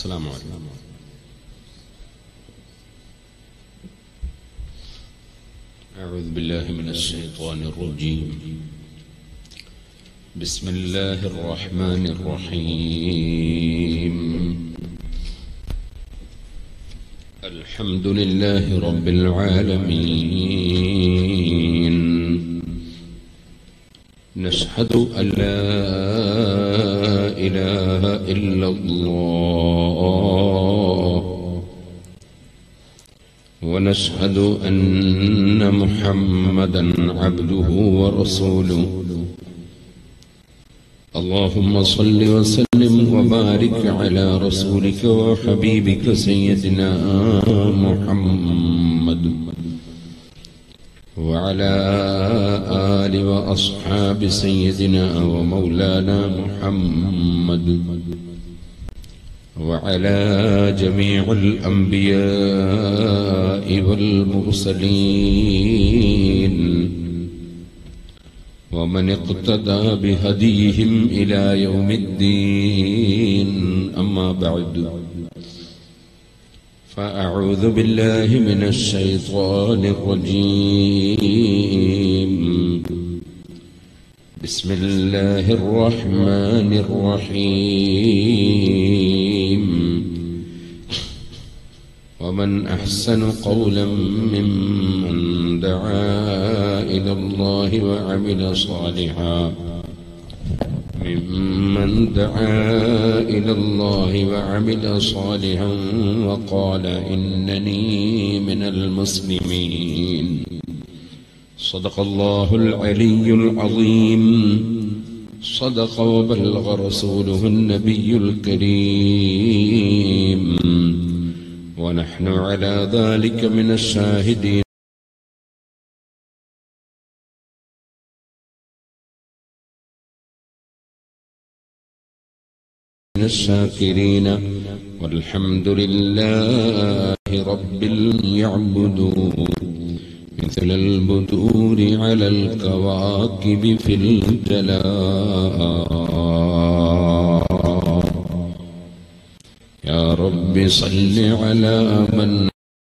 السلام عليكم أعوذ بالله من الشيطان الرجيم بسم الله الرحمن الرحيم الحمد لله رب العالمين نشهد أن لا إله إلا الله ونشهد أن محمدا عبده ورسوله اللهم صل وسلم وبارك على رسولك وحبيبك سيدنا محمد وعلى آل وأصحاب سيدنا ومولانا محمد وعلى جميع الأنبياء والمرسلين ومن اقتدى بهديهم إلى يوم الدين أما بعد فأعوذ بالله من الشيطان الرجيم بسم الله الرحمن الرحيم ومن أحسن قولا ممن دعا إلى الله وعمل صالحا ممن دعا إلى الله وعمل صالحا وقال إنني من المسلمين صدق الله العلي العظيم صدق وبلغ رسوله النبي الكريم ونحن على ذلك من الشاهدين من الشاكرين والحمد لله رب يعبدون مثل البدور على الكواكب في الجلاء يا رب صل على من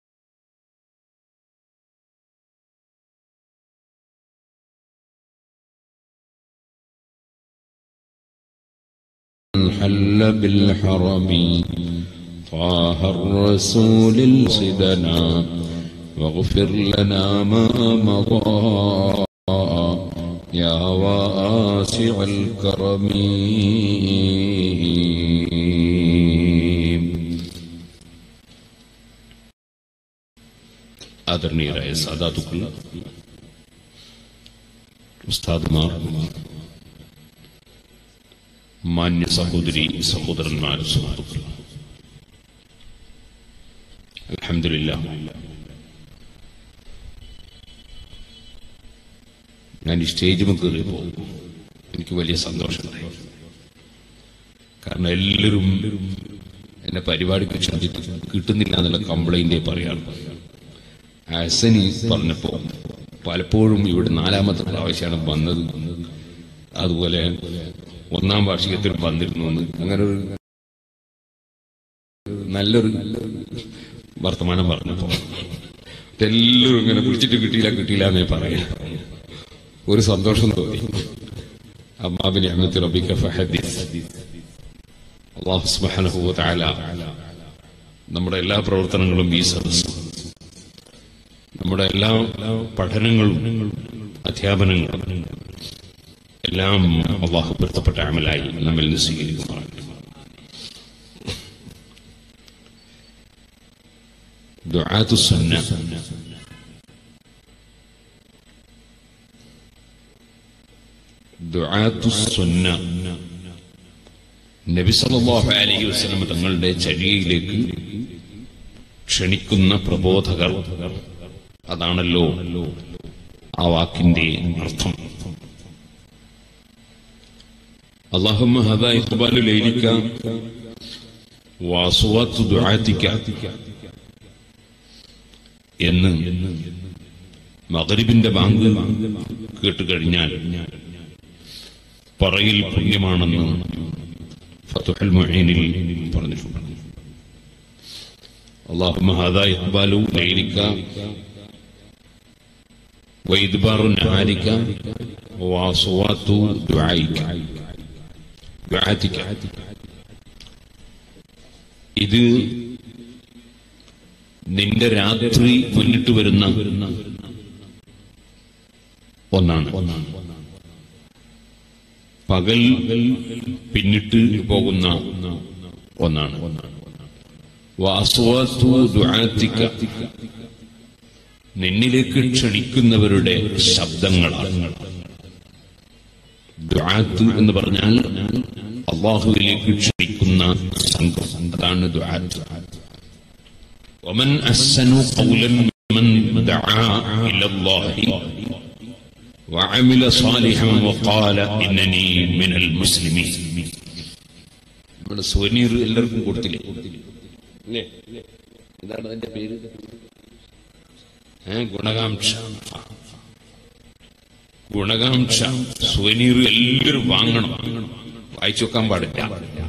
حل بالحرم طه الرسول الصدنا واغفر لنا ما مضى يا واسع الكرم ആദരണീയരായ സാധാതുക്കൾ ഉസ്താദ്മാർ മാന്യ സഹോദരി സഹോദരന്മാർ സുഹൃത്തുക്കൾ അലഹമില്ല ഞാൻ ഈ സ്റ്റേജിൽ കയറിയപ്പോൾ എനിക്ക് വലിയ സന്തോഷമുണ്ടായി കാരണം എല്ലാവരും എന്നെ പരിപാടിക്ക് ക്ഷണിച്ചിട്ട് കിട്ടുന്നില്ല എന്നുള്ള കംപ്ലൈന്റ് പറയാറ് ഹസനി പറഞ്ഞപ്പോ പലപ്പോഴും ഇവിടെ നാലാമത്തെ പ്രാവശ്യമാണ് വന്നത് അതുപോലെ ഒന്നാം വാർഷികത്തിൽ വന്നിരുന്നു എന്ന് അങ്ങനെ ഒരു നല്ലൊരു വർത്തമാനം പറഞ്ഞപ്പോ എല്ലാവരും ഇങ്ങനെ പിടിച്ചിട്ട് കിട്ടിയില്ല കിട്ടിയില്ല എന്നേ പറയാം ഒരു സന്തോഷം തോന്നി അമ്മാബിന് അഹമ്മദ് റബിക്ക ഫഹദീസ് അള്ളാഹു സുബ്ഹാനഹു വ തആല നമ്മുടെ എല്ലാ പ്രവർത്തനങ്ങളും ഈ സദസ് നമ്മുടെ എല്ലാ പഠനങ്ങളും അധ്യാപനങ്ങളും എല്ലാം അള്ളാഹു പൊരുത്തപ്പെട്ട അമലായി നമ്മിൽ നിന്ന് സ്വീകരിക്കുമാറാകട്ടെ ദുആത്തു സുന്ന ദുആത്തു സുന്ന നബി സല്ലല്ലാഹു അലൈഹി വസല്ലം തങ്ങളുടെ ചര്യയിലേക്ക് ക്ഷണിക്കുന്ന പ്രബോധകർ അതാണല്ലോ ആ വാക്കിന്റെ അർത്ഥം اللهم هذا إقبال ليلك وأصوات دعاتك എന്ന് മകരിബിന്റെ ബാങ്ക് കേട്ടുകഴിഞ്ഞാൽ പറയിൽ പുണ്യമാണെന്ന് ഫതുഹൽ മുഈനിൽ പറഞ്ഞിട്ടുണ്ട് اللهم هذا إقبال ليلك وإدبار نهارك وأصوات دعائك دعاتك ഇത് നിന്റെ രാത്രി മുന്നിട്ട് വരുന്ന ഒന്നാണ് പകൽ പിന്നിട്ട് പോകുന്ന ഒന്നാണ് വാസ്വാത്തു ദുആത്തിക നിന്നിലേക്ക് ക്ഷണിക്കുന്നവരുടെ ശബ്ദങ്ങളാണ് ദുആത്ത് എന്ന് പറഞ്ഞാൽ അള്ളാഹുവിലേക്ക് ക്ഷണിക്കുന്ന സംഘം അതാണ് ദുആത്ത് ومن أحسن قولا من دعا إلى الله وعمل صالحا وقال إنني من المسلمين നമ്മുടെ സുവനീർ എല്ലാവർക്കും കൊടുത്തില്ലേ ഇല്ലേ? എന്താണ് അതിന്റെ പേര് ഏ ഗുണകാംക്ഷ ഗുണകാംക്ഷ സുവനീർ എല്ലാവരും വാങ്ങണം വായിച്ചു വെക്കാൻ പാടില്ല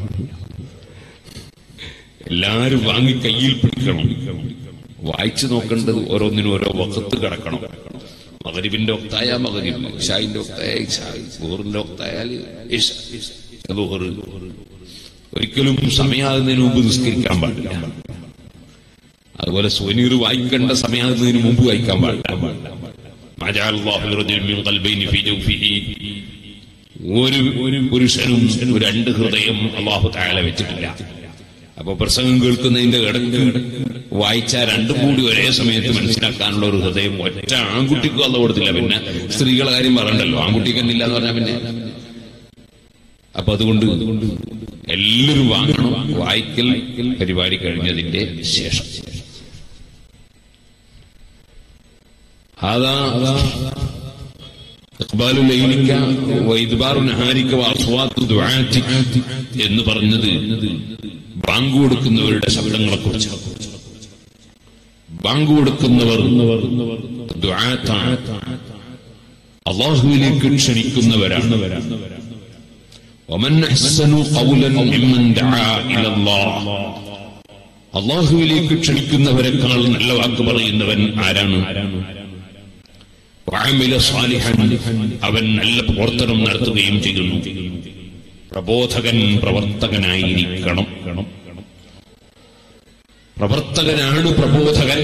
എല്ലാരും വാങ്ങി കയ്യിൽ പിടിക്കണം വായിച്ചു നോക്കേണ്ടത് ഓരോന്നിനും ഓരോ വക്കത്ത് കിടക്കണം മകരിബിന്റെ ഒക്തായ മകരിബ് ഇഷായിന്റെ ഒക്തായ ഇഷായി ഗോറിന്റെ ഒക്തായാൽ ഇഷ ഗോറ് ഒരിക്കലും സമയാകുന്നതിന് മുമ്പ് നിസ്കരിക്കാൻ പാടില്ല അതുപോലെ സുവനീർ വായിക്കേണ്ട സമയാകുന്നതിന് മുമ്പ് വായിക്കാൻ പാടില്ല ما جعل الله لرجل من قلبين في جوفه ഒരു ഒരു പുരുഷനും രണ്ട് ഹൃദയം അള്ളാഹു താഴെ വെച്ചിട്ടില്ല അപ്പൊ പ്രസംഗം കേൾക്കുന്നതിന്റെ ഇടയ്ക്ക് വായിച്ച രണ്ടും കൂടി ഒരേ സമയത്ത് മനസ്സിലാക്കാനുള്ള ഒരു ഹൃദയം ഒറ്റ ആൺകുട്ടിക്കും അല്ല കൊടുത്തില്ല പിന്നെ സ്ത്രീകളെ കാര്യം പറയണ്ടല്ലോ ആൺകുട്ടിക്ക് എന്നില്ല എന്ന് പറഞ്ഞാൽ പിന്നെ അപ്പൊ അതുകൊണ്ട് എല്ലാവരും വാങ്ങണം വായിക്കൽ പരിപാടി കഴിഞ്ഞതിന്റെ ശേഷം هذا ഇഖ്ബാലു ലൈലിക്ക വൈദ്ബാറു നഹാരിക്ക വാസ്വാത്തു ദുആത്തിക എന്ന് പറഞ്ഞത് ബാങ്ക് കൊടുക്കുന്നവരുടെ ശബ്ദങ്ങളെ കുറിച്ച് ബാങ്ക് കൊടുക്കുന്നവർ ദുആത്താണ് അള്ളാഹുവിലേക്ക് ക്ഷണിക്കുന്നവരാണ് ومن أحسن قولا ممن دعا إلى الله അള്ളാഹുവിലേക്ക് ക്ഷണിക്കുന്നവരെക്കാൾ നല്ല വാക്ക് പറയുന്നവൻ ആരാണ് വഅമില സാലിഹൻ അവൻ നല്ല പ്രവർത്തനം നടത്തുകയും ചെയ്യുന്നു പ്രബോധകൻ പ്രവർത്തകനായിരിക്കണം പ്രവർത്തകനാണ് പ്രബോധകൻ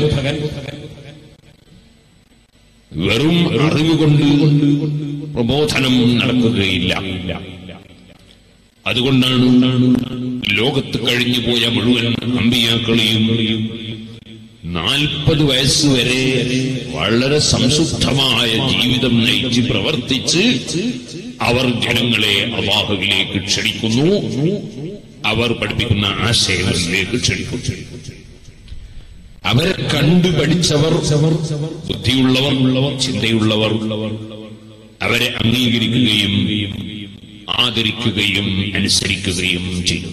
വെറും അറിവുകൊണ്ട് പ്രബോധനം നടക്കുകയില്ല അതുകൊണ്ടാണ് ലോകത്ത് കഴിഞ്ഞു പോയ മുഴുവൻ അമ്പിയാക്കളെയും നാൽപ്പത് വയസ്സ് വരെ വളരെ സംശുദ്ധമായ ജീവിതം നയിച്ച് പ്രവർത്തിച്ച് അവർ ജനങ്ങളെ അള്ളാഹുവിലേക്ക് ക്ഷണിക്കുന്നു അവർ പഠിപ്പിക്കുന്ന ആശയങ്ങളിലേക്ക് ക്ഷണിക്കുന്നു അവരെ കണ്ടു പഠിച്ചവർ ബുദ്ധിയുള്ളവർ ചിന്തയുള്ളവർ അവരെ അംഗീകരിക്കുകയും ആദരിക്കുകയും അനുസരിക്കുകയും ചെയ്യും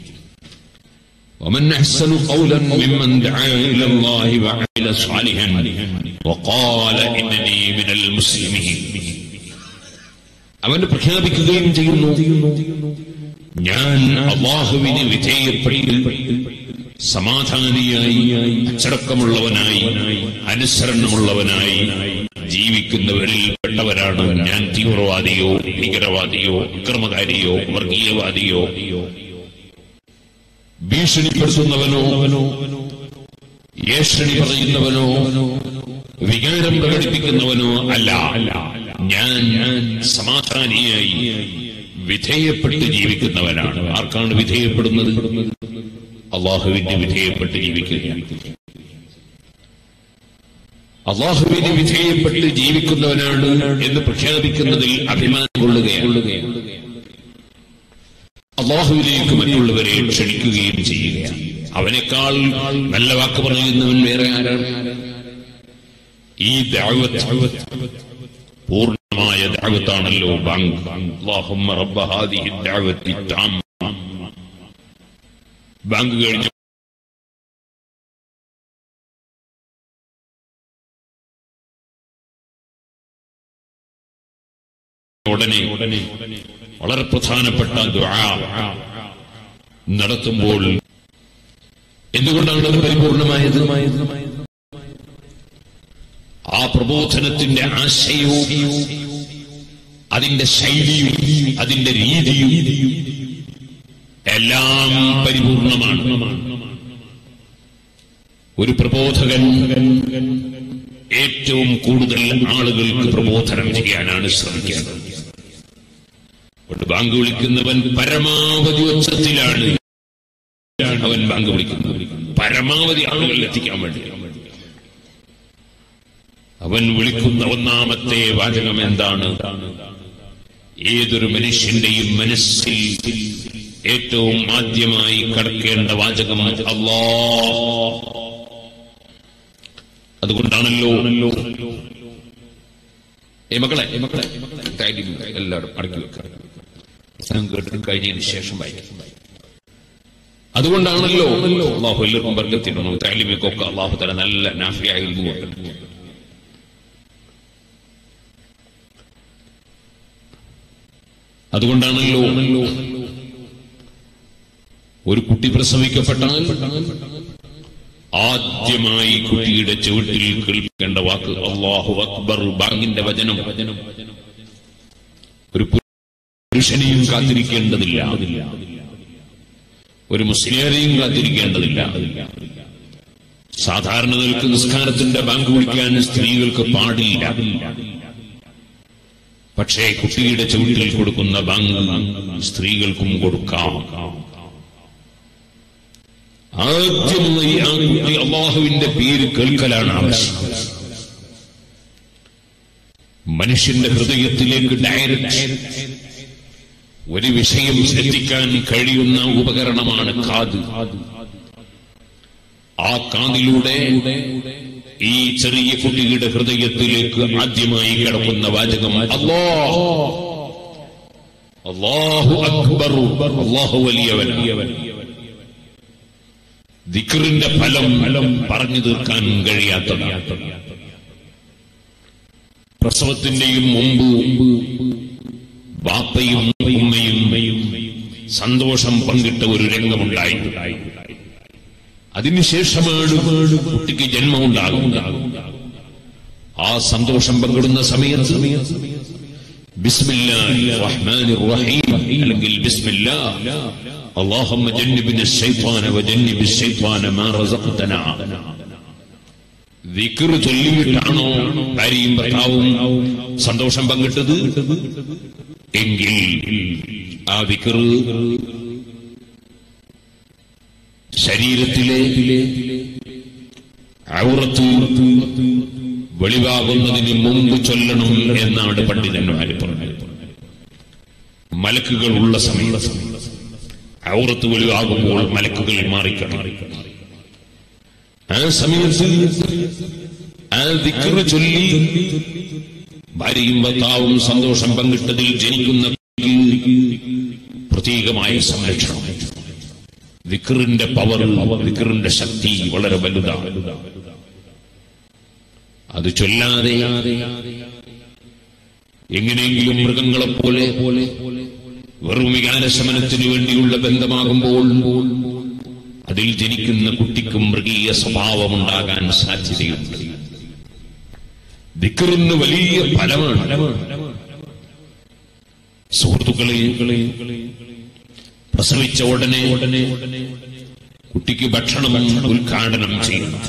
ومن أحسن قولا ممن دعا إلى الله وعمل صالحا وقال إنني من المسلمين അവൻ പ്രഖ്യാപിക്കുകയും ചെയ്യുന്നു ഞാൻ അള്ളാഹുവിന് വിധേയപ്പെട്ട് സമാധാനിയായി അച്ചടക്കമുള്ളവനായി അനുസരണമുള്ളവനായി ജീവിക്കുന്നവരിൽ പെട്ടവരാണ് ഞാൻ തീവ്രവാദിയോ ഭീകരവാദിയോ അക്രമകാരിയോ വർഗീയവാദിയോ ഭീഷണിപ്പെടുത്തുന്നവനോ ഏഷണി പറയുന്നവനോ വികാരം പ്രകടിപ്പിക്കുന്നവനോ അല്ല ഞാൻ ഞാൻ സമാധാനിയായി വിധേയപ്പെട്ട് ജീവിക്കുന്നവനാണ് ആർക്കാണ് വിധേയപ്പെടുന്നത് അള്ളാഹുവിന്റെ വിധേയപ്പെട്ട് ജീവിക്കുകയാണ് അള്ളാഹുവിന് വിധേയപ്പെട്ട് ജീവിക്കുന്നവനാണ് എന്ന് പ്രഖ്യാപിക്കുന്നതിൽ അഭിമാനം കൊള്ളുകയാണ് അള്ളാഹുവിലേക്ക് മറ്റുള്ളവരെ ക്ഷണിക്കുകയും ചെയ്യുകയാണ് അവനേക്കാൾ നല്ല വാക്ക് പറയുന്നവൻ വേറെ ആരാണ് ഈ ദഅവത്ത് പൂർണ്ണമായ ദഅവത്താണല്ലോ ബാങ്ക് അല്ലാഹുമ്മ റബ്ബ ഹാദിഹി ദഅവത്തി താമ്മ ബാങ്ക് കഴിഞ്ഞു ഉടനെ ഉടനെ വളരെ പ്രധാനപ്പെട്ട ദുആ നടത്തുമ്പോൾ എന്തുകൊണ്ടാണ് അത് പരിപൂർണമായത് ആ പ്രബോധനത്തിന്റെ ആശയവും അതിന്റെ ശൈലിയും അതിന്റെ രീതിയും എല്ലാം പരിപൂർണമാണ് ഒരു പ്രബോധകൻ ഏറ്റവും കൂടുതൽ ആളുകൾക്ക് പ്രബോധനം ചെയ്യാനാണ് ശ്രമിക്കുന്നത് അതുകൊണ്ട് ബാങ്ക് വിളിക്കുന്നവൻ പരമാവധി ഉച്ചത്തിലാണ് അവൻ ബാങ്ക് വിളിക്കുന്നത് പരമാവധി ആളുകളിൽ എത്തിക്കാൻ വേണ്ടി അവൻ വിളിക്കുന്ന ഒന്നാമത്തെ വാചകം എന്താണ് ഏതൊരു മനുഷ്യന്റെയും മനസ്സിൽ ഏറ്റവും ആദ്യമായി കടക്കേണ്ട വാചകം അല്ലാ അതുകൊണ്ടാണല്ലോ ഏ മക്കളെ ഏ മക്കളെ കാര്യം എല്ലാവരും അടക്കി വെക്കുക ഞാൻ കേട്ടിട്ട് കഴിഞ്ഞതിന് ശേഷം വായിക്കും അതുകൊണ്ടാണല്ലോ അള്ളാഹു എല്ലാവർക്കും വർഗത്തിനു താലിമിക്കൊക്കെ അള്ളാഹു തല നല്ല നാഫിയായിരുന്നു അതുകൊണ്ടാണല്ലോ ഒരു കുട്ടി പ്രസവിക്കപ്പെട്ടാൽ ആദ്യമായി കുട്ടിയുടെ ചുവട്ടിൽ കേൾക്കേണ്ട വാക്ക് അള്ളാഹു അക്ബർ ബാങ്കിന്റെ വചനം ഒരു പുരുഷനെയും കാത്തിരിക്കേണ്ടതില്ല ഒരു മുസ്ലിയാരെയും കാത്തിരിക്കേണ്ടതില്ല സാധാരണ നിൽക്ക് നിസ്കാരത്തിന്റെ ബാങ്ക് വിളിക്കാൻ സ്ത്രീകൾക്ക് പാടില്ല പക്ഷേ കുട്ടിയുടെ ചുവട്ടിൽ കൊടുക്കുന്ന ബാങ്ക് സ്ത്രീകൾക്കും കൊടുക്കാം ആദ്യമായി ആ കുട്ടി അള്ളാഹുവിന്റെ പേര് കേൾക്കലാണ് ആവശ്യം മനുഷ്യന്റെ ഹൃദയത്തിലേക്ക് ഡയറക്റ്റ് ഒരു വിഷയം എത്തിക്കാൻ കഴിയുന്ന ഉപകരണമാണ് കാത് ആ കാതിലൂടെ ഈ ചെറിയ കുട്ടിയുടെ ഹൃദയത്തിലേക്ക് ആദ്യമായി കിടക്കുന്ന വാചകം അല്ലോ അള്ളാഹു അക്ബർ അള്ളാഹു വലിയവൻ ദിക്റിന്റെ ഫലം ഫലം പറഞ്ഞു തീർക്കാൻ കഴിയാത്തതാണ് പ്രസവത്തിന്റെയും മുമ്പ് ബാപ്പയും ഉമ്മയും സന്തോഷം പങ്കിട്ട ഒരു രംഗമുണ്ടായി അതിനുശേഷമാണ് കുട്ടിക്ക് ജന്മമുണ്ടാകും ആ സന്തോഷം പങ്കിടുന്ന സമയത്ത് ബിസ്മില്ലാഹി റഹ്മാനിർ റഹീം അല്ലെങ്കിൽ ബിസ്മില്ലാ اللهم جنبنا الشيطان وجنب الشيطان ما رزقتنا വിക്ർ ചൊല്ലിയിട്ടാണോ ഭാര്യയും ഭർത്താവും സന്തോഷം പങ്കിട്ടത് എങ്കിൽ ആ വിക്ർ ശരീരത്തിലെ ഔറത്ത് വെളിവാകുന്നതിന് മുമ്പ് ചൊല്ലണം എന്നാണ് പണ്ഡിതന്മാർ പറഞ്ഞത് മലക്കുകൾ ഉള്ള സമയത്ത് ഔറത്ത് വെളിവാകുമ്പോൾ മലക്കുകൾ മാറിക്കണം ആ സമയത്ത് ആ ദിക്കറ് ചൊല്ലി ഭാര്യയും ഭർത്താവും സന്തോഷം പങ്കിട്ടതിൽ ജനിക്കുന്ന കുട്ടിക്ക് പ്രത്യേകമായ സംരക്ഷണം വിക്റിന്റെ പവർ വിക്റിന്റെ ശക്തി വളരെ വലുതാണ് അത് ചൊല്ലാതെ എങ്ങനെയെങ്കിലും മൃഗങ്ങളെ പോലെ വെറും വികാരശമനത്തിനു വേണ്ടിയുള്ള ബന്ധമാകുമ്പോൾ അതിൽ ജനിക്കുന്ന കുട്ടിക്കും മൃഗീയ സ്വഭാവമുണ്ടാകാൻ സാധ്യതയുണ്ട് ദിക്കറിന് വലിയ ഫലമാണ് സുഹൃത്തുക്കളെ പ്രസവിച്ച ഉടനെ ഉടനെ കുട്ടിക്ക് ഭക്ഷണം ഉദ്ഘാടനം ചെയ്യണം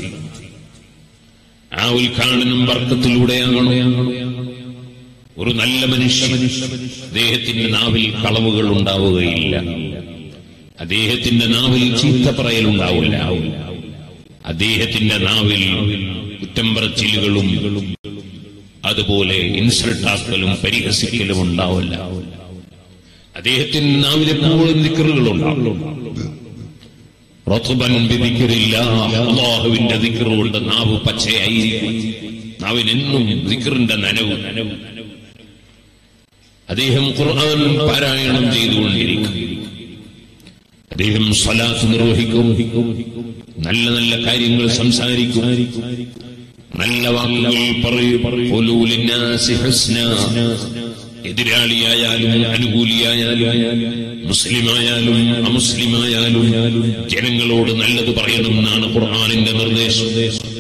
ആ ഉദ്ഘാടനം വർക്കത്തിലൂടെയാകണോ ഒരു നല്ല മനുഷ്യൻ അദ്ദേഹത്തിന്റെ നാവിൽ കളവുകൾ ഉണ്ടാവുകയില്ല അദ്ദേഹത്തിന്റെ നാവിൽ ചീത്ത പറയലുണ്ടാവില്ല അദ്ദേഹത്തിന്റെ നാവിൽ കുറ്റമ്പറച്ചിലുകളും അതുപോലെ ഇൻസൾട്ടാക്കലും പരിഹസിക്കലും ഉണ്ടാവില്ല അദ്ദേഹത്തിന്റെ നാവിൽ എപ്പോഴും ദിക്കറുകളുണ്ടാവും റത്തുബൻ ബിദിക്റില്ല അള്ളാഹുവിന്റെ ദിക്കറുകൊണ്ട് നാവ് പച്ചയായിരിക്കും നാവിനെന്നും ദിക്കറിന്റെ നനവ് നനവ് അദ്ദേഹം ഖുർആൻ പാരായണം ചെയ്തുകൊണ്ടിരിക്കും അദ്ദേഹം സ്വലാത്ത് നിർവഹിക്കും നല്ല നല്ല കാര്യങ്ങൾ സംസാരിക്കും നല്ല വാക്കുകൾ പറയും എതിരാളിയായാലും അനുകൂലിയായാലും മുസ്ലിമായാലും അമുസ്ലിമായാലും ജനങ്ങളോട് നല്ലത് പറയണമെന്നാണ് ഖുർആാനിന്റെ നിർദ്ദേശം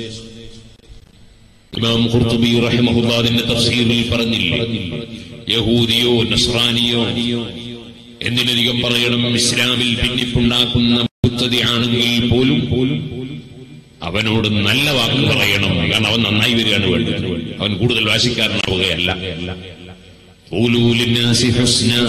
ഇമാം ഖുർത്തുബി റഹിമഹുല്ലാദിന്റെ തഫ്സീറിൽ പറഞ്ഞില്ലേ യഹൂദിയോ നസ്രാനിയോ എന്തിനധികം പറയണം ഇസ്ലാമിൽ ഭിന്നിപ്പുണ്ടാക്കുന്ന ബുദ്ധതയാണെങ്കിൽ പോലും അവനോട് നല്ല വാക്ക് പറയണം കാരണം അവൻ നന്നായി വരികയാണ് വേണ്ടത് അവൻ കൂടുതൽ വാശിക്കാരനാവുകയല്ല ഖൂലൂ ലിന്നാസി ഹുസ്നാ.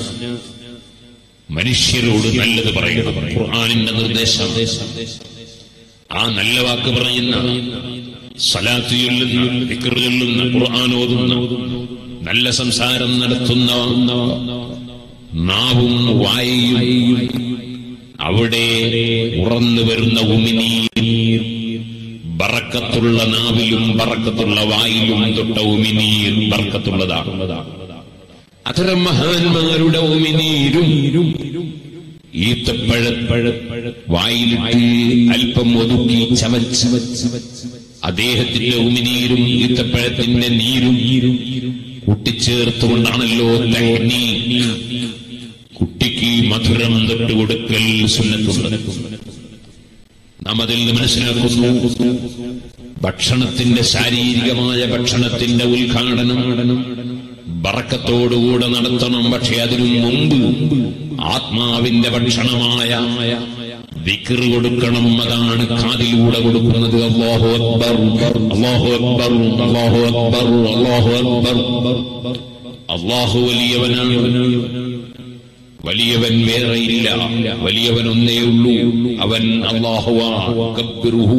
മനുഷ്യരോട് നല്ലത് പറയണം ഖുർആാനിന്റെ നിർദ്ദേശം ആ നല്ല വാക്ക് പറയുന്ന സലാത്ത് ചൊല്ലുന്ന ദിക്ർ ചൊല്ലുന്ന ഖുർആൻ ഓതുന്ന നല്ല സംസാരം നടത്തുന്ന നാവും വായയും അവിടെ ഉറന്നു വരുന്ന ഉമിനീർ ബറക്കത്തുള്ള നാവിലും ബറക്കത്തുള്ള വായിലും തൊട്ട ഉമിനീർ ബറക്കത്തുള്ളതാണ് അത്തരം മഹാന്മാരുടെ ഉമിനീരും ഈത്തപ്പഴപ്പഴ വായിലിട്ട് അല്പം ഒതുക്കി ചവച്ച് അദ്ദേഹത്തിന്റെ ഉമിനീരും ഈത്തപ്പഴത്തിന്റെ നീരും കൂട്ടിച്ചേർത്തുകൊണ്ടാണല്ലോ തഹ്നി കുട്ടിക്ക് മധുരം തൊട്ട് കൊടുക്കൽ സുന്നത്തുണ്ട് നാം അതിൽ നിന്ന് മനസ്സിലാക്കുന്നു ഭക്ഷണത്തിന്റെ ശാരീരികമായ ഭക്ഷണത്തിന്റെ ഉദ്ഘാടനം ബറക്കത്തോടുകൂടെ നടത്തണം പക്ഷെ അതിനു മുമ്പ് ആത്മാവിന്റെ ഭക്ഷണമായ വിക്ർ കൊടുക്കണം അതാണ് കാതിലൂടെ കൊടുക്കുന്നത് അല്ലാഹു അക്ബർ അല്ലാഹു അക്ബർ അല്ലാഹു അക്ബർ അല്ലാഹു അക്ബർ അല്ലാഹു വലിയവനാണ് വലിയവൻ വേറെയില്ല വലിയവൻ ഒന്നേ ഉള്ളൂ അവൻ അള്ളാഹുവാ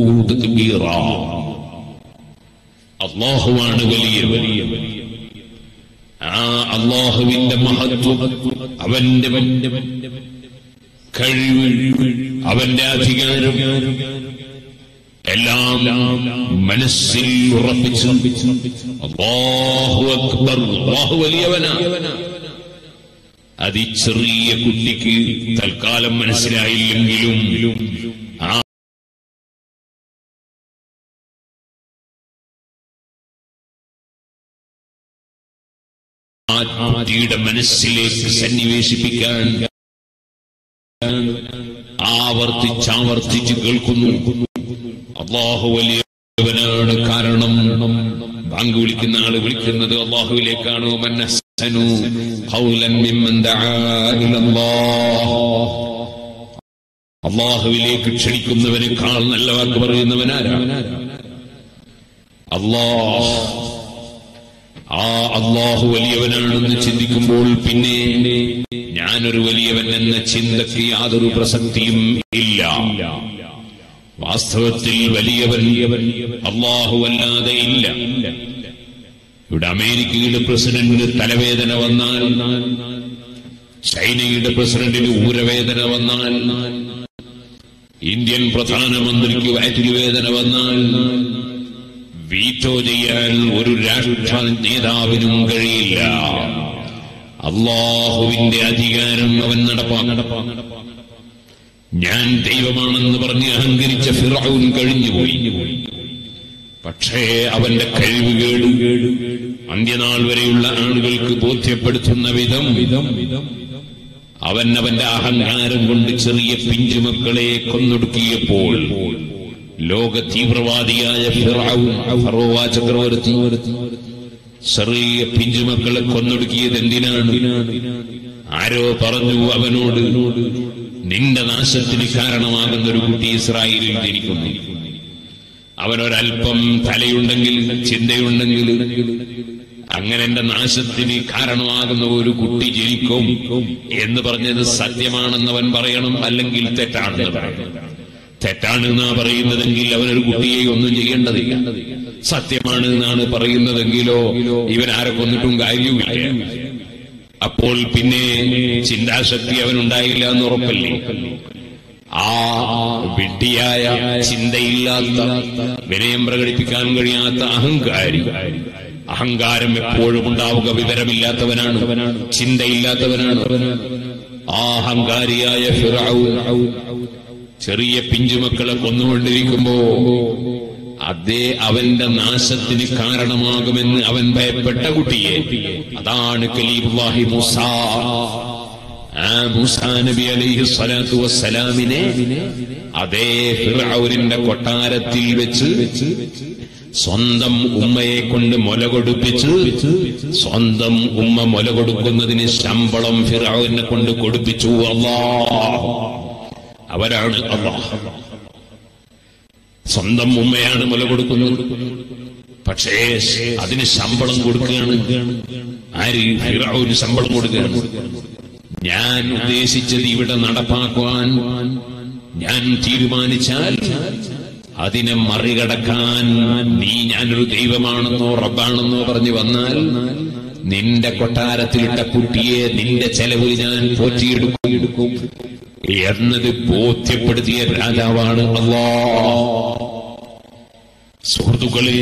അള്ളാഹുവാണ് വലിയ വലിയ ആ അള്ളാഹുവിന്റെ മഹത്വം അവന്റെ കഴിവ് അവന്റെ അധികാരം എല്ലാം മനസ്സിൽ ഉറപ്പിച്ചു അള്ളാഹു അക്ബർ അള്ളാഹു വലിയവനാണ് അത് ഈ ചെറിയ കുട്ടിക്ക് തൽക്കാലം മനസ്സിലായില്ലെങ്കിലും ആ ആ കുട്ടിയുടെ മനസ്സിലേക്ക് സന്നിവേശിപ്പിക്കാൻ ആവർത്തിച്ചാവർത്തിച്ച് കേൾക്കുന്നു അള്ളാഹു വലിയവനാണ് കാരണം ബാങ്ക് വിളിക്കുന്ന ആള് വിളിക്കുന്നത് അള്ളാഹുവിലേക്കാണ് മനസ്സനു ഖൗലൻ മിമ്മൻ ദആ ഇലല്ലാഹ് അള്ളാഹുവിലേക്ക് ക്ഷണിക്കുന്നവനേക്കാൾ നല്ല വാക്ക് പറയുന്നവനാരാണ് അള്ളാഹ് ആ അള്ളാഹു വലിയവനാണെന്ന് ചിന്തിക്കുമ്പോൾ പിന്നെ ഞാനൊരു വലിയവൻ എന്ന ചിന്തയ്ക്ക് യാതൊരു പ്രസക്തിയും ഇല്ല വാസ്തവത്തിൽ വലിയവൻ അള്ളാഹു അല്ലാതെ ഇല്ല ഇവിടെ അമേരിക്കയുടെ പ്രസിഡന്റിന് തലവേദന വന്നാൽ ചൈനയുടെ പ്രസിഡന്റിന് ഊരവേദന വന്നാൽ ഇന്ത്യൻ പ്രധാനമന്ത്രിക്ക് വയറ്റിൽ വേദന വന്നാൽ വീറ്റോ ചെയ്യാൻ ഒരു രാഷ്ട്ര നേതാവിനും കഴിയില്ല അള്ളാഹുവിന്റെ അധികാരം അവൻ നടപ്പാക്കും ഞാൻ ദൈവമാണെന്ന് പറഞ്ഞ് അഹങ്കരിച്ച ഫിറൌൻ കഴിഞ്ഞുപോയി പക്ഷേ അവന്റെ കഴിവ് കേടു അന്ത്യനാൾ വരെയുള്ള ആളുകൾക്ക് ബോധ്യപ്പെടുത്തുന്ന വിധം അവൻ അവന്റെ അഹങ്കാരം കൊണ്ട് ചെറിയ പിഞ്ചുമക്കളെ കൊന്നൊടുക്കിയപ്പോൾ ലോക തീവ്രവാദിയായ ഫിറഔൻ ഫറോവ ചക്രവർത്തി ചെറിയ പിഞ്ചുമക്കളെ കൊന്നൊടുക്കിയത് എന്തിനാണ് ആരോ പറഞ്ഞു അവനോട് നിന്റെ നാശത്തിന് കാരണമാകുന്ന ഒരു കുട്ടി ഇസ്രായേലിൽ ജനിക്കുന്നു അവനൊരൽപ്പം തലയുണ്ടെങ്കിൽ ചിന്തയുണ്ടെങ്കിൽ അങ്ങനെ എന്റെ നാശത്തിന് കാരണമാകുന്ന ഒരു കുട്ടി ജനിക്കും എന്ന് പറഞ്ഞത് സത്യമാണെന്ന് അവൻ പറയണം അല്ലെങ്കിൽ തെറ്റാണെന്ന് പറയണം തെറ്റാണ് എന്നാ പറയുന്നതെങ്കിൽ അവനൊരു കുട്ടിയെ ഒന്നും ചെയ്യേണ്ടതില്ല സത്യമാണ് എന്നാണ് പറയുന്നതെങ്കിലോ ഇവൻ ആരെ കൊന്നിട്ടും കാര്യവുമില്ല അപ്പോൾ പിന്നെ ചിന്താശക്തി അവനുണ്ടായില്ല എന്ന് ഉറപ്പല്ലേ ആ വിഡ്ഢിയായ ചിന്തയില്ലാത്ത വിനയം പ്രകടിപ്പിക്കാൻ കഴിയാത്ത അഹങ്കാരി അഹങ്കാരം എപ്പോഴും ഉണ്ടാവുക വിവരമില്ലാത്തവനാണ് ചിന്തയില്ലാത്തവനാണ് ആ അഹങ്കാരിയായ ഫിറഔൻ ചെറിയ പിഞ്ചുമക്കളെ കൊന്നുകൊണ്ടിരിക്കുമ്പോ അതേ അവന്റെ നാശത്തിന് കാരണമാകുമെന്ന് അവൻ ഭയപ്പെട്ട കുട്ടിയെ അതാണ് കലീബുല്ലാഹി മൂസ ആ മൂസാ നബി അലൈഹി സ്വലാത്തു വസ്സലാമിനെ അതേ ഫിറൌനിന്റെ കൊട്ടാരത്തിൽ വെച്ച് സ്വന്തം ഉമ്മയെ കൊണ്ട് മുല കൊടുപ്പിച്ച് സ്വന്തം ഉമ്മ മുല കൊടുക്കുന്നതിന് ശമ്പളം ഫിറൌനെ കൊണ്ട് കൊടുപ്പിച്ചു അല്ലാഹ് അവരാണ് അള്ളാഹ് സ്വന്തം ഉമ്മയാണ് മുല കൊടുക്കുന്നത് പക്ഷേ അതിന് ശമ്പളം കൊടുക്കുകയാണ് ആര് ഫിറൌന് ശമ്പളം കൊടുക്കുകയാണ് ഞാൻ ഉദ്ദേശിച്ചത് ഇവിടെ നടപ്പാക്കുവാൻ ഞാൻ തീരുമാനിച്ചാൽ അതിനെ മറികടക്കാൻ നീ ഞാനൊരു ദൈവമാണെന്നോ റബ്ബാണെന്നോ പറഞ്ഞു വന്നാൽ നിന്റെ കൊട്ടാരത്തിലിട്ട കുട്ടിയെ നിന്റെ ചെലവിൽ ഞാൻ പോറ്റിയെടുക്കും എന്നത് ബോധ്യപ്പെടുത്തിയ രാജാവാണ് അള്ളാ സുഹൃത്തുക്കളെ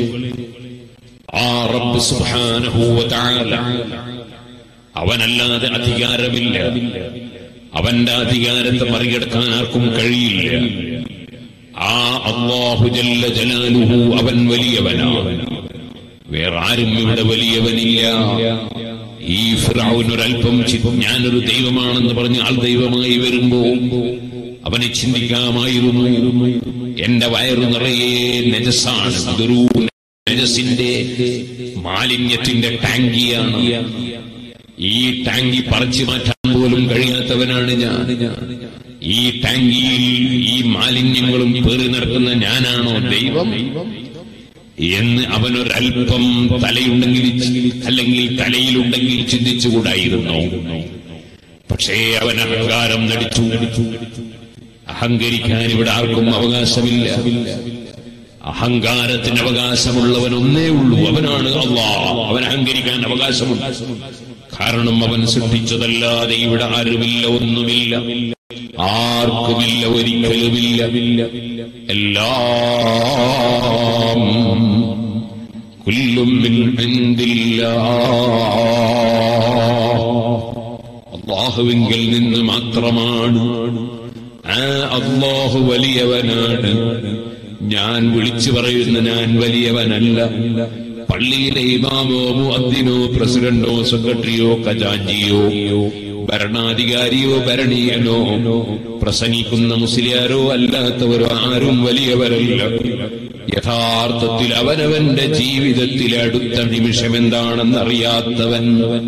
ആ റബ്ബ് സുബ്ഹാനഹു വ തആല അവനല്ലാതെ അധികാരമില്ല അവന്റെ അധികാരത്തെ മറികടക്കാൻ ആർക്കും കഴിയില്ല ആ അള്ളാഹു ജല്ല ജലാലുഹു അവൻ വലിയവനാണ് വേറെ ആരും ഇവിടെ വലിയവനില്ല ഈ ഫിറൌനൊരൽപ്പം ചി- ഞാനൊരു ദൈവമാണെന്ന് പറഞ്ഞ് ആൾ ദൈവമായി വരുമ്പോ അവനെ ചിന്തിക്കാമായിരുന്നു എന്റെ വയറു നിറയെ നജസാണ് ഇതൊരു നജസിന്റെ മാലിന്യത്തിന്റെ ടാങ്കിയാണ് ഈ ടാങ്കി പറിച്ചു മാറ്റാൻ പോലും കഴിയാത്തവനാണ് ഞാൻ ഈ ടാങ്കിയിൽ ഈ മാലിന്യങ്ങളും പേറി നടക്കുന്ന ഞാനാണോ ദൈവം എന്ന് അവനൊരൽപ്പം തലയുണ്ടെങ്കിൽ അല്ലെങ്കിൽ തലയിലുണ്ടെങ്കിൽ ചിന്തിച്ചുകൂടായിരുന്നു പക്ഷേ അവൻ അഹങ്കാരം നടിച്ചു അഹങ്കരിക്കാൻ ഇവിടെ ആർക്കും അവകാശമില്ല അഹങ്കാരത്തിന് അവകാശമുള്ളവൻ ഒന്നേ ഉള്ളൂ അവനാണ് അള്ളാ അവൻ അഹങ്കരിക്കാൻ അവകാശമുണ്ട് കാരണം അവൻ സൃഷ്ടിച്ചതല്ലാതെ ഇവിടെ ആരുമില്ല ഒന്നുമില്ല ആർക്കുമില്ല ഒരിക്കലുമില്ല എല്ലാം കുല്ലും മിൻ അള്ളാഹുവിങ്കിൽ നിന്ന് മാത്രമാണ് ആ അള്ളാഹു വലിയവനാണ് ഞാൻ വിളിച്ചു പറയുന്ന ഞാൻ വലിയവനല്ല പള്ളിയിലെ ഇമാമോ മുഅദ്ദിനോ പ്രസിഡന്റോ സെക്രട്ടറിയോ ഖജാഞ്ചിയോ ഭരണാധികാരിയോ ഭരണീയനോ പ്രസംഗിക്കുന്ന മുസ്ലിയാരോ അല്ലാത്തവരോ ആരും വലിയവരല്ല യഥാർത്ഥത്തിൽ അവനവന്റെ ജീവിതത്തിലെ അടുത്ത നിമിഷം എന്താണെന്നറിയാത്തവൻ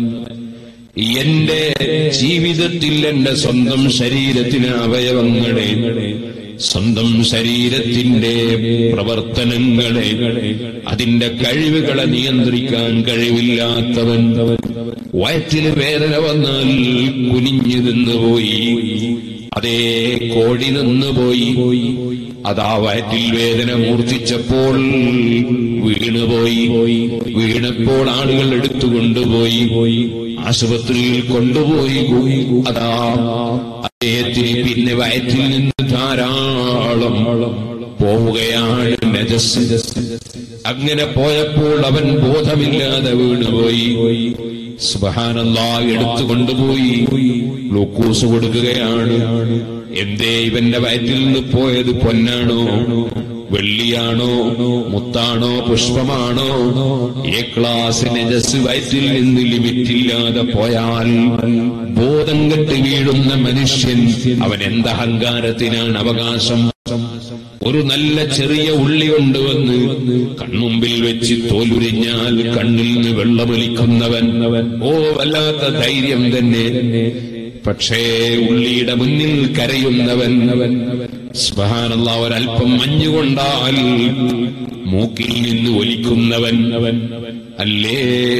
എന്റെ ജീവിതത്തിൽ എന്റെ സ്വന്തം ശരീരത്തിന് അവയവങ്ങളെ സ്വന്തം ശരീരത്തിന്റെ പ്രവർത്തനങ്ങളെ അതിന്റെ കഴിവുകളെ നിയന്ത്രിക്കാൻ കഴിവില്ലാത്തവൻ വയറ്റിൽ വേദന വന്നാൽ കുനിഞ്ഞു നിന്നുപോയി അതേ കോടി നിന്നുപോയി അതാ വയറ്റിൽ വേദന മൂർച്ഛിച്ചപ്പോൾ വീണുപോയി വീണപ്പോൾ ആളുകൾ എടുത്തുകൊണ്ടുപോയി ആശുപത്രിയിൽ കൊണ്ടുപോയി അതാ അദ്ദേഹത്തിന് പിന്നെ വയറ്റിൽ നിന്ന് ധാരാളം പോവുകയാണ് നജസ് അങ്ങനെ പോയപ്പോൾ അവൻ ബോധമില്ലാതെ വീണുപോയി സുബഹാനല്ലാ എടുത്തു കൊണ്ടുപോയി ഗ്ലൂക്കോസ് കൊടുക്കുകയാണ് എന്തേ ഇവന്റെ വയറ്റിൽ നിന്ന് പോയത് പൊന്നാണോ വെള്ളിയാണോ മുത്താണോ പുഷ്പമാണോ എ ക്ലാസ് നജസ് വയറ്റിൽ നിന്ന് ലിമിറ്റില്ലാതെ പോയാൽ ബോധം കെട്ട് വീഴുന്ന മനുഷ്യൻ അവൻ എന്തഹങ്കാരത്തിനാണ് അവകാശം ഒരു നല്ല ചെറിയ ഉള്ളി കൊണ്ടുവന്ന് കൺമുമ്പിൽ വെച്ച് തോലുരിഞ്ഞാൽ കണ്ണിൽ നിന്ന് വെള്ളമൊലിക്കുന്നവൻ ഓ വല്ലാത്ത ധൈര്യം തന്നെ പക്ഷേ ഉള്ളിയുടെ മുന്നിൽ കരയുന്നവൻ സ്മഹാനുള്ള ഒരൽപ്പം മഞ്ഞുകൊണ്ടാൽ മൂക്കിൽ നിന്ന് ഒലിക്കുന്നവൻ അല്ലേ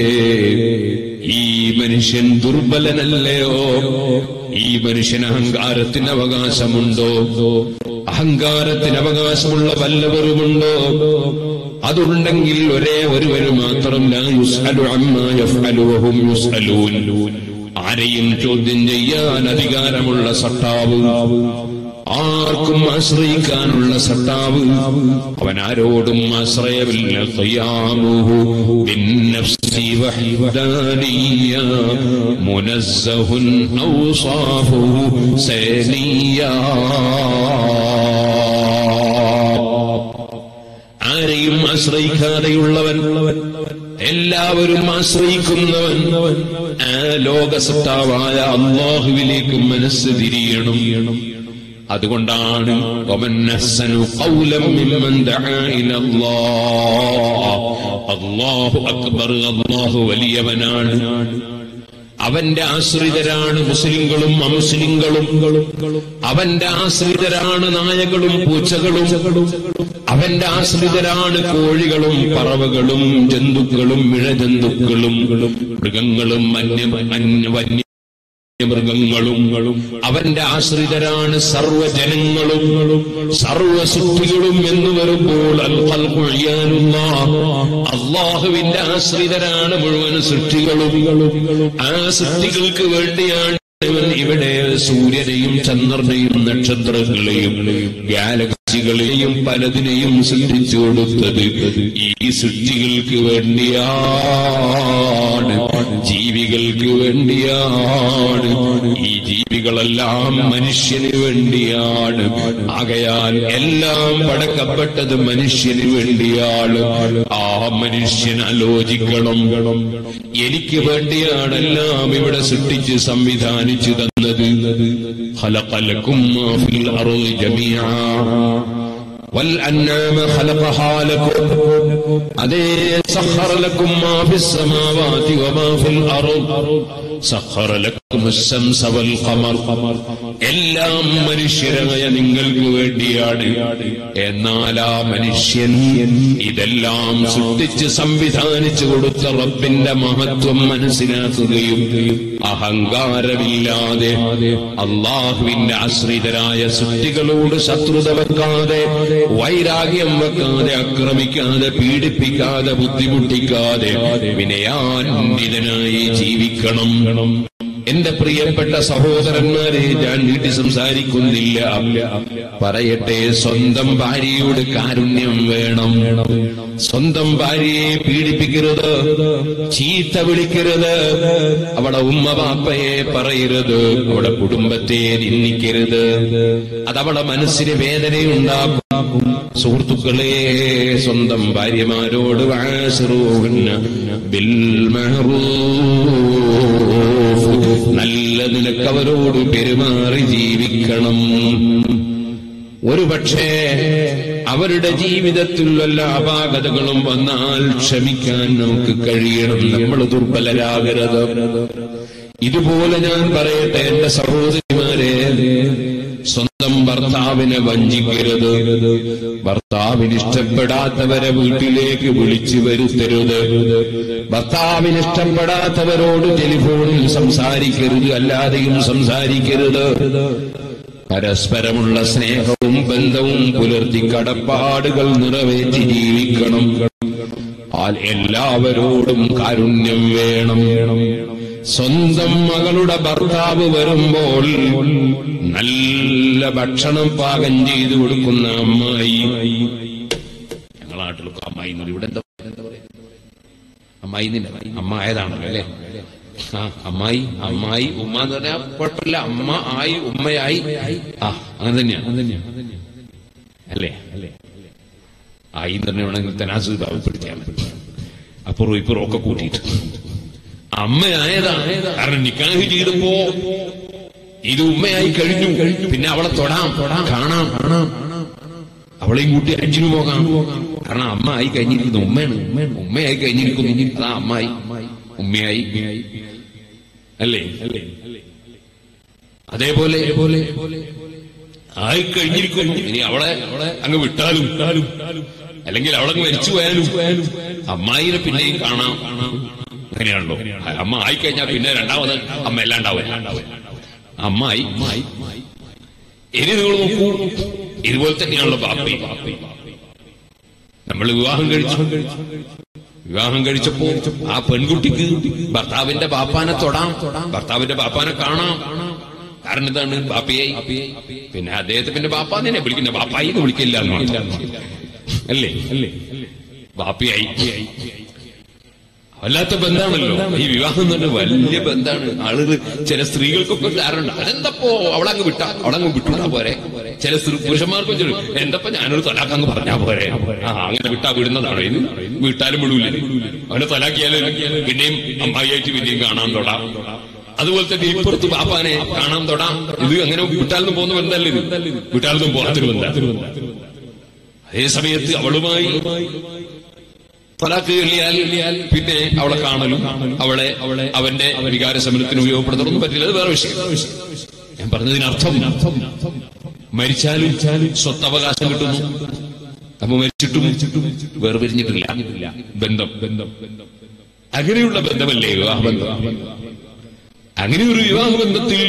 ഈ മനുഷ്യൻ ദുർബലനല്ലയോ ഈ മനുഷ്യന് അഹങ്കാരത്തിന് അവകാശമുണ്ടോ അഹങ്കാരത്തിന് അവകാശമുള്ള വല്ലവരുമുണ്ടോ അതുണ്ടെങ്കിൽ ഒരേ ഒരുവര് മാത്രം ലാ യുസ്അലു അമ്മാ യഫ്അലു വഹും യുസ്അലൂൻ ആരെയും ചോദ്യം ചെയ്യാൻ അധികാരമുള്ള സട്ടാവ് ആർക്കും ആശ്രയിക്കാനുള്ള സട്ടാവ് അവൻ ആരോടും ആശ്രയമില്ല ഖിയാമുഹു ബിന്നഫ്സി വഹ്ദാനിയ മുനസ്സഹുൻ ഔസാഫുഹു സനിയ ആരെയും ആശ്രയിക്കാതെയുള്ളവൻ എല്ലാവരും ആശ്രയിക്കുന്നവൻ ആ ലോകസത്താവായ അള്ളാഹുവിലേക്ക് മനസ്സ് തിരിയണം അതുകൊണ്ടാണ് ومن أحسن قولا ممن دعا إلى الله അള്ളാഹു അക്ബർ അള്ളാഹു വലിയവനാണ് അവന്റെ ആശ്രിതരാണ് മുസ്ലിങ്ങളും അമുസ്ലിങ്ങളും അവന്റെ ആശ്രിതരാണ് നായകളും പൂച്ചകളും അവന്റെ ആശ്രിതരാണ് കോഴികളും പറവകളും ജന്തുക്കളും ഇഴജന്തുക്കളും മൃഗങ്ങളും വന്യ വന്യ വന്യ മൃഗങ്ങളും അവന്റെ ആശ്രിതരാണ് സർവജനങ്ങളും സർവ സൃഷ്ടികളും എന്ന് വരുമ്പോൾ അൽ ഖൽഖു ഇയാലുല്ലാഹ്. അള്ളാഹുവിന്റെ ആശ്രിതരാണ് മുഴുവൻ സൃഷ്ടികളും ആ സൃഷ്ടികൾക്ക് വേണ്ടിയാണ് ഇവൻ ഇവിടെ സൂര്യനെയും ചന്ദ്രനെയും നക്ഷത്രങ്ങളെയും ഗാലക്സികളെയും പലതിനെയും സൃഷ്ടിച്ചു കൊടുത്തത് ഈ സൃഷ്ടികൾക്ക് വേണ്ടിയാണ് ജീവികൾക്ക് വേണ്ടിയാണ് ഈ ജീവികളെല്ലാം മനുഷ്യന് വേണ്ടിയാണ് ആകയാൽ എല്ലാം പടക്കപ്പെട്ടത് മനുഷ്യന് വേണ്ടിയാണ് ആ മനുഷ്യൻ ആലോചിക്കണം എനിക്ക് വേണ്ടിയാണ് എല്ലാം ഇവിടെ സൃഷ്ടിച്ച് സംവിധാനിച്ചു തന്നത് خلقلكم ما في الأرض جميعا والأنعام خلقها لكم അതേ سخر لكم ما في السماوات وما في الأرض سخر لكم الشمس والقمر എല്ലാം മനുഷ്യരായ നിങ്ങൾക്ക് വേണ്ടിയാണ് എന്നാൽ ആ മനുഷ്യൻ ഇതെല്ലാം സൃഷ്ടിച്ച് സംവിധാനിച്ചു കൊടുത്ത റബ്ബിന്റെ മഹത്വം മനസ്സിലാക്കുകയും അഹങ്കാരമില്ലാതെ അള്ളാഹുവിന്റെ ആശ്രിതരായ സൃഷ്ടികളോട് ശത്രുത വെക്കാതെ വൈരാഗ്യം വെക്കാതെ ആക്രമിക്കാതെ പീഡിപ്പിക്കാതെ ബുദ്ധിമുട്ടിക്കാതെ വിനയാന്വിതനായി ജീവിക്കണം എന്റെ പ്രിയപ്പെട്ട സഹോദരന്മാരെ ഞാൻ വീട്ടിൽ സംസാരിക്കുന്നില്ല പറയട്ടെ സ്വന്തം ഭാര്യയോട് കാരുണ്യം വേണം സ്വന്തം ഭാര്യയെ പീഡിപ്പിക്കരുത് ചീത്ത വിളിക്കരുത് അവളെ ഉമ്മ ബാപ്പയെ പറയരുത് അവളെ കുടുംബത്തെ നിന്ദിക്കരുത് അതവളെ മനസ്സിന് വേദനയുണ്ടാക്കും സുഹൃത്തുക്കളെ സ്വന്തം ഭാര്യമാരോട് വാശിറൂന്ന ബിൽ മഹറൂഫ് നല്ല നിലക്ക് അവരോട് പെരുമാറി ജീവിക്കണം ഒരു പക്ഷേ അവരുടെ ജീവിതത്തിൽ വല്ല അപാകതകളും വന്നാൽ ക്ഷമിക്കാൻ നമുക്ക് കഴിയണം നമ്മൾ ദുർബലരാകരുത് ഇതുപോലെ ഞാൻ പറയട്ടെ എന്റെ സഹോദരിമാരെ സ്വന്തം ഭർത്താവിനെ വഞ്ചിക്കരുത് ഭർത്താവിന് ഇഷ്ടപ്പെടാത്തവരെ വീട്ടിലേക്ക് വിളിച്ചു വരുത്തരുത് ഭർത്താവിന് ഇഷ്ടപ്പെടാത്തവരോട് ടെലിഫോണിൽ സംസാരിക്കരുത് അല്ലാതെയും സംസാരിക്കരുത് പരസ്പരമുള്ള സ്നേഹവും ബന്ധവും പുലർത്തി കടപ്പാടുകൾ നിറവേറ്റി ജീവിക്കണം ആ എല്ലാവരോടും കാരുണ്യം വേണം സ്വന്തം മകളുടെ ഭർത്താവ് വരുമ്പോൾ നല്ല ഭക്ഷണം പാകം ചെയ്തു കൊടുക്കുന്ന അമ്മായി ഞങ്ങളെ നാട്ടിലൊക്കെ അമ്മായി എന്ന് പറയും. ഇവിടെ എന്താ എന്താ പറയാ അമ്മായി നിന്റെ അമ്മ ആയതാണല്ലോ അല്ലേ ആ അമ്മായി അമ്മായി ഉമ്മ എന്ന് പറഞ്ഞാൽ കുഴപ്പമില്ല അമ്മ ആയി ഉമ്മയായി ആ അങ്ങനെ തന്നെയാണ് അല്ലേ ആയി എന്ന് പറഞ്ഞ വേണമെങ്കിൽ തനാസ് താവപ്പെടുത്തിയാൽ മതി അപ്പുറവും ഇപ്പുറവും ഒക്കെ കൂട്ടിയിട്ട് അമ്മയായതാണ് കാരണം നിക്കാഹ് ചെയ്തപ്പോ ഇത് ഉമ്മയായി കഴിഞ്ഞു പിന്നെ അവളെ തൊടാം തൊടാം കാണാം കാണാം അവളെയും കൂട്ടി അഞ്ചിനു പോകാം കാരണം അമ്മ ആയി കഴിഞ്ഞിരിക്കുന്നു ഉമ്മയാണ് ഉമ്മയായി കഴിഞ്ഞിരിക്കുന്നു അതാ അമ്മായി ഉമ്മയായി അല്ലേ അല്ലേ അതേപോലെ ആയി കഴിഞ്ഞിരിക്കുന്നു ഇനി അവളെ അങ്ങ് വിട്ടാലും അല്ലെങ്കിൽ അവളങ്ങ് മരിച്ചു പോയാലും അമ്മായിനെ പിന്നെയും കാണാം അങ്ങനെയാണല്ലോ അമ്മ ആയിക്കഴിഞ്ഞാൽ പിന്നെ രണ്ടാമത് അമ്മ എല്ലാണ്ടാവും അമ്മായി ഇനി നിങ്ങൾ നോക്കൂ ഇതുപോലെ തന്നെയാണല്ലോ ബാപ്പി നമ്മൾ വിവാഹം കഴിച്ചു വിവാഹം കഴിച്ചപ്പോ ആ പെൺകുട്ടിക്ക് ഭർത്താവിന്റെ ബാപ്പാനെ തൊടാം ഭർത്താവിന്റെ ബാപ്പാനെ കാണാം കാരണം എന്താണ് ബാപ്പയായി പിന്നെ അദ്ദേഹത്തെ പിന്നെ ബാപ്പ തന്നെ വിളിക്കുന്ന ബാപ്പായി എന്ന് വിളിക്കില്ല എന്ന് മാത്രം. അല്ലേ അല്ലേ ബാപ്പയായി വല്ലാത്ത ബന്ധാണല്ലോ ഈ വിവാഹം എന്ന് പറഞ്ഞാൽ വലിയ ബന്ധാണ് ആളുകൾ ചില സ്ത്രീകൾക്കൊക്കെ ധാരണ അതെന്തപ്പോ അവളങ്ങ് വിട്ടാ അവളങ്ങ് വിട്ടുവിട്ടാ പോരെ ചില സ്ത്രീ പുരുഷന്മാർക്കും ചെറു എന്തപ്പോ ഞാനൊരു തലാക്കങ്ങ് പറഞ്ഞാ പോരെ ആ അങ്ങനെ വിട്ടാ വിടുന്നതാണോ ഇത് വിട്ടാലും വിടൂല അവനെ തലാക്കിയാലും പിന്നെയും അമ്മായിയായിട്ട് പിന്നെയും കാണാൻ തൊടാം അതുപോലെ തന്നെ ഇപ്പുറത്ത് പാപ്പാനെ കാണാൻ തൊടാം ഇത് അങ്ങനെ വിട്ടാലൊന്നും പോകുന്ന ബന്ധമല്ല ഇത് വിട്ടാലൊന്നും പോകാത്തൊരു ബന്ധം അതേ സമയത്ത് അവളുമായി തലാക്ക് എള്ളിയാൽ പിന്നെ അവളെ കാണലും അവളെ അവളെ അവന്റെ വികാര സമരത്തിന് ഉപയോഗപ്പെടുത്തണമെന്ന് പറ്റില്ല അത് വേറെ വിഷയം ഞാൻ പറഞ്ഞതിനർത്ഥം മരിച്ചാലും സ്വത്തവകാശം കിട്ടുന്നു അപ്പൊ മരിച്ചിട്ടും വേർപിരിഞ്ഞിട്ടില്ല ബന്ധം ബന്ധം അങ്ങനെയുള്ള ബന്ധമല്ലേ വിവാഹബന്ധം അങ്ങനെ ഒരു വിവാഹബന്ധത്തിൽ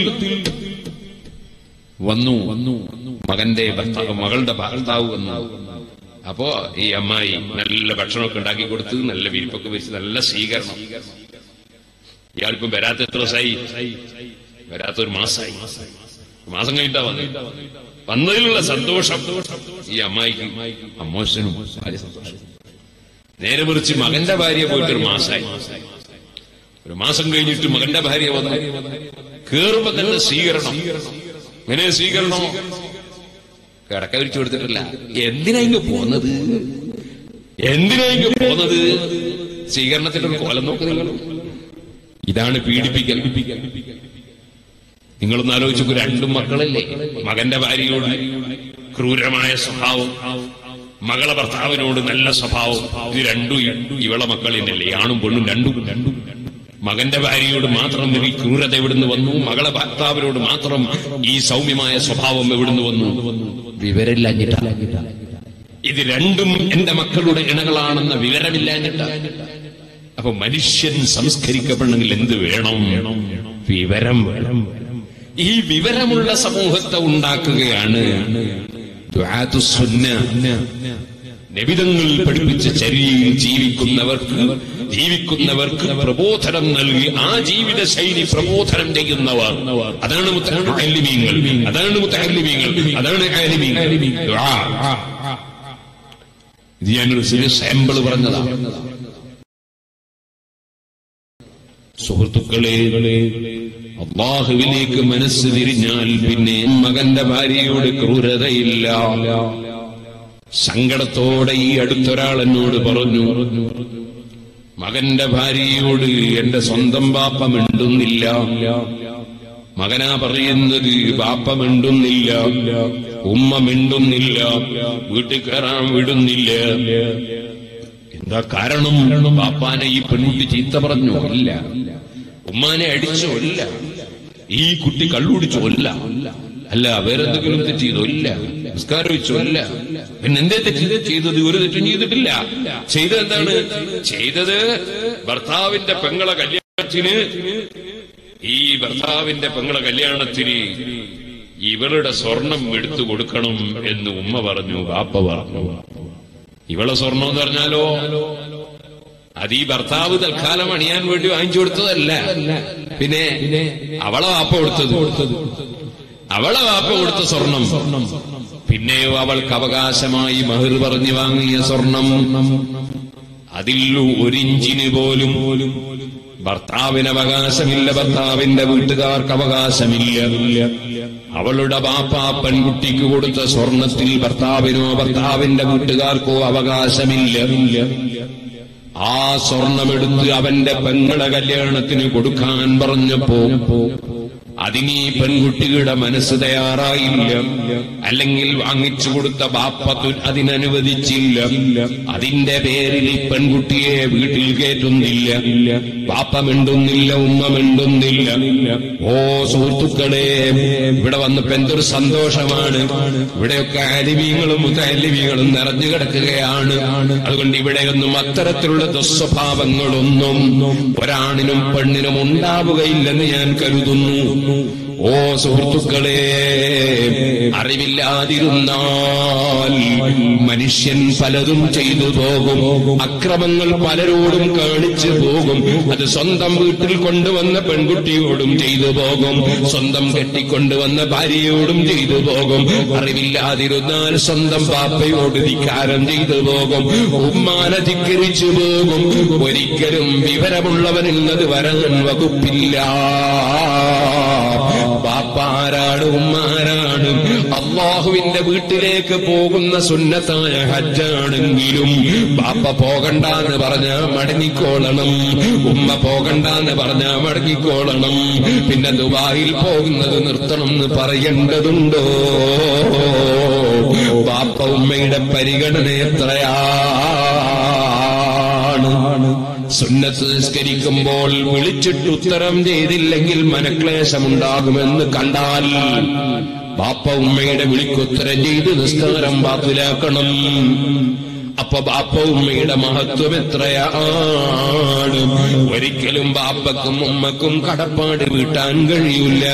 വന്നു വന്നു മകന്റെ ഭർത്താവ് മകളുടെ ഭർത്താവ് വന്നു അപ്പോ ഈ അമ്മായി നല്ല ഭക്ഷണമൊക്കെ ഉണ്ടാക്കി കൊടുത്ത് നല്ല വിരിപ്പൊക്കെ വെച്ച് നല്ല സ്വീകരണം ഇയാളിപ്പം വരാത്ത എത്ര ദിവസമായി വരാത്ത ഒരു മാസമായി മാസം കഴിഞ്ഞിട്ടാ വന്നത് വന്നതിലുള്ള സന്തോഷം ഈ അമ്മായിക്കും അമ്മോശനും ഭാര്യ സന്തോഷം നേരെ മറിച്ച് മകന്റെ ഭാര്യ പോയിട്ട് ഒരു മാസമായി ഒരു മാസം കഴിഞ്ഞിട്ട് മകന്റെ ഭാര്യ വന്നു കേറുമ്പോ തന്നെ സ്വീകരണം ഇങ്ങനെ സ്വീകരണമോ കിടക്ക വിരിച്ചു കൊടുത്തിട്ടില്ല എന്തിനാ ഇങ്ങ് പോന്നത് എന്തിനാ ഇങ്ങ് പോന്നത് സ്വീകരണത്തിന്റെ ഒരു കോലം നോക്ക് നിങ്ങൾ ഇതാണ് പീഡിപ്പിക്കൽ നിങ്ങളൊന്ന് ആലോചിച്ചു രണ്ടും മക്കളല്ലേ മകന്റെ ഭാര്യയോട് ക്രൂരമായ സ്വഭാവം മകളെ ഭർത്താവിനോട് നല്ല സ്വഭാവം ഇത് രണ്ടും ഇവളെ മക്കൾ തന്നെയല്ലേ ആണും പെണ്ണും രണ്ടും രണ്ടും മകന്റെ ഭാര്യയോട് മാത്രം ഈ ക്രൂരത എവിടുന്ന് വന്നു മകളെ ഭർത്താവിനോട് മാത്രം ഈ സൗമ്യമായ സ്വഭാവം എവിടുന്ന് വന്നു വിവരമില്ലാഞ്ഞിട്ട ഇത് രണ്ടും എന്റെ മക്കളുടെ ഇണകളാണെന്ന വിവരമില്ലാഞ്ഞിട്ട അപ്പൊ മനുഷ്യൻ സംസ്കരിക്കപ്പെടണമെങ്കിൽ എന്ത് വേണം വിവരം വേണം ഈ വിവരമുള്ള സമൂഹത്തെ ഉണ്ടാക്കുകയാണ് ദുആത്തു സുന്ന. നബിതങ്ങൾ പഠിപ്പിച്ച ചര്യയിൽ ജീവിക്കുന്നവർക്ക് ജീവിക്കുന്നവർക്ക് പ്രബോധനം നൽകി ആ ജീവിത ശൈലി പ്രബോധനം ചെയ്യുന്നവർ അതാണ് മുത്തല്ലിമീങ്ങൾ അതാണ് മുത്തല്ലിമീങ്ങൾ അതാണ് ആലിമീങ്ങൾ. ദുആ. ഇത് ഞാനൊരു ചെറിയ സാമ്പിൾ പറഞ്ഞതാണ് സുഹൃത്തുക്കളെ അള്ളാഹുവിലേക്ക് മനസ്സ് തിരിഞ്ഞാൽ പിന്നെ മകന്റെ ഭാര്യയോട് ക്രൂരതയില്ല സങ്കടത്തോടെ ഈ അടുത്തൊരാൾ എന്നോട് പറഞ്ഞു മകന്റെ ഭാര്യയോട് എന്റെ സ്വന്തം ബാപ്പ മിണ്ടുന്നില്ല മകനാ പറയുന്നത് ബാപ്പ മിണ്ടുന്നില്ല ഉമ്മ മിണ്ടുന്നില്ല വീട്ടിൽ കയറാൻ വിടുന്നില്ല എന്താ കാരണം ബാപ്പാനെ ഈ പെൺകുട്ടി ചീത്ത പറഞ്ഞു ഇല്ല ഉമ്മാനെ അടിച്ചോ ഇല്ല ഈ കുട്ടി കള്ളുടിച്ചോ ഇല്ല അല്ല വേറെന്തെങ്കിലും തെറ്റ് ചെയ്തോ ഇല്ല നിസ്കാരം വെച്ചോ ഇല്ല പിന്നെ എന്തേ തെറ്റ് ചെയ്തത് ഒരു തെറ്റും ചെയ്തിട്ടില്ല ചെയ്തത് എന്താണ് ചെയ്തത് ഭർത്താവിന്റെ പെങ്ങളെ കല്യാണത്തിന് ഈ ഭർത്താവിന്റെ പെങ്ങളെ കല്യാണത്തിന് ഇവളുടെ സ്വർണം എടുത്തു കൊടുക്കണം എന്ന് ഉമ്മ പറഞ്ഞു ബാപ്പ പറഞ്ഞു ഇവളെ സ്വർണം എന്ന് പറഞ്ഞാലോ അത് ഈ ഭർത്താവ് തൽക്കാലം അണിയാൻ വേണ്ടി വാങ്ങിച്ചു കൊടുത്തതല്ല പിന്നെ അവളെ വാപ്പ കൊടുത്തത് അവളെ വാപ്പ കൊടുത്ത സ്വർണം പിന്നെയോ അവൾക്ക് അവകാശമായി മഹിർ പറഞ്ഞു വാങ്ങിയ സ്വർണം അതിൽ ഒരിഞ്ചിന് പോലും ഭർത്താവിന് അവകാശമില്ല ഭർത്താവിന്റെ വീട്ടുകാർക്ക് അവകാശമില്ല അവളുടെ ബാപ്പ പെൺകുട്ടിക്ക് കൊടുത്ത സ്വർണത്തിൽ ഭർത്താവിനോ ഭർത്താവിന്റെ വീട്ടുകാർക്കോ അവകാശമില്ല ആ സ്വർണമെടുത്ത് അവന്റെ പെങ്ങളെ കല്യാണത്തിന് കൊടുക്കാൻ പറഞ്ഞപ്പോ അതിനീ പെൺകുട്ടിയുടെ മനസ്സ് തയ്യാറായില്ല അല്ലെങ്കിൽ വാങ്ങിച്ചു കൊടുത്ത ബാപ്പത്തു അതിനനുവദിച്ചില്ല അതിന്റെ പേരിൽ ഈ പെൺകുട്ടിയെ വീട്ടിൽ കയറ്റുന്നില്ല ബാപ്പ മിണ്ടുന്നില്ല ഉമ്മ മിണ്ടുന്നില്ല ഓ സുഹൃത്തുക്കളെ ഇവിടെ വന്നപ്പോ എന്തൊരു സന്തോഷമാണ് ഇവിടെയൊക്കെ അലിവീങ്ങളും മുത്തലിവീങ്ങളും നിറഞ്ഞു കിടക്കുകയാണ് അതുകൊണ്ട് ഇവിടെയൊന്നും അത്തരത്തിലുള്ള ദുസ്വഭാവങ്ങളൊന്നും ഒരാണിനും പെണ്ണിനും ഉണ്ടാവുകയില്ലെന്ന് ഞാൻ കരുതുന്നു ഓ സുഹൃത്തുക്കളെ അറിവില്ലാതിരുന്നാൽ മനുഷ്യൻ പലതും ചെയ്തു പോകും അക്രമങ്ങൾ പലരോടും കാണിച്ചു പോകും അത് സ്വന്തം വീട്ടിൽ കൊണ്ടുവന്ന പെൺകുട്ടിയോടും ചെയ്തു പോകും സ്വന്തം കെട്ടിക്കൊണ്ടുവന്ന ഭാര്യയോടും ചെയ്തു പോകും അറിവില്ലാതിരുന്നാൽ സ്വന്തം പാപ്പയോട് ധിക്കാരം ചെയ്തു പോകും ഉമ്മാനെ ധിക്കരിച്ചു പോകും ഒരിക്കലും വിവരമുള്ളവനിന്നത് വരാൻ വകുപ്പില്ല ബാപ്പാരാണ് ഉമ്മാരാണ് അള്ളാഹുവിന്റെ വീട്ടിലേക്ക് പോകുന്ന സുന്നത്തായ ഹജ്ജാണെങ്കിലും ബാപ്പ പോകണ്ടെന്ന് പറഞ്ഞാ മടങ്ങിക്കോളണം ഉമ്മ പോകണ്ടെന്ന് പറഞ്ഞാ മടങ്ങിക്കോളണം പിന്നെ ദുബായിൽ പോകുന്നത് നിർത്തണം എന്ന് പറയേണ്ടതുണ്ടോ ബാപ്പ ഉമ്മയുടെ പരിഗണന എത്രയാണ് സുന്നത്ത് നിസ്കരിക്കുമ്പോൾ വിളിച്ചിട്ട് ഉത്തരം ചെയ്തില്ലെങ്കിൽ മനക്ലേശമുണ്ടാകുമെന്ന് കണ്ടാൽ ബാപ്പ ഉമ്മയുടെ വിളിക്കുത്തരം ചെയ്ത് നിസ്കാരം ബാത്തിലാക്കണം അപ്പൊ ബാപ്പ ഉമ്മയുടെ മഹത്വം എത്രയാണ് ഒരിക്കലും ബാപ്പക്കും ഉമ്മക്കും കടപ്പാട് വീട്ടാൻ കഴിയില്ല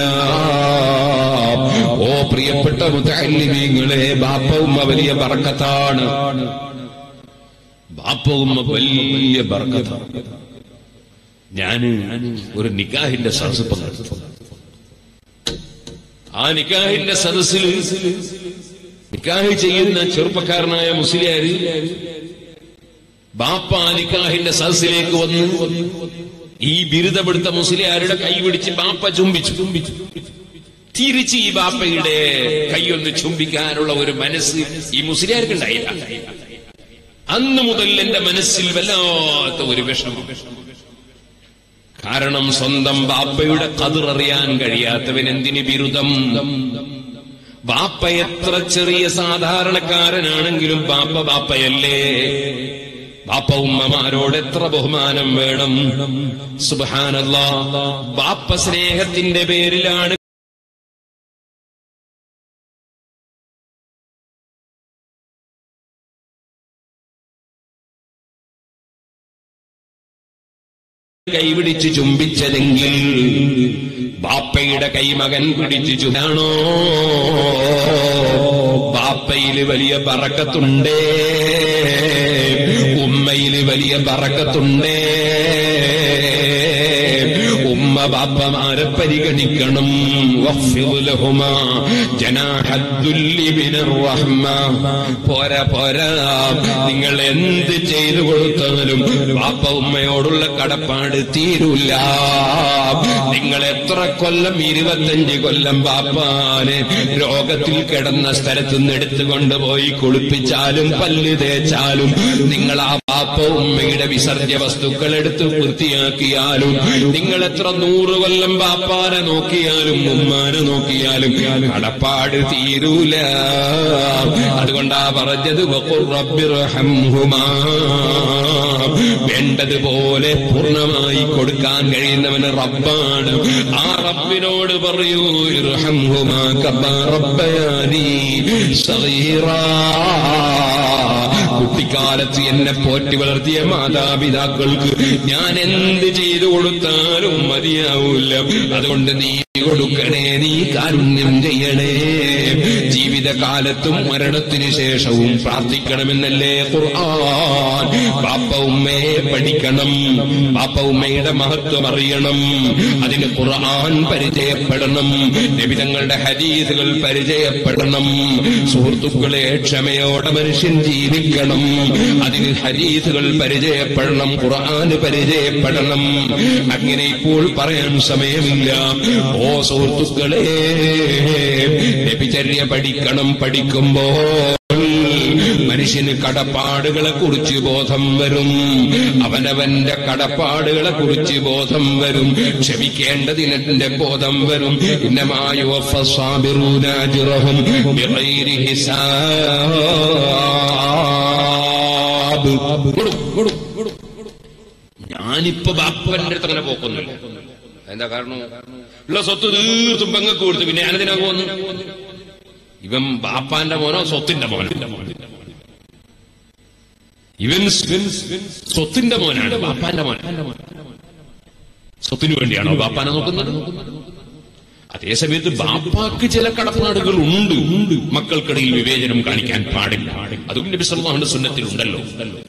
ഓ പ്രിയപ്പെട്ട മുത്തല്ലിമീങ്ങളെ ബാപ്പ ഉമ്മ വലിയ ബർക്കത്താണ് ബാപ്പ ഉമ്മ വലിയ ബർക്കത്താണ് ഞാന് ഒരു നിക്കാഹിന്റെ സദസ് പങ്കെടുത്തു ആ നിക്കാഹിന്റെ സദസ്സിൽ നിക്കാഹ് ചെയ്യുന്ന ചെറുപ്പക്കാരനായ മുസ്ലിയാര് ബാപ്പ ആ നിക്കാഹിന്റെ സദസ്സിലേക്ക് വന്ന് ഈ ബിരുദമെടുത്ത മുസ്ലിയാരുടെ കൈ പിടിച്ച് ബാപ്പ ചുംബിച്ചു ചുംബിച്ചു തിരിച്ച് ഈ ബാപ്പയുടെ കൈയൊന്ന് ചുംബിക്കാനുള്ള ഒരു മനസ്സ് ഈ മുസ്ലിയാർക്ക് ഉണ്ടായില്ല അന്ന് മുതൽ എന്റെ മനസ്സിൽ വല്ലാത്ത ഒരു വിഷമം കാരണം സ്വന്തം ബാപ്പയുടെ കതിററിയാൻ കഴിയാത്തവൻ എന്തിന് ബിരുദം ബാപ്പ എത്ര ചെറിയ സാധാരണക്കാരനാണെങ്കിലും ബാപ്പ ബാപ്പയല്ലേ ബാപ്പ ഉമ്മമാരോട് എത്ര ബഹുമാനം വേണം സുബാനല്ല ബാപ്പ സ്നേഹത്തിന്റെ പേരിലാണ് കൈപിടിച്ച് ചുംബിച്ചതെങ്കിൽ ബാപ്പയുടെ കൈ മകൻ പിടിച്ച് ചുടാണോ ബാപ്പയില് വലിയ പറക്കത്തുണ്ടേ ഉമ്മയില് വലിയ പറക്കത്തുണ്ടേ ഉമ്മ ബാപ്പമാരെ പരിഗണിക്കണം വഖ്ഫിദ് ലഹുമാ ജനാഹദ്ദുല്ലി മിനർ റഹ്മ പോരാ പോരാ നിങ്ങൾ എന്ത് ചെയ്തു കൊടുത്താലും ബാപ്പ ഉമ്മയോടുള്ള കടപ്പാട് തീരൂല നിങ്ങൾ എത്ര കൊല്ലം ഇരുപത്തഞ്ച് കൊല്ലം ബാപ്പാനെ രോഗത്തിൽ കിടന്ന സ്ഥലത്ത് നിന്ന് എടുത്തുകൊണ്ടുപോയി കുളിപ്പിച്ചാലും പല്ല് തേച്ചാലും നിങ്ങൾ ആ ബാപ്പ ഉമ്മയുടെ വിസർജ്യ വസ്തുക്കൾ എടുത്ത് വൃത്തിയാക്കിയാലും നിങ്ങൾ എത്ര നൂറ് കൊല്ലം ബാപ്പാനെ നോക്കിയാലും ഉമ്മാനെ നോക്കിയാലും കടപ്പാട് തീരൂല അതുകൊണ്ടാ പറഞ്ഞത് വഖുർ റബ്ബിർഹംഹുമാ. വേണ്ടതുപോലെ പൂർണ്ണമായി കൊടുക്കാൻ കഴിയുന്നവന് റബ്ബാണ് ആ റബ്ബിനോട് പറയൂ ഇർഹംഹുമാ കമാ റബ്ബയാനി സഗീറാ കുട്ടിക്കാലത്ത് എന്നെ പോറ്റി വളർത്തിയ മാതാപിതാക്കൾക്ക് ഞാൻ എന്ത് ചെയ്തു കൊടുത്താലും മതിയാവൂല അതുകൊണ്ട് നീ കൊടുക്കണേ നീ കാരുണ്യം ചെയ്യണേ ജീവിതകാലത്തും മരണത്തിന് ശേഷവും പ്രാർത്ഥിക്കണമെന്നല്ലേ ഖുർആൻ ബാപ്പ ഉമ്മയെ പഠിക്കണം ബാപ്പ ഉമ്മയുടെ മഹത്വം അറിയണം അതിന് ഖുർആൻ പരിചയപ്പെടണം നബിതങ്ങളുടെ ഹദീസുകൾ പരിചയപ്പെടണം സുഹൃത്തുക്കളെ ക്ഷമയോടെ മനുഷ്യൻ ജീവിക്കണം അതിന് ഹരീസുകൾ പരിചയപ്പെടണം ഖുർആൻ പരിചയപ്പെടണം അങ്ങനെ ഇപ്പോൾ പറയാൻ സമയമില്ല ഓ സുഹൃത്തുക്കളെ നബിചര്യ പഠിക്കണം പഠിക്കുമ്പോൾ മനുഷ്യന് കടപ്പാടുകളെ കുറിച്ച് ബോധം വരും അവനവന്റെ കടപ്പാടുകളെ കുറിച്ച് ബോധം വരും ക്ഷമിക്കേണ്ടതിനെ ബോധം വരും ഇന്നമായോ ഞാനിപ്പോ ബാപ്പന്റെ അടുത്ത് അങ്ങനെ പോക്കൊന്നുമില്ല എന്താ കാരണം ഉള്ള സ്വത്ത് തീർത്തും പെങ്ങൾക്ക് കൊടുത്തു പിന്നെ ഞാനതിനാ പോന്നു ഇവൻ ബാപ്പാന്റെ മോനോ സ്വത്തിന്റെ മോനോ ഇവൻ സ്വത്തിന്റെ മോനാണ് ബാപ്പാന്റെ മോൻ സ്വത്തിനു വേണ്ടിയാണോ ബാപ്പാനെ നോക്കുന്നത് അതേസമയത്ത് ബാപ്പാക്ക് ചില കടപ്പാടുകൾ ഉണ്ട് ഉണ്ട് മക്കൾക്കിടയിൽ വിവേചനം കാണിക്കാൻ പാടില്ല അതും നബി സല്ലല്ലാഹു സുന്നത്തിൽ ഉണ്ടല്ലോ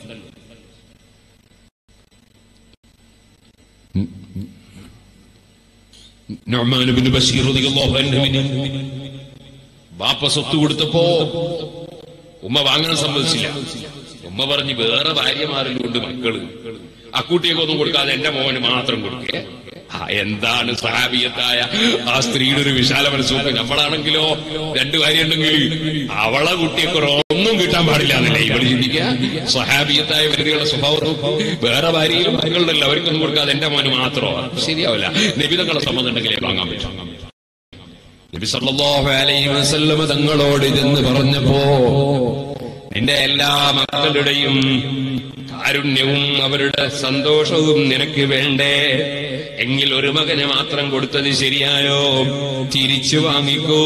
നഅ്മാൻ ഇബ്നു ബശീർ റളിയല്ലാഹു അൻഹുവിന് ബാപ്പ സ്വത്ത് കൊടുത്തപ്പോ ഉമ്മ വാങ്ങാൻ സമ്മതിച്ചില്ല ഉമ്മ പറഞ്ഞ് വേറെ ഭാര്യമാരെല്ലാം ഉണ്ട് മക്കള് അക്കൂട്ടിയൊക്കെ ഒന്നും കൊടുക്കാതെ എന്റെ മോന് മാത്രം കൊടുക്കേ ആ എന്താണ് സഹാബിയത്തായ ആ സ്ത്രീയുടെ ഒരു വിശാല മനസ്സൊക്കെ നമ്മളാണെങ്കിലോ രണ്ടു കാര്യമുണ്ടെങ്കിൽ അവളെ കുട്ടിയൊക്കെ ഒന്നും കിട്ടാൻ പാടില്ല എന്നല്ലേ ഇവള് ചിന്തിക്കുക സഹാബിയത്തായ വ്യക്തികളുടെ സ്വഭാവം നോക്കൂ. വേറെ ഭാര്യയിലും മക്കളുണ്ടല്ലോ അവർക്കൊന്നും കൊടുക്കാതെ എന്റെ മോന് മാത്രമോ ശരിയാവില്ല നിബിതങ്ങളെ സമ്മതം ഉണ്ടെങ്കിലേ വാങ്ങാൻ പറ്റും നബി സല്ലല്ലാഹു അലൈഹി വസല്ലമ തങ്ങളോട് ഇതെന്ന് പറഞ്ഞപ്പോ നിന്റെ എല്ലാ മക്കളുടെയും കാരുണ്യവും അവരുടെ സന്തോഷവും നിനക്ക് വേണ്ടേ എങ്കിൽ ഒരു മകന് മാത്രം കൊടുത്തത് ശരിയായോ തിരിച്ചു വാങ്ങിക്കോ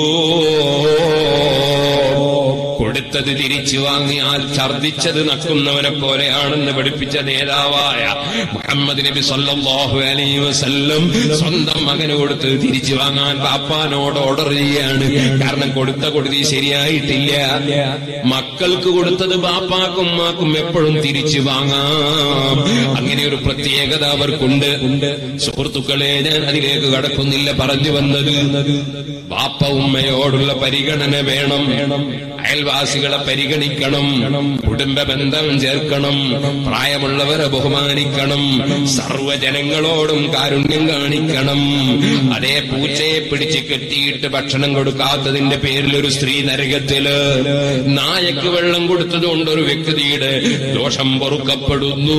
കൊടുത്തത് തിരിച്ചു വാങ്ങിയാൽ ഛർദിച്ചത് നക്കുന്നവനെ പോലെയാണെന്ന് പഠിപ്പിച്ച നേതാവായ മുഹമ്മദ് നബി സല്ലല്ലാഹു അലൈഹി വസല്ലം സ്വന്തം മകന് കൊടുത്തത് തിരിച്ചു വാങ്ങാൻ ബാപ്പാനോട് ഓർഡർ ചെയ്യാണ് കാരണം കൊടുത്ത കൊടുതി ശരിയായിട്ടില്ല മക്കൾക്ക് കൊടുത്തത് ബാപ്പാക്കും ഉമ്മാക്കും എപ്പോഴും തിരിച്ചു വാങ്ങാം അങ്ങനെ ഒരു പ്രത്യേകത അവർക്കുണ്ട് സുഹൃത്തുക്കളെ ഞാൻ അതിലേക്ക് കടക്കുന്നില്ല പറഞ്ഞു വന്നത് ബാപ്പ ഉമ്മയോടുള്ള പരിഗണന വേണം അയൽവാസികളെ പരിഗണിക്കണം കുടുംബ ബന്ധം ചേർക്കണം പ്രായമുള്ളവരെ ബഹുമാനിക്കണം സർവ്വജനങ്ങളോടും കാരുണ്യം കാണിക്കണം അതേ പൂച്ചയെ പിടിച്ച് കെട്ടിയിട്ട് ഭക്ഷണം കൊടുക്കാത്തതിന്റെ പേരിൽ ഒരു സ്ത്രീ നരകത്തില് നായക്ക് വെള്ളം കൊടുത്തതുകൊണ്ട് ഒരു വ്യക്തിയുടെ ദോഷം പൊറുക്കപ്പെടുന്നു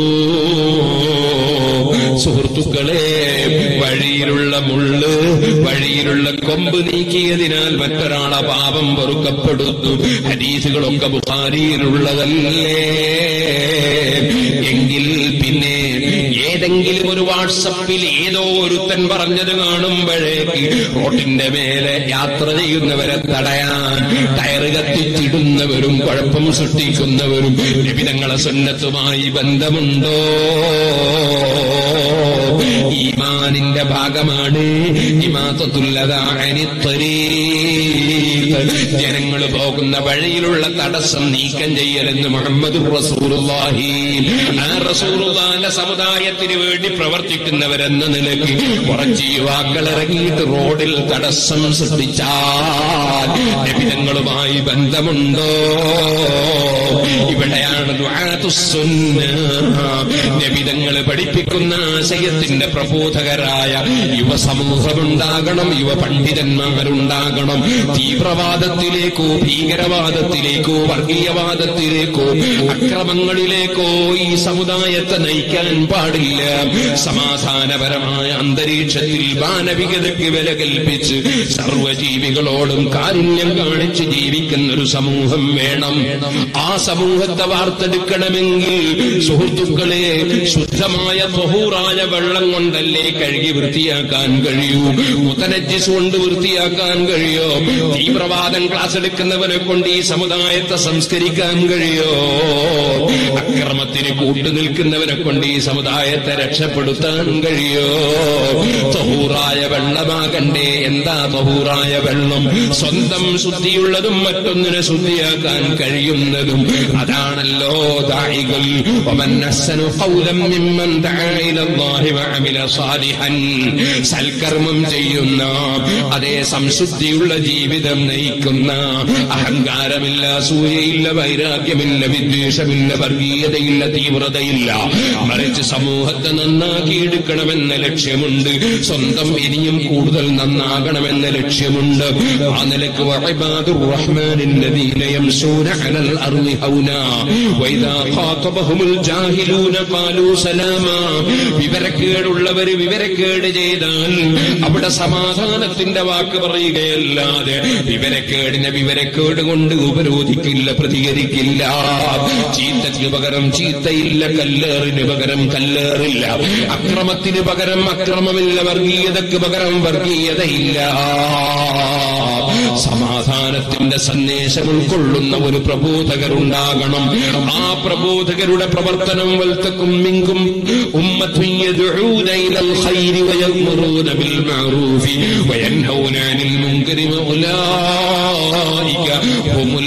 സുഹൃത്തുക്കളെ വഴിയിലുള്ള മുള്ള് വഴിയിലുള്ള കൊമ്പ് നീക്കിയതിനാൽ മറ്റൊരാളെ പാപം പൊറുക്കപ്പെടുന്നു ഹദീസുകളൊക്കെ ബുഖാരിയിലുള്ളതല്ലേ എങ്കിൽ പിന്നെ ഏതെങ്കിലും ഒരു വാട്സപ്പിൽ ഏതോ ഒരുത്തൻ പറഞ്ഞത് കാണുമ്പോഴേക്ക് റോട്ടിന്റെ മേലെ യാത്ര ചെയ്യുന്നവരെ തടയാൻ ടയറ് കത്തിച്ചിടുന്നവരും കുഴപ്പം സൃഷ്ടിക്കുന്നവരും ലഭിതങ്ങളെ സുന്നത്തുമായി ബന്ധമുണ്ടോ ഈമാനിന്റെ ഭാഗമാണ് ജനങ്ങൾ പോകുന്ന വഴിയിലുള്ള തടസ്സം നീക്കം ചെയ്യലെന്ന് മുഹമ്മദ് റസൂലുള്ളാഹി ആ റസൂലുള്ളാന്റെ സമുദായത്തിന് വേണ്ടി പ്രവർത്തിക്കുന്നവരെന്ന നിലയ്ക്ക് കുറച്ച് യുവാക്കൾ ഇറങ്ങിയിട്ട് റോഡിൽ തടസ്സം സൃഷ്ടിച്ചാൽ ലഭിതങ്ങളുമായി ബന്ധമുണ്ടോ ഇവിടെയാണ് നബിതങ്ങൾ പഠിപ്പിക്കുന്ന ആശയത്തിന്റെ പ്രബോധകരായ യുവസമൂഹമുണ്ടാകണം യുവ പണ്ഡിതന്മാരുണ്ടാകണം തീവ്രവാദത്തിലേക്കോ ഭീകരവാദത്തിലേക്കോ വർഗീയവാദത്തിലേക്കോ അക്രമങ്ങളിലേക്കോ ഈ സമുദായത്തെ നയിക്കാൻ പാടില്ല സമാധാനപരമായ അന്തരീക്ഷത്തിൽ മാനവികതയ്ക്ക് വില കൽപ്പിച്ച് സർവജീവികളോടും കാരുണ്യം കാണിച്ച് ജീവിക്കുന്ന ഒരു സമൂഹം വേണം ആ സമൂഹത്തെ വാർത്തെടുക്കണമെങ്കിൽ സുഹൃത്തുക്കളെ ശുദ്ധമായ ബഹൂറായ വെള്ളം കൊണ്ടല്ലേ കഴുകി വൃത്തിയാക്കാൻ കഴിയൂ മുതനജിസ് കൊണ്ട് വൃത്തിയാക്കാൻ കഴിയോ തീവ്രവാദം ക്ലാസ് എടുക്കുന്നവരെ കൊണ്ട് ഈ സമുദായത്തെ സംസ്കരിക്കാൻ കഴിയോ അക്രമത്തിന് കൂട്ടുനിൽക്കുന്നവരെ കൊണ്ട് ഈ സമുദായത്തെ രക്ഷപ്പെടുത്താൻ കഴിയോ തഹൂറായ വെള്ളമാകണ്ടേ എന്താ തഹൂറായ വെള്ളം സ്വന്തം ശുദ്ധിയുള്ളതും മറ്റൊന്നിനെ ശുദ്ധിയാക്കാൻ കഴിയുന്നതും അതാണല്ലോ ദായികൾ ومن أحسن قولا ممن دعا إلى الله وعمل صالحا സൽക്കർമ്മം ചെയ്യുന്ന അതേ സംശുദ്ധിയുള്ള ജീവിതം നയിക്കുന്ന അഹങ്കാരമില്ല സൂര്യയില്ല വൈരാഗ്യമില്ല വിദ്വേഷമില്ല വർഗീയതയില്ല തീവ്രതയില്ല മറിച്ച് സമൂഹത്തെ നന്നാക്കിയെടുക്കണമെന്ന ലക്ഷ്യമുണ്ട് സ്വന്തം ഇനിയും കൂടുതൽ നന്നാകണമെന്ന ലക്ഷ്യമുണ്ട് ആ നിലക്ക് വഅബാദുർ റഹ്മാനില്ലദീന യംശൂന അലൽ അർളി ഹൗനാ വൈദാ ഖാതബഹുമുൽ ജാഹിലൂന ഖാലൂ സലാമാ വിവരക്കേടുള്ളവര് വിവരക്കേട് ചെയ്താൽ അവിടെ സമാധാനത്തിന്റെ വാക്ക് പറയുകയല്ലാതെ വിവര വിവരക്കേടിനെ വിവരക്കേട് കൊണ്ട് ഉപരോധിക്കില്ല പ്രതികരിക്കില്ല ചീത്തയ്ക്ക് പകരം ചീത്തയില്ല കല്ലേറിന് പകരം കല്ലേറില്ല അക്രമത്തിന് പകരം അക്രമമില്ല വർഗീയതയ്ക്ക് പകരം വർഗീയതയില്ല സമാധാനത്തിന്റെ സന്ദേശം ഉൾക്കൊള്ളുന്ന ഒരു പ്രബോധകരുണ്ടാകണം ആ പ്രബോധകരുടെ പ്രവർത്തനം വൽത്തക്കും മിങ്കും ഉമ്മത്തും യദ്ഊന ഇലൽ ഖൈരി വയഅ്മുറൂന ബിൽ മഅറൂഫി വയൻഹൗന അനിൽ മുൻകരി ഉലൈക ഹുമുൽ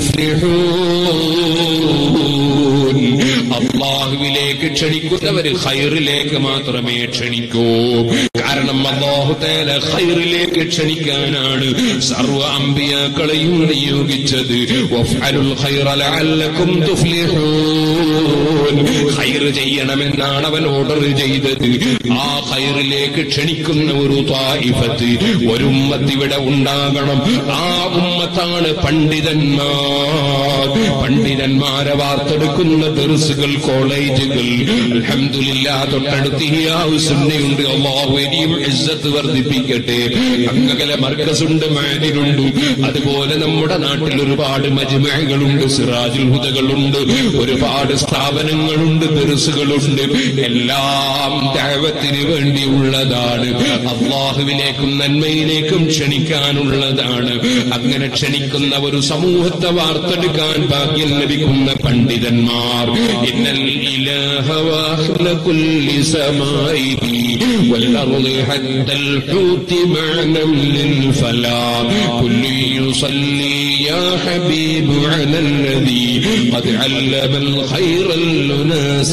മുഫ്ലിഹൂൻ അള്ളാഹുവിലേക്ക് ക്ഷണിക്കുന്നവര് ഖൈറിലേക്ക് മാത്രമേ ക്ഷണിക്കൂ കാരണം അള്ളാഹു തേല ഖൈറിലേക്ക് ക്ഷണിക്കാനാണ് സർവ അമ്പിയാക്കളെയും നിയോഗിച്ചത് വഫ്അലുൽ ഖൈറ ലഅല്ലക്കും തുഫ്ലിഹൂൻ ഖൈർ ചെയ്യണമെന്നാണ് അവൻ ഓർഡർ ചെയ്തത് ആ ഖൈറിലേക്ക് ക്ഷണിക്കുന്ന ഒരു തായിഫത്ത് ഒരു ഉമ്മത്ത് ഇവിടെ ഉണ്ടാകണം ആ ഉമ്മത്താണ് പണ്ഡിതന്മാർ പണ്ഡിതന്മാരെ വാർത്തെടുക്കുന്ന ദർസുകൾ കോളേജുകൾ അൽഹംദുലില്ല തൊട്ടടുത്ത് ഹിയാവ് സുന്നയുണ്ട് അള്ളാഹു ഇനിയും ഇസ്സത്ത് വർദ്ധിപ്പിക്കട്ടെ അങ്ങകല മർക്കസുണ്ട് മാനിലുണ്ട് അതുപോലെ നമ്മുടെ നാട്ടിൽ ഒരുപാട് മജ്മകളുണ്ട് സിറാജുൽ ഹുദകളുണ്ട് ഒരുപാട് സ്ഥാപനങ്ങളുണ്ട് ദർസുകളുണ്ട് എല്ലാം ദൈവത്തിന് വേണ്ടിയുള്ളതാണ് അള്ളാഹുവിലേക്കും നന്മയിലേക്കും ക്ഷണിക്കാനുള്ളതാണ് അങ്ങനെ ക്ഷണിക്കുന്ന ഒരു സമൂഹത്തെ വാർത്തെടുക്കാൻ ഭാഗ്യം ലഭിക്കുന്ന പണ്ഡിതന്മാർ ഇന്നൽ ഇലാഹ വാഹ്ല കുല്ലി സമാഇഹി والأرض حتى الحوت معنى للفلاح كل يصلي يا حبيب على الذي قد علم الخير الناس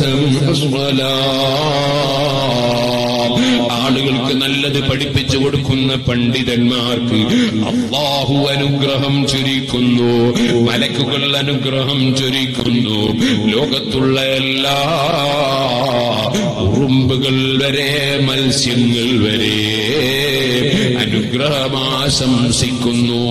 ആളുകൾക്ക് നല്ലത് പഠിപ്പിച്ചു കൊടുക്കുന്ന പണ്ഡിതന്മാർക്ക് അള്ളാഹു അനുഗ്രഹം ചൊരിക്കുന്നു മലക്കുകൾ അനുഗ്രഹം ചൊരിക്കുന്നു ലോകത്തുള്ള എല്ലാ ഉറുമ്പുകൾ വരെ മത്സ്യങ്ങൾ വരെ അനുഗ്രഹമാശംസിക്കുന്നു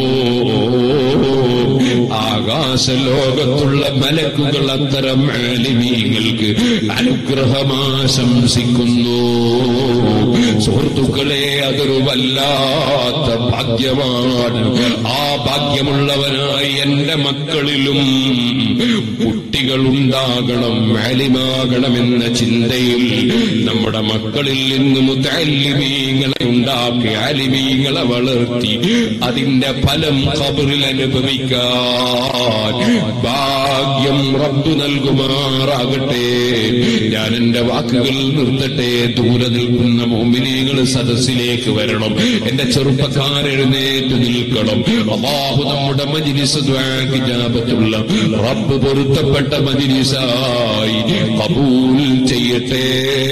ആകാശലോകത്തുള്ള മലക്കുകൾ അത്തരം ആലിമീങ്ങൾക്ക് അനുഗ്രഹമാശംസിക്കുന്നു സുഹൃത്തുക്കളെ അതൊരു വല്ലാത്ത ഭാഗ്യമാണ് ആ ഭാഗ്യമുള്ളവനായി എന്റെ മക്കളിലും കുട്ടികൾ ഉണ്ടാകണം ആലിമാകണമെന്ന ചിന്തയിൽ നമ്മുടെ മക്കളിൽ നിന്ന് മുത്തല്ലിമീങ്ങളെ ഉണ്ടാക്കി ആലിമീങ്ങളെ വളർത്തി അതിന്റെ ഫലം ഖബറിൽ അനുഭവിക്കാൻ ഭാഗ്യം റബ്ബ് നൽകുമാറാകട്ടെ ഞാൻ എന്റെ വാക്കുകൾ നിർത്തട്ടെ ദൂരെ നിൽക്കുന്ന മോമിനികൾ സദസ്സിലേക്ക് വരണം എന്റെ ചെറുപ്പക്കാരെഴുന്നേറ്റ് നിൽക്കണം അള്ളാഹു നമ്മുടെ മജിലിസ് ദ്വാക്കിജാപത്തുള്ള റബ്ബ് പൊരുത്തപ്പെട്ട മജിലിസായി കബൂൽ ചെയ്യട്ടെ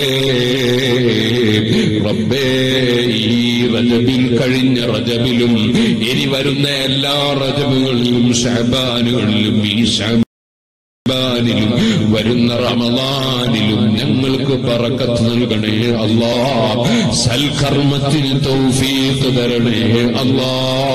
റബ്ബേ ഈ റജബിൽ കഴിഞ്ഞ റജബിലും ഇനി വരുന്ന എല്ലാ റജബുകളിലും ഷഹബാനുകളിലും ഈ ഷഹബാനിലും വരുന്ന റമദാനിലും ഞങ്ങൾക്ക് പറക്കത്ത് നൽകണേ അല്ലാ സൽക്കർമ്മത്തിന് തൗഫീഖ് തരണേ അല്ലാ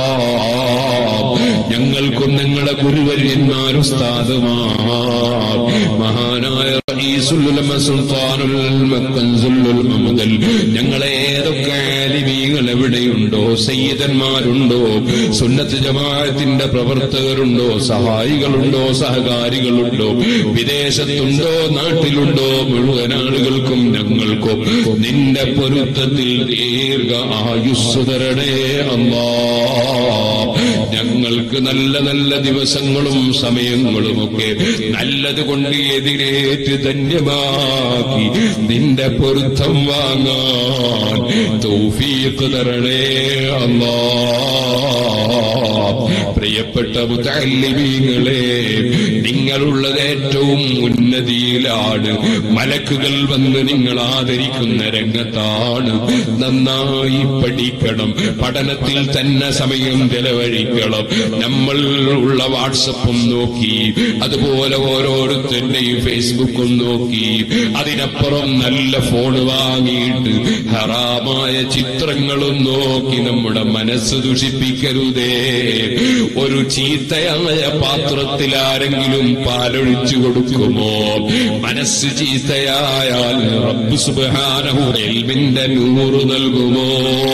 ഞങ്ങൾക്കും ഞങ്ങളെ ഗുരുവര്യന്മാർ ഉസ്താദുമാർ മഹാനായ റഈസുൽ സുൽത്താനുൽ മക്കൻസുൽ മുതൽ ഞങ്ങളെ ഏതൊക്കെ ആലിമീങ്ങൾ എവിടെയുണ്ടോ സയ്യിദന്മാരുണ്ടോ സുന്നത്ത് ജമാഅത്തിന്റെ പ്രവർത്തകരുണ്ടോ സഹായികളുണ്ടോ സഹകാരികളുണ്ടോ വിദേശത്തുണ്ടോ നാട്ടിലുണ്ടോ മുഴുവൻ ആളുകൾക്കും ഞങ്ങൾക്കും നിന്റെ പൊരുത്തത്തിൽ ദീർഘ ആയുസ് തരണേ അല്ലാ ഞങ്ങൾക്ക് നല്ല നല്ല ദിവസങ്ങളും സമയങ്ങളുമൊക്കെ നല്ലത് കൊണ്ട് എതിരേറ്റ് ധന്യമാക്കി നിന്റെ പൊരുത്തം വാങ്ങാൻ തൗഫീഖ് തരണേ അല്ലാ പ്രിയപ്പെട്ട മുത്തല്ലിമീങ്ങളെ നിങ്ങളുള്ളത് ഏറ്റവും ഉന്നതിയിലാണ് മലക്കുകൾ വന്ന് നിങ്ങൾ ആദരിക്കുന്ന രംഗത്താണ് നന്നായി പഠിക്കണം പഠനത്തിൽ തന്നെ സമയം ചെലവഴിക്കണം നമ്മൾ ഉള്ള വാട്സപ്പും നോക്കി അതുപോലെ ഓരോരുത്തരുടെയും ഫേസ്ബുക്കും നോക്കി അതിനപ്പുറം നല്ല ഫോൺ വാങ്ങിയിട്ട് ഹറാമായ ചിത്രങ്ങളും നോക്കി നമ്മുടെ മനസ്സ് ദുഷിപ്പിക്കരുതേ ഒരു ചീത്തയായ പാത്രത്തിൽ ആരെങ്കിലും പാലൊഴിച്ചു കൊടുക്കുമോ മനസ്സ് ചീത്തയായാൽ റബ്ബ് സുബ്ഹാനഹു എൽമിന്റെ നൂറ് നൽകുമോ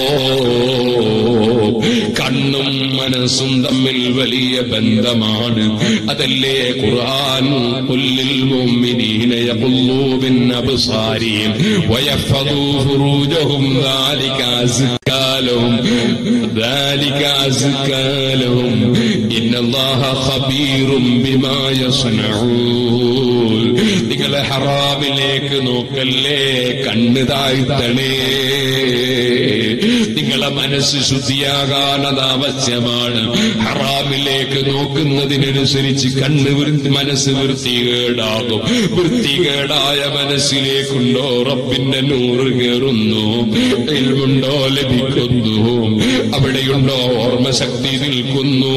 കണ്ണും മനസ്സും തമ്മിൽ വലിയ ബന്ധമാണ് അതല്ലേ ഖുർആൻ കുല്ലിൽ മുഅ്മിനീന യഖുല്ലൂ ബിൻ അബ്സാരിഹിം വയഹ്ഫദൂ ഫുറൂജഹും ذلك أزكى لهم ذلك أزكى لهم إن الله خبير بما يصنعون നിങ്ങളെ ഹറാമിലേക്ക് നോക്കല്ലേ കണ്ണ് താഴ്ത്തണേ നിങ്ങളെ മനസ്സ് ശുദ്ധിയാകാൻ അത് ആവശ്യമാണ് ഹറാമിലേക്ക് നോക്കുന്നതിനനുസരിച്ച് കണ്ണ് വൃത്തി മനസ്സ് വൃത്തികേടാകും വൃത്തികേടായ മനസ്സിലേക്കുണ്ടോ റബ്ബിന്റെ നൂറ് കയറുന്നു ഇൽമുണ്ടോ ലഭിക്കുന്നു അവിടെയുണ്ടോ ഓർമ്മശക്തി നിൽക്കുന്നു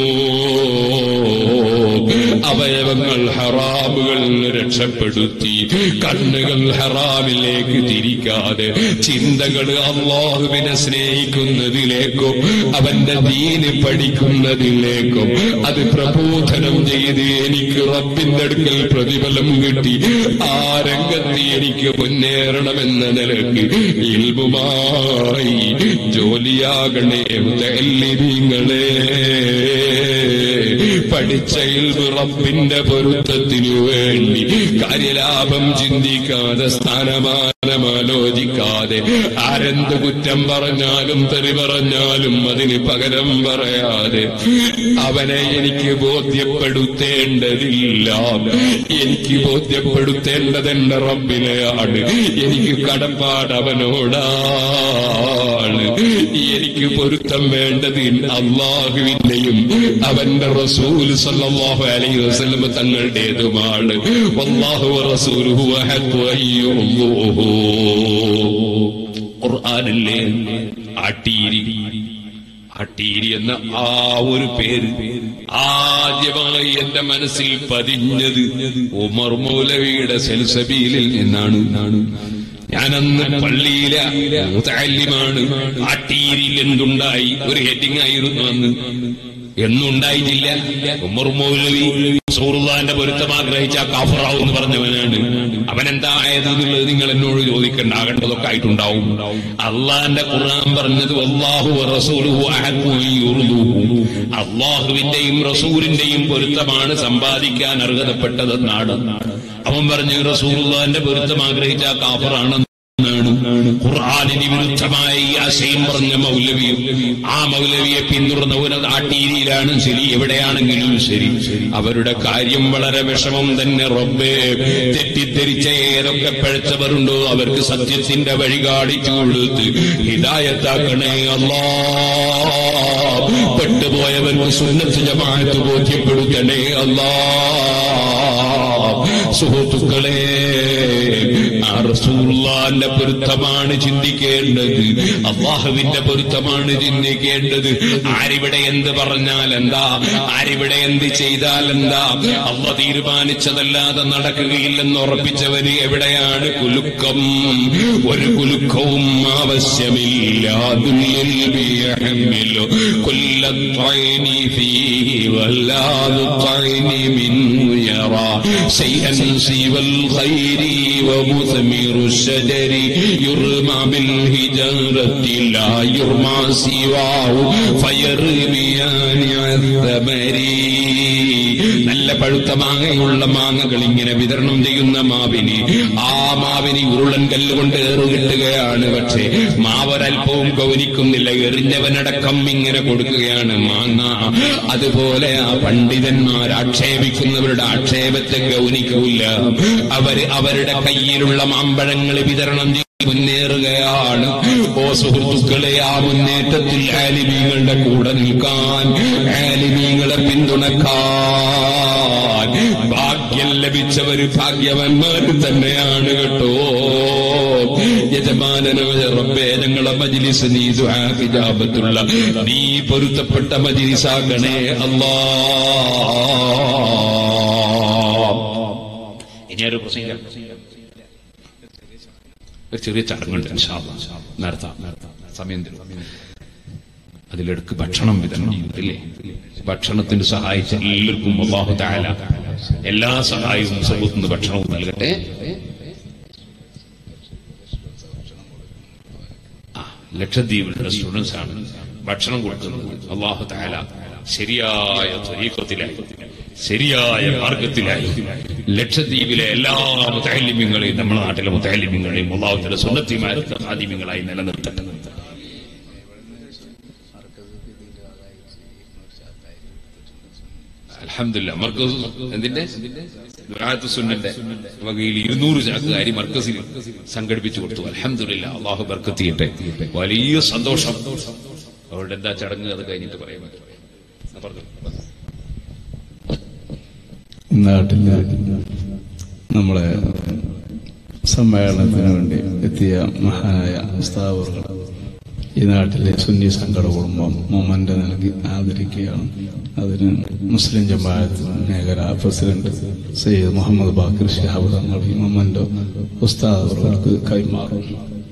അവയവങ്ങൾ ഹറാമുകൾ രക്ഷപ്പെടുത്തി കണ്ണുകൾ ഹറാമിലേക്ക് തിരിക്കാതെ ചിന്തകൾ അള്ളാഹുവിനെ സ്നേഹിക്കുന്നതിലേക്കും അവന്റെ ദീന് പഠിക്കുന്നതിലേക്കും അത് പ്രബോധനം ചെയ്ത് എനിക്ക് റബ്ബിന്റെ അടുക്കൽ പ്രതിഫലം കിട്ടി ആ രംഗത്ത് എനിക്ക് മുന്നേറണമെന്ന നിലക്ക് ഇൽമുമായി ജോലിയാകണേ മുതല്ലിങ്ങളെ പഠിച്ച ഇൽമ് റബ്ബിന്റെ പൊരുത്തത്തിനു വേണ്ടി കാര്യലാഭം ചിന്തിക്കാതെ സ്ഥാനമാനം ആലോചിക്കാതെ ആരെന്ത് കുറ്റം പറഞ്ഞാലും തെറി പറഞ്ഞാലും അതിന് പകരം പറയാതെ അവനെ എനിക്ക് ബോധ്യപ്പെടുത്തേണ്ടതില്ല എനിക്ക് ബോധ്യപ്പെടുത്തേണ്ടത് എന്റെ റബ്ബിനെയാണ് എനിക്ക് കടപ്പാട് അവനോടാണ് എനിക്ക് പൊരുത്തം വേണ്ടത് അള്ളാഹുവിന്റെയും അവന്റെ റസൂൽ സല്ലല്ലാഹു അലൈഹി വസല്ലം തങ്ങളുടേതുമാണ് വല്ലാഹു റസൂലുഹു അഹഖു അയ്യുഹു ഖുർആനിലെ ആട്ടീരി ആട്ടീരി എന്ന ആ ഒരു പേര് ആദ്യമായി എന്റെ മനസ്സിൽ പതിഞ്ഞത് ഉമർ മൗലവിയുടെ സെൽസബീലിൽ നിന്നാണ് ഞാനന്ന് പള്ളിയിലെ മുതല്ലിമാണ് ആട്ടീരിൽ എന്തുണ്ടായി ഒരു ഹെഡിങ് ആയിരുന്നു അന്ന് എന്നുണ്ടായിട്ടില്ല ഉമർ മൗലവി സൂറുദാന്റെ പൊരുത്തം ആഗ്രഹിച്ച കാഫറാവ് എന്ന് പറഞ്ഞവനാണ് അവനെന്താ ആയത് എന്നുള്ളത് നിങ്ങൾ എന്നോട് ചോദിക്കണ്ട ആകേണ്ടതൊക്കെ ആയിട്ടുണ്ടാവും അള്ളാന്റെ ഖുർആൻ പറഞ്ഞത് അള്ളാഹു റസൂലുഹു അഹഖു അൻ യുർദുഹു. അള്ളാഹുവിന്റെയും റസൂലിന്റെയും പൊരുത്തമാണ് സമ്പാദിക്കാൻ അർഹതപ്പെട്ടതെന്നാണ് അവൻ പറഞ്ഞു റസൂലുള്ളാന്റെ പൊരുത്തം ആഗ്രഹിച്ച കാഫറാണ് എന്നാണ് ഖുർആാനിന് വിരുദ്ധമായ ഈ ആശയം പറഞ്ഞ മൗലവിയും ആ മൗലവിയെ പിന്തുടർന്നവരത് ആട്ടീരിയിലാണ് ശരി എവിടെയാണെങ്കിലും ശരി അവരുടെ കാര്യം വളരെ വിഷമം തന്നെ റബ്ബേ തെറ്റിദ്ധരിച്ച ഏതൊക്കെ പഴച്ചവരുണ്ടോ അവർക്ക് സത്യത്തിന്റെ വഴി കാണിച്ചു കൊടുത്ത് ഹിദായത്താക്കണേ അല്ലാ പെട്ടുപോയവർക്ക് സുന്നത്ത് ജമാഅത്ത് ബോധ്യപ്പെടുത്തണേ അല്ലാ സുഹൃത്തുക്കളെ ആ റസൂലുള്ളാന്റെ പൊരുത്തമാണ് ചിന്തിക്കേണ്ടത് അള്ളാഹുവിന്റെ പൊരുത്തമാണ് ചിന്തിക്കേണ്ടത് ആരിവിടെ എന്ത് പറഞ്ഞാൽ എന്താ ആരിവിടെ എന്ത് ചെയ്താൽ എന്താ അള്ള തീരുമാനിച്ചതല്ലാതെ നടക്കുകയില്ലെന്ന് ഉറപ്പിച്ചവന് എവിടെയാണ് കുലുക്കം ഒരു കുലുക്കവും ആവശ്യമില്ല ദുനിയൽ ബിയഹ്മിലു കുല്ലത്വൈനി ഫീഹി വല്ലാതുത്വൈനി മിൻഹു യറാ شيئا سوى الخير ومثمر الشجر يرمى بالهجرة لا يرمى سواه فيرميان الثمر നല്ല പഴുത്ത മാങ്ങയുള്ള മാങ്ങകൾ ഇങ്ങനെ വിതരണം ചെയ്യുന്ന മാവിന് ആ മാവിന് ഉരുളൻ കല്ലുകൊണ്ട് ഏറു കിട്ടുകയാണ് പക്ഷേ മാവൊരൽപ്പവും ഗൗനിക്കുന്നില്ല എറിഞ്ഞവനടക്കം ഇങ്ങനെ കൊടുക്കുകയാണ് മാങ്ങ അതുപോലെ ആ പണ്ഡിതന്മാർ ആക്ഷേപിക്കുന്നവരുടെ ആക്ഷേപത്തെ ഗൗനിക്കൂല അവര് അവരുടെ കയ്യിലുള്ള മാമ്പഴങ്ങൾ വിതരണം ചെയ്യും മുന്നേറുകയാണ് ഓ സുഹൃത്തുക്കളെ ആ മുന്നേറ്റത്തിൽ ആലിമീങ്ങളുടെ കൂടെ നിൽക്കാൻ ആലിമീങ്ങളെ പിന്തുണക്കാൻ ഭാഗ്യം ലഭിച്ചവര് ഭാഗ്യവന്മാർ തന്നെയാണ് കേട്ടോ യജമാനനായ റബ്ബേ ഞങ്ങളെ മജിലിസ് നീ ദുആഹിജാബത്തുള്ള നീ പൊരുത്തപ്പെട്ട മജിലിസാകണേ അല്ലാ ഇനി ഒരു പ്രസംഗം ഒരു ചെറിയ ചടങ്ങുണ്ട് ഇൻഷാ അല്ലാ. നടത്താം സമയം തരും അതിലെടുക്ക് ഭക്ഷണം വിതരണം ചെയ്യും ഇല്ലേ ഭക്ഷണത്തിന് സഹായിച്ച എല്ലാവർക്കും അള്ളാഹു താല എല്ലാ സഹായവും സമ്പത്തുന്ന ഭക്ഷണവും നൽകട്ടെ ആ, ലക്ഷദ്വീപിലുള്ള സ്റ്റുഡൻസ് ആണ് ഭക്ഷണം കൊടുക്കുന്നത് അള്ളാഹു താല ശരിയായ ത്വരീക്കത്തിലായി ശരിയായ മാർഗത്തിലായി ലക്ഷദ്വീപിലെ എല്ലാ മുത്തഹല്യമ്യങ്ങളെയും നമ്മുടെ നാട്ടിലെ മുത്തഹല്യമ്യങ്ങളെയും അള്ളാഹുത്തിന്റെ സുന്നത്തിമാരുടെ ആദിമ്യങ്ങളായി നിലനിർത്തട്ടെ അലഹമില്ല മർക്കസ് എന്തിന്റെ ദുരാത്ത് സുന്നന്റെ വകയിൽ ഇരുന്നൂറ് ചാക്ക് അരി മർക്കസിൽ സംഘടിപ്പിച്ചു കൊടുത്തു അലഹമില്ല അള്ളാഹു ബർക്കത്ത് ചെയ്യട്ടെ വലിയ സന്തോഷം അവരുടെ എന്താ ചടങ്ങ് അത് കഴിഞ്ഞിട്ട് പറയാൻ പറ്റും പറഞ്ഞു നാട്ടില് നമ്മളെ സമ്മേളനത്തിന് വേണ്ടി എത്തിയ മഹാനായ സ്ഥാപകർ ഈ നാട്ടിലെ സുന്നി സംഘട കുടുംബം മൊമന്റ് നൽകി ആദരിക്കുകയാണ് അതിന് മുസ്ലിം ജമാഅത്ത് മേഖല പ്രസിഡന്റ് സയ്യിദ് മുഹമ്മദ് ബാക്കിർ ഷിഹാബ് തങ്ങൾ ഈ മൊമന്റോ ഉസ്താദർക്ക് കൈമാറും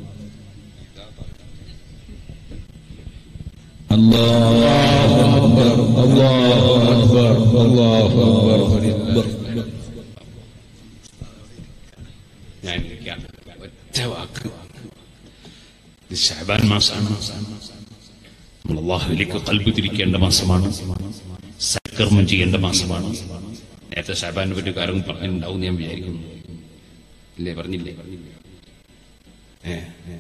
അല്ലാഹു അക്ബർ അല്ലാഹു അക്ബർ അല്ലാഹു അക്ബർ ഞാൻ ഇരിക്കാം. ഒറ്റ വാക്ക് ഇത് ഷഹബാൻ മാസമാണ് നമ്മൾ അള്ളാഹുലേക്ക് കൽബ് തിരിക്കേണ്ട മാസമാണ് സൽക്കർമ്മം ചെയ്യേണ്ട മാസമാണ് നേരത്തെ ഷഹബാനെ പറ്റി കാര്യം പറഞ്ഞിട്ടുണ്ടാവും എന്ന് ഞാൻ വിചാരിക്കുന്നു ഇല്ലേ പറഞ്ഞില്ലേ ഏ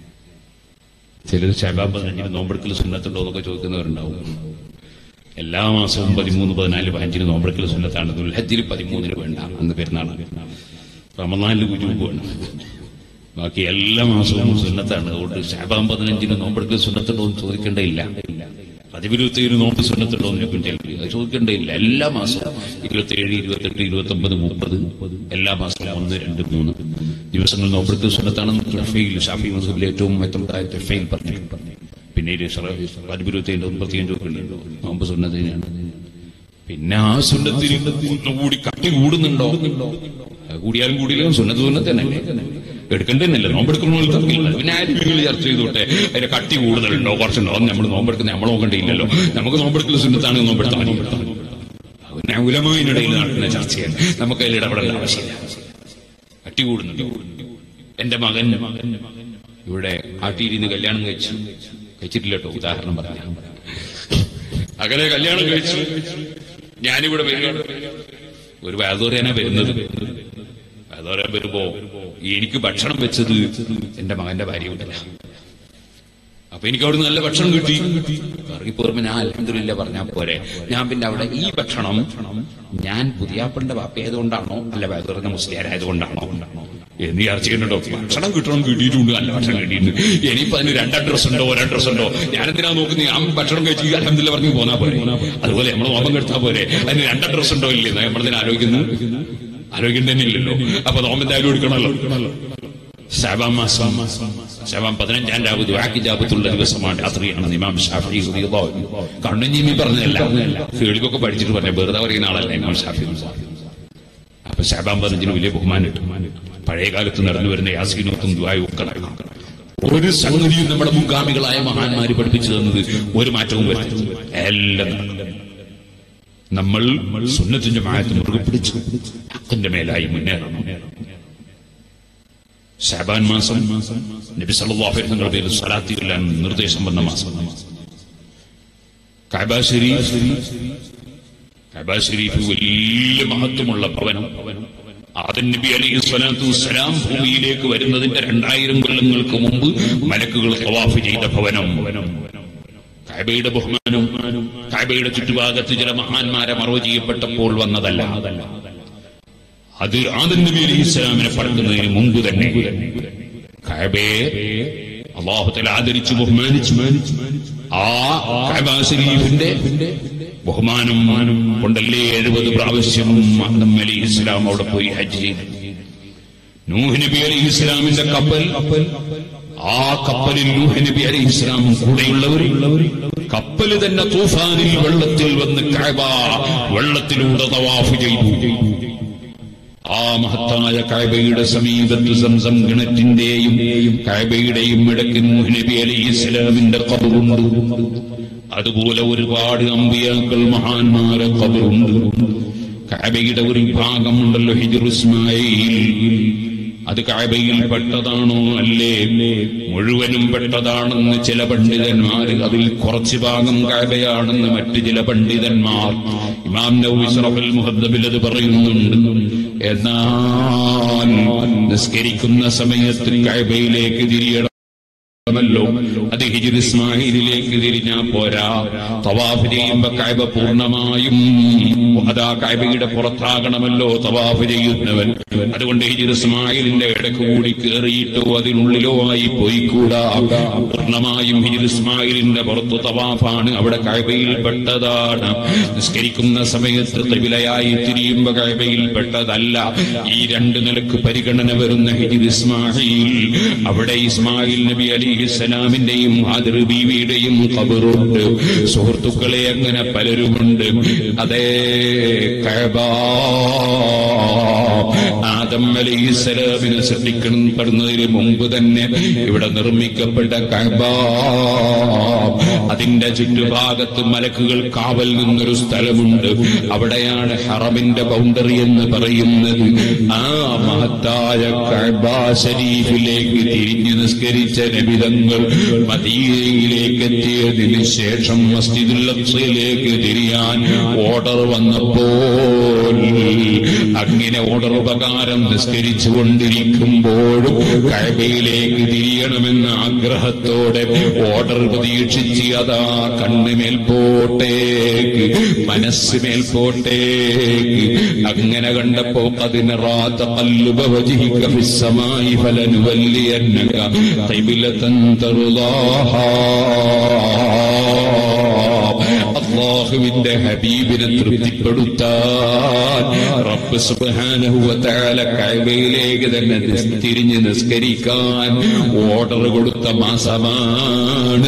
ചിലർ ഷഹബാൻ പതിനഞ്ചിന് നോമ്പെടുക്കൽ സുന്നത്തുണ്ടോ എന്നൊക്കെ ചോദിക്കുന്നവരുണ്ടാവും എല്ലാ മാസവും പതിമൂന്ന് പതിനാല് പതിനഞ്ചിന് നോമ്പെടുക്കൽ സുന്നത്താണ് ദുൽഹജ്ജിൽ പതിമൂന്നിന് വേണ്ട അന്ന് പെരുന്നാളാണ് റമദാനിൽ ഗുജൂബ് വേണം ബാക്കി എല്ലാ മാസവും സുന്നത്താണ് അതുകൊണ്ട് ഷാബാൻ പതിനഞ്ചിന് നോമ്പെടുക്കൽ സുന്നത്തുണ്ടോ എന്ന് ചോദിക്കേണ്ടയില്ല പതിവിരുപത്തേഴ് നോമ്പ് സുന്നത്തുണ്ടോ എന്ന് ചോദിക്കേണ്ടില്ല അത് ചോദിക്കേണ്ടയില്ല എല്ലാ മാസവും ഇരുപത്തിയേഴ് ഇരുപത്തെട്ട് ഇരുപത്തി ഒമ്പത് മുപ്പത് എല്ലാ മാസവും ഒന്ന് രണ്ട് മൂന്ന് ദിവസങ്ങൾ നോമ്പെടുക്കൽ സുന്നത്താണെന്ന് ടെഫയിൽ ഷാഫി മസൂബിൽ ഏറ്റവും മെത്തമതായ ടെഫയിൽ പറഞ്ഞിട്ടുണ്ട് പിന്നെ പതിവിരുപത്തേഴ് മുപ്പത്തിയഞ്ച് ഒക്കെ ഉണ്ടല്ലോ നോമ്പ് സുന്നത്തിനാണ് പിന്നെ ആ സുന്നത്തിൽ ഒന്നുകൂടി കട്ടി കൂടുന്നുണ്ടോ അത് കൂടിയാലും കൂടിയാലും സുന്നത്ത് സുന്നത്ത് തന്നെ എടുക്കണ്ടെന്നല്ല നോമ്പെടുക്കുന്ന തർക്കില്ല പിന്നെ ആരും നിങ്ങൾ ചർച്ച ചെയ്തോട്ടെ അതിന്റെ കട്ടി കൂടുതലുണ്ടോ കുറച്ചുണ്ടോ അത് നമ്മൾ നോമ്പെടുക്കുന്ന നമ്മൾ നോക്കണ്ടില്ലല്ലോ നമുക്ക് നോമ്പെടുക്കുന്ന സുന്നത്താണ് നോമ്പെടുത്താൽ മതി പിന്നെ ഉലമാവിനിടയിൽ നടക്കുന്ന ചർച്ചയാണ് നമുക്ക് അതിൽ ഇടപെടേണ്ട ആവശ്യമില്ല കട്ടി കൂടുന്നുണ്ടോ എന്റെ മകൻ ഇവിടെ ആട്ടിയിരുന്ന് കല്യാണം കഴിച്ചു കഴിച്ചിട്ടില്ല കേട്ടോ ഉദാഹരണം പറഞ്ഞ അകലെ കല്യാണം കഴിച്ചു ഞാനിവിടെ വരികയാണ് ഒരു വേദോരേന വരുന്നത് വേദോരൻ വരുമ്പോ എനിക്ക് ഭക്ഷണം വെച്ചത് എന്റെ മകന്റെ ഭാര്യ ഉണ്ടല്ല അപ്പൊ എനിക്ക് അവിടെ നല്ല ഭക്ഷണം കിട്ടി ഇറങ്ങിപ്പോരുമ്പോ ഞാൻ അലഹദില്ല പറഞ്ഞാൽ പോരെ ഞാൻ പിന്നെ അവിടെ ഈ ഭക്ഷണം ഞാൻ പുതിയാപ്പന്റെ വാപ്പ ആയതുകൊണ്ടാണോ അല്ല വേദോറിന്റെ മുസ്ലിയാരായതുകൊണ്ടാണോ എന്ന് ചർച്ച ചെയ്യുന്നുണ്ടോ ഭക്ഷണം കിട്ടണം കിട്ടിയിട്ടുണ്ട് നല്ല ഭക്ഷണം കിട്ടിയിട്ടുണ്ട് ഇനിയിപ്പോ അതിന് രണ്ട് അഡ്രസ് ഉണ്ടോ ഒരു അഡ്രസ് ഉണ്ടോ ഞാൻ എന്തിനാ നോക്കുന്നത് ഞാൻ ഭക്ഷണം കഴിച്ച് അലഹദില്ല പറഞ്ഞു പോന്നാ പോരെ അതുപോലെ നമ്മൾ ഓപം കെടുത്താ പോരെ അതിന് രണ്ട് അഡ്രസ് ഉണ്ടോ ഇല്ലേ നമ്മളതിനെ ആലോചിക്കുന്നു ആലോചിക്കാൻ തന്നെ ഇല്ലല്ലോ അപ്പൊ നോമ്പ് എന്തായാലും എടുക്കണമല്ലോ ശാബാൻ മാസം ശാബാൻ പതിനഞ്ചാം രാവ് ദുആക്ക് ജാബത്തുള്ള ദിവസമാണ് രാത്രിയാണ് ഇമാം ഷാഫി റളിയല്ലാഹു അൻഹു കണ്ണഞ്ഞിമി പറഞ്ഞതല്ല കേൾക്കൊക്കെ പഠിച്ചിട്ട് പറഞ്ഞ വെറുതെ പറയുന്ന ആളല്ല ഇമാം ഷാഫി അപ്പൊ ശാബാൻ പതിനഞ്ചിന് വലിയ ബഹുമാനം പഴയ കാലത്ത് നടന്നു വരുന്ന യാസീനോത്തും ദുആയും ഒക്കെ നടക്കണം ഒരു സംഗതിയും നമ്മുടെ മുൻഗാമികളായ മഹാന്മാര് പഠിപ്പിച്ചു തന്നത് ഒരു മാറ്റവും വരുത്തി എല്ലാം നടക്കണം. നമ്മൾ സുന്നത്തിന്റെ മായത്ത് മുറുകെ പിടിച്ചു ഹക്കിന്റെ മേലായി മുന്നേറണം ഷാബാൻ മാസം നബി സല്ലല്ലാഹു അലൈഹി വസല്ലം പേരിൽ സ്വലാത്ത് ചൊല്ലാൻ നിർദ്ദേശം വന്ന മാസം കഅബ ശരീഫ് കഅബ ശരീഫ് വലിയ മഹത്വമുള്ള ഭവനം ആദൻ നബി അലൈഹി സ്വലാത്തു വസ്സലാം ഭൂമിയിലേക്ക് വരുന്നതിന്റെ രണ്ടായിരം കൊല്ലങ്ങൾക്ക് മുമ്പ് മലക്കുകൾ തവാഫ് ചെയ്ത ഭവനം കഅബയുടെ ബഹുമാനം കഅബയുടെ ചുറ്റുഭാഗത്ത് ചില മഹാന്മാരെ മറവ് ചെയ്യപ്പെട്ടപ്പോൾ വന്നതല്ല അത് ആദൻ നബി അലൈഹി ഇസ്ലാമിനെ പറക്കുന്നതിന് മുമ്പ് തന്നെ കഅബയെ അള്ളാഹുത്തല ആദരിച്ചു ബഹുമാനിച്ചു ആ കഅബ ശരീഫിന്റെ ബഹുമാനം കൊണ്ടല്ലേ എഴുപത് പ്രാവശ്യം ആദം അലൈഹി ഇസ്ലാം അവിടെ പോയി ഹജ്ജ് ചെയ്തു നൂഹ് നബി അലൈഹി ഇസ്ലാമിന്റെ കപ്പൽ ആ കപ്പലിൽ നൂഹ് നബി അലൈഹി ഇസ്ലാമും കൂടെയുള്ളവർ കപ്പല് തന്നെ തൂഫാനിൽ വെള്ളത്തിൽ വന്ന് കഅബ വെള്ളത്തിലൂടെ തവാഫ് ചെയ്തു ആ മഹത്തായ കായബയുടെ സമീപത്ത് സംസം കിണറ്റിന്റെയും കായബയുടെയും ഇടയ്ക്ക് നൂഹ് നബി അലൈഹി ഇസ്ലാമിന്റെ കബറുണ്ട് അതുപോലെ ഒരുപാട് അമ്പിയാക്കൾ മഹാന്മാരെ കബറുണ്ട് കഅബയുടെ ഒരു ഭാഗമുണ്ടല്ലോ ഹിജർ ഇസ്മായിൽ അത് കഅബയിൽ പെട്ടതാണോ അല്ലേ മുഴുവനും പെട്ടതാണെന്ന് ചില പണ്ഡിതന്മാർ അതിൽ കുറച്ച് ഭാഗം കഅബയാണെന്ന് മറ്റു ചില പണ്ഡിതന്മാർ ഇമാം നൗവി ശറഫുൽ മുഹദ്ദബിൽ അത് പറയുന്നുണ്ട് എന്നാൽ നിസ്കരിക്കുന്ന സമയത്ത് കഅബയിലേക്ക് തിരിയണം ല്ലോ അത് ഹിജുർ ഇസ്മായിലിലേക്ക് തിരിഞ്ഞാ പോരാ തവാഫ് ചെയ്യുമ്പോ കൈബ പൂർണ്ണമായും അതാ കൈബയുടെ പുറത്താകണമല്ലോ തവാഫ് ചെയ്യുന്നവൻ അതുകൊണ്ട് ഹിജുർ ഇസ്മായിലിന്റെ ഇടക്ക് കൂടി കയറിയിട്ടോ അതിനുള്ളിലോ ആയി പോയിക്കൂടാ പൂർണ്ണമായും ഹിജുർ ഇസ്മായിലിന്റെ പുറത്ത് തവാഫാണ് അവിടെ കൈബയിൽ പെട്ടതാണ് നിസ്കരിക്കുന്ന സമയത്ത് തിവിലയായി തിരിയുമ്പോ കൈബയിൽ പെട്ടതല്ല ഈ രണ്ട് നിലക്ക് പരിഗണന വരുന്ന ഹിജുർ ഇസ്മായിൽ അവിടെ ഇസ്മായിൽ നബി അലി ഇസ്ലാമിന്റെയും ഹാദിർ ബീവിയുടെയും കബറുണ്ട് സുഹൃത്തുക്കളെ അങ്ങനെ പലരുമുണ്ട് അതേ കഅബ ആദം അലൈഹി സ്വലാമിനെ സൃഷ്ടിക്കപ്പെടുന്നതിന് മുമ്പ് തന്നെ ഇവിടെ നിർമ്മിക്കപ്പെട്ട കഅബ അതിന്റെ ചുറ്റുഭാഗത്ത് മലക്കുകൾ കാവൽ നിന്നൊരു സ്ഥലമുണ്ട് അവിടെയാണ് ഹറമിന്റെ ബൗണ്ടറി എന്ന് പറയുന്നത് ആ മഹത്തായ കഅബ ശരീഫിലേക്ക് തിരിഞ്ഞു നിസ്കരിച്ച നബിതങ്ങൾ മദീനയിലേക്ക് എത്തിയതിനു ശേഷം മസ്ജിദുൽ അക്സയിലേക്ക് തിരിയാൻ ഓർഡർ വന്നപ്പോൾ അങ്ങനെ ഓർഡർ പ്രകാരം നിസ്കരിച്ചു കൊണ്ടിരിക്കുമ്പോഴും കഴബയിലേക്ക് തിരിയണമെന്ന ആഗ്രഹത്തോടെ ഓർഡർ പ്രതീക്ഷിച്ച് അതാ കണ്ണ് മേൽപോട്ടേക്ക് മനസ്സ് മേൽപോട്ടേക്ക് അങ്ങനെ കണ്ടപ്പോ അതിനറാത്ത കല്ലുബ വജിഹിക ഫിസ്സമായി ഫലനുവല്ലിയന്നക ഖിബ്ലതൻ തർദാഹാ അള്ളാഹുവിന്റെ ഹബീബിനെ തൃപ്തിപ്പെടുത്താൻ റബ്ബ് സുബ്ഹാനഹു വ തആല കഅബയിലേക്ക് തന്നെ നിസ് തിരിഞ്ഞ് നിസ്കരിക്കാൻ ഓർഡർ കൊടുത്ത മാസമാണ്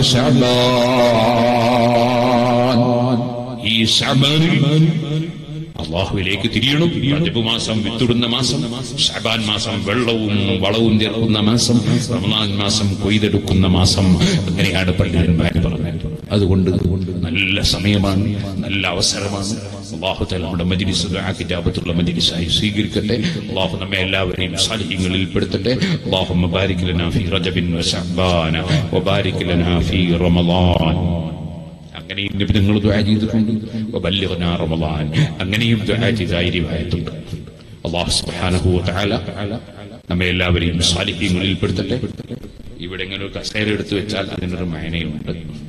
ശഅബാൻ ഈ ശഅബാനിൽ അള്ളാഹുവിലേക്ക് തിരിയണം റജബ് മാസം വിത്തുടുന്ന മാസം ഷബാൻ മാസം വെള്ളവും വളവും ചേർക്കുന്ന മാസം റമദാൻ മാസം കൊയ്തെടുക്കുന്ന മാസം അങ്ങനെയാണ് പണ്ഡിതന്മാർ പറഞ്ഞത് അതുകൊണ്ട് നല്ല സമയമാണ് നല്ല അവസരമാണ് അള്ളാഹു തല നമ്മുടെ മജിലിസ് ആ കിതാബത്തുള്ള മജിലിസായി സ്വീകരിക്കട്ടെ അള്ളാഹു നമ്മെ എല്ലാവരെയും സാലിഹ്യങ്ങളിൽ പെടുത്തട്ടെ അള്ളാഹു മബാരിക് ലനാ ഫീ റജബിൻ വശഅബാന വബാരിക് ലനാ ഫീ റമളാൻ അങ്ങനെയും നബി നിങ്ങൾ ദുആ ചെയ്തിട്ടുണ്ട് വബല്ലിഗ്നാ റമളാൻ അങ്ങനെയും ദുആ ചെയ്തായി റിവായത്തുണ്ട് അല്ലാഹു സുബ്ഹാനഹു വ തആല നമ്മെ എല്ലാവരെയും സാലിഹ്യങ്ങളിൽ പെടുത്തട്ടെ ഇവിടെ ഇങ്ങനെ ഒരു കസേര എടുത്തു വെച്ചാൽ അതിനൊരു മായനയുണ്ട്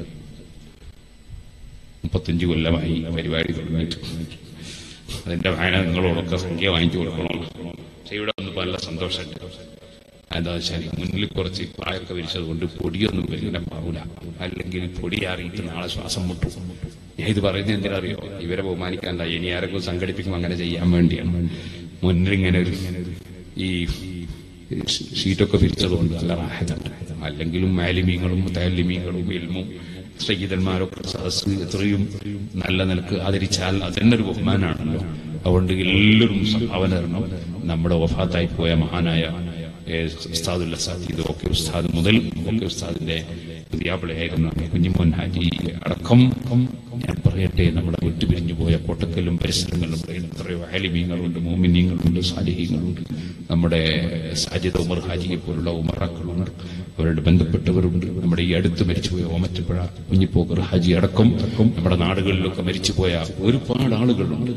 മുപ്പത്തഞ്ച് കൊല്ലമായി ഈ പരിപാടി തുടങ്ങിയിട്ട് അതിന്റെ വായന നിങ്ങളോടൊക്കെ സംഖ്യ വാങ്ങിച്ചു കൊടുക്കണം പക്ഷെ ഇവിടെ വന്നപ്പോൾ നല്ല സന്തോഷമുണ്ട് എന്താ വെച്ചാൽ മുന്നിൽ കുറച്ച് പ്രായമൊക്കെ വിരിച്ചതുകൊണ്ട് പൊടിയൊന്നും വലിയ പാവൂല അല്ലെങ്കിൽ പൊടി അറിയിട്ട് നാളെ ശ്വാസം മുട്ടും ഞാൻ ഇത് പറയുന്നത് എന്തിനറിയോ ഇവരെ ബഹുമാനിക്കാണ്ട ഇനി ആരൊക്കെ സംഘടിപ്പിക്കും അങ്ങനെ ചെയ്യാൻ വേണ്ടിയാണ് മുന്നിൽ ഇങ്ങനെ ഒരു ഈ ഷീറ്റൊക്കെ പിരിച്ചതുകൊണ്ട് നല്ല റാഹത്തുണ്ട് അല്ലെങ്കിലും മാലിമീങ്ങളും തേലിമീങ്ങളും ഇൽമും സയ്യിദന്മാരൊക്കെ സദസ് എത്രയും നല്ല നിലക്ക് ആദരിച്ചാൽ അതിൻ്റെ ഒരു ബഹുമാനാണല്ലോ അതുകൊണ്ട് എല്ലാവരും സംഭാവന തരണം നമ്മുടെ വഫാത്തായി പോയ മഹാനായ ഉസ്താദുല്ല സാദീദ് ഒക്കെ ഉസ്താദ് മുതൽ ഒക്കെ ഉസ്താദിന്റെ പുതിയാപ്പിളയായിരുന്ന കുഞ്ഞിമോൻ ഹാജി അടക്കം ഞാൻ പറയട്ടെ നമ്മുടെ വിട്ടുപിരിഞ്ഞു പോയ കോട്ടക്കലും പരിസരങ്ങളിലും എത്രയോ അയലിമീങ്ങളുണ്ട് മോമിനീങ്ങളുണ്ട് സാലിഹീങ്ങളുണ്ട് നമ്മുടെ സാജിദ് ഉമർ ഹാജിയെ പോലുള്ള ഉമറാക്കളുണ്ട് അവരുടെ ബന്ധപ്പെട്ടവരുണ്ട് നമ്മുടെ ഈ അടുത്ത് മരിച്ചുപോയ ഓമറ്റപ്പുഴ കുഞ്ഞിപ്പോക്കർ ഹാജി അടക്കം നമ്മുടെ നാടുകളിലൊക്കെ മരിച്ചുപോയ ഒരുപാട് ആളുകളുണ്ട്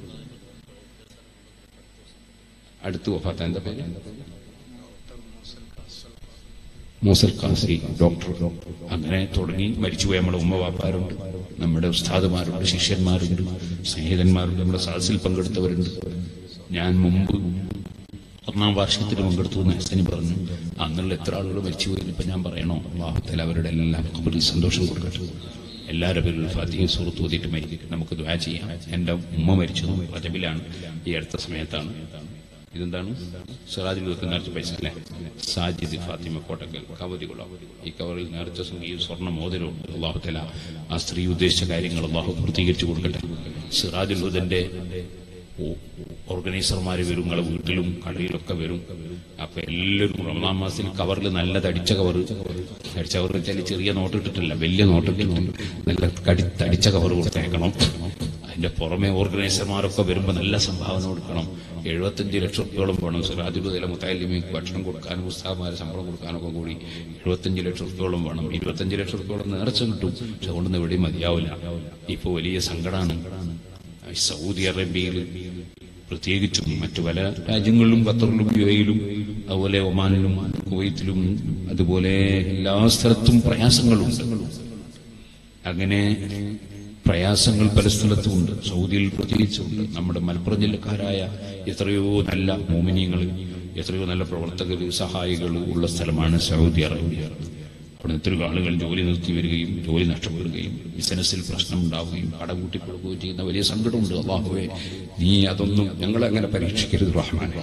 അടുത്ത് വഫാത്ത എന്താ പേര് മൂസൽ കാസി ഡോക്ടർ അങ്ങനെ തുടങ്ങി മരിച്ചുപോയ നമ്മുടെ ഉമ്മവാപ്പാരുണ്ട് നമ്മുടെ ഉസ്താദുമാരുണ്ട് ശിഷ്യന്മാരുണ്ട് സ്നേഹിതന്മാരുണ്ട് നമ്മുടെ സദസ്സിൽ പങ്കെടുത്തവരുണ്ട് ഞാൻ മുമ്പ് ഒന്നാം വാർഷികത്തിൽ പങ്കെടുത്തു എന്ന് ഹസനി പറഞ്ഞു അന്നുള്ള എത്ര ആളുകൾ മരിച്ചുപോയി ഇപ്പൊ ഞാൻ പറയണോ വാഹത്തിൽ അവരുടെ എല്ലാം കബറിൽ സന്തോഷം കൊടുക്കട്ടെ എല്ലാവരുടെ പേരിൽ ഫാത്തിഹ സുഹൃത്ത് ഓതിയിട്ട് മരിക്കും നമുക്ക് ദ്വാ ചെയ്യാം എന്റെ ഉമ്മ മരിച്ചത് റജബിലാണ് ഈ അടുത്ത സമയത്താണ് ഇതെന്താണ് സിറാജിൽ വെക്കുന്ന നേർച്ച പൈസ അല്ലേ സാജിദ് ഫാത്തിമ കോട്ടക്കൽ കവതികുളം ഈ കവറിൽ നേർച്ച സംഖ്യയും സ്വർണ്ണ മോതിരവും അള്ളാഹുത്തല ആ സ്ത്രീ ഉദ്ദേശിച്ച കാര്യങ്ങൾ അള്ളാഹു പൂർത്തീകരിച്ചു കൊടുക്കട്ടെ സിറാജുൽ ഹുദന്റെ ഓർഗനൈസർമാർ വരും നിങ്ങളെ വീട്ടിലും കടയിലൊക്കെ വരും അപ്പൊ എല്ലാവരും റമദാൻ മാസത്തിൽ കവറിൽ നല്ല തടിച്ച കവർ തടിച്ച കവർ വെച്ചാൽ ചെറിയ നോട്ട് ഇട്ടിട്ടില്ല വലിയ നോട്ട് ഇട്ടിട്ടുണ്ട് നല്ല കടി തടിച്ച കവർ കൊടുത്തേക്കണം അതിന്റെ പുറമെ ഓർഗനൈസർമാരൊക്കെ വരുമ്പോൾ നല്ല സംഭാവന കൊടുക്കണം എഴുപത്തഞ്ച് ലക്ഷം റുപ്യോളം വേണം സിറാജുദ്ദീല മുത്താലിമിക്ക് ഭക്ഷണം കൊടുക്കാനും ഉസ്താദ്മാരെ ശമ്പളം കൊടുക്കാനൊക്കെ കൂടി എഴുപത്തഞ്ച് ലക്ഷം റുപ്യോളം വേണം ഇരുപത്തഞ്ച് ലക്ഷം റുപ്യോളം നേർച്ച കിട്ടും പക്ഷെ അതുകൊണ്ടൊന്നും എവിടെയും മതിയാവില്ല ഇപ്പോൾ വലിയ സങ്കടമാണ് സൗദി അറേബ്യയിൽ പ്രത്യേകിച്ചും മറ്റു പല രാജ്യങ്ങളിലും ഖത്തറിലും യു എയിലും അതുപോലെ ഒമാനിലും കുവൈത്തിലും അതുപോലെ എല്ലാ സ്ഥലത്തും പ്രയാസങ്ങളുണ്ട് അങ്ങനെ പ്രയാസങ്ങൾ പല സ്ഥലത്തുമുണ്ട് സൗദിയിൽ പ്രത്യേകിച്ചുണ്ട് നമ്മുടെ മലപ്പുറം ജില്ലക്കാരായ എത്രയോ നല്ല മോമിനിയങ്ങൾ എത്രയോ നല്ല പ്രവർത്തകർ സഹായികൾ ഉള്ള സ്ഥലമാണ് സൗദി അറേബ്യ അവിടെ എത്രയോ ആളുകൾ ജോലി നിർത്തി വരികയും ജോലി നഷ്ടപ്പെടുകയും ബിസിനസ്സിൽ പ്രശ്നം ഉണ്ടാവുകയും കട കൂട്ടിക്കൊടുക്കുകയും ചെയ്യുന്ന വലിയ സങ്കടമുണ്ട് അള്ളാഹുവേ നീ അതൊന്നും ഞങ്ങളെ അങ്ങനെ പരീക്ഷിക്കരുത് റഹ്മാനെ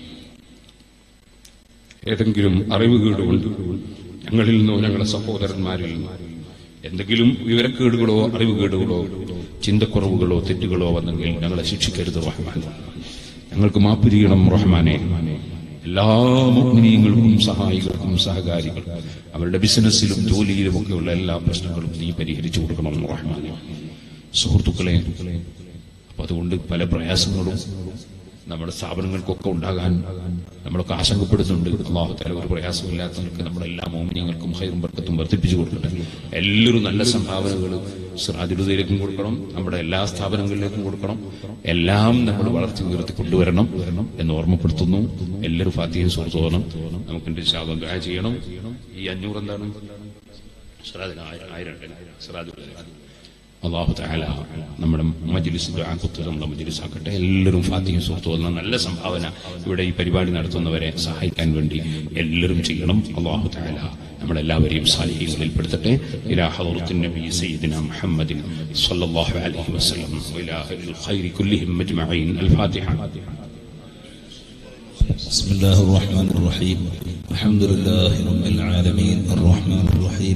ഏതെങ്കിലും അറിവ് കേടുകൊണ്ട് ഞങ്ങളിൽ നിന്നോ ഞങ്ങളുടെ സഹോദരന്മാരിൽ നിന്നോ എന്തെങ്കിലും വിവരക്കേടുകളോ അറിവ് കേടുകളോ ചിന്തക്കുറവുകളോ തെറ്റുകളോ വന്നെങ്കിൽ ഞങ്ങളെ ശിക്ഷിക്കരുത് റഹ്മാൻ ഞങ്ങൾക്ക് മാപ്പ് ചെയ്യണം റഹ്മാനെ എല്ലാ മുഗ്നീയങ്ങൾക്കും സഹായികൾക്കും സഹകാരികൾ അവരുടെ ബിസിനസ്സിലും ജോലിയിലും ഒക്കെയുള്ള എല്ലാ പ്രശ്നങ്ങളും നീ പരിഹരിച്ചു കൊടുക്കണം റഹ്മാനെ സുഹൃത്തുക്കളെ അപ്പൊ അതുകൊണ്ട് പല പ്രയാസങ്ങളും നമ്മുടെ സ്ഥാപനങ്ങൾക്കൊക്കെ ഉണ്ടാകാൻ നമ്മളൊക്കെ ആശങ്കപ്പെടുന്നുണ്ട് അള്ളാഹു തല ഒരു പ്രയാസമില്ലാത്തവർക്ക് നമ്മുടെ എല്ലാ മോമിനിയങ്ങൾക്കും ഹൈറും ബർക്കത്തും വർദ്ധിപ്പിച്ചു കൊടുക്കട്ടെ എല്ലാവരും നല്ല സംഭാവനകൾ സിറാജുലതയിലേക്കും കൊടുക്കണം നമ്മുടെ എല്ലാ സ്ഥാപനങ്ങളിലേക്കും കൊടുക്കണം എല്ലാം നമ്മൾ വളർത്തി ഉയർത്തി കൊണ്ടുവരണം എന്ന് ഓർമ്മപ്പെടുത്തുന്നു എല്ലാവരും ഫാത്തിയും സുഹൃത്തോണം നമുക്ക് ശാപം ദയ ചെയ്യണം ഈ അഞ്ഞൂറ് എന്താണ് സിറാജിന് ആയിരം ആയിരം ഉണ്ട് സിറാജുലത അള്ളാഹു താല നമ്മുടെ മജ്ലിസ് ദുആക്കുത്തുന്ന മജ്ലിസ് ആക്കട്ടെ എല്ലാവരും ഫാത്തിഹ സുഹൃത്തുക്കൾ നല്ല സംഭാവന ഇവിടെ ഈ പരിപാടി നടത്തുന്നവരെ സഹായിക്കാൻ വേണ്ടി എല്ലാവരും ചെയ്യണം അള്ളാഹു താല നമ്മളെല്ലാവരെയും സാലിഹ്യങ്ങളിൽ പെടുത്തട്ടെ ഇലാ ഹദറത്തിൻ നബി സയ്യിദിന മുഹമ്മദിൻ സ്വല്ലല്ലാഹു അലൈഹി വസല്ലം വഇലാ അഹ്ലിൽ ഖൈരി കുല്ലിഹിം അജ്മഈൻ അൽ ഫാത്തിഹ بسم الله الرحمن الرحيم الحمد لله رب العالمين الرحمن الرحيم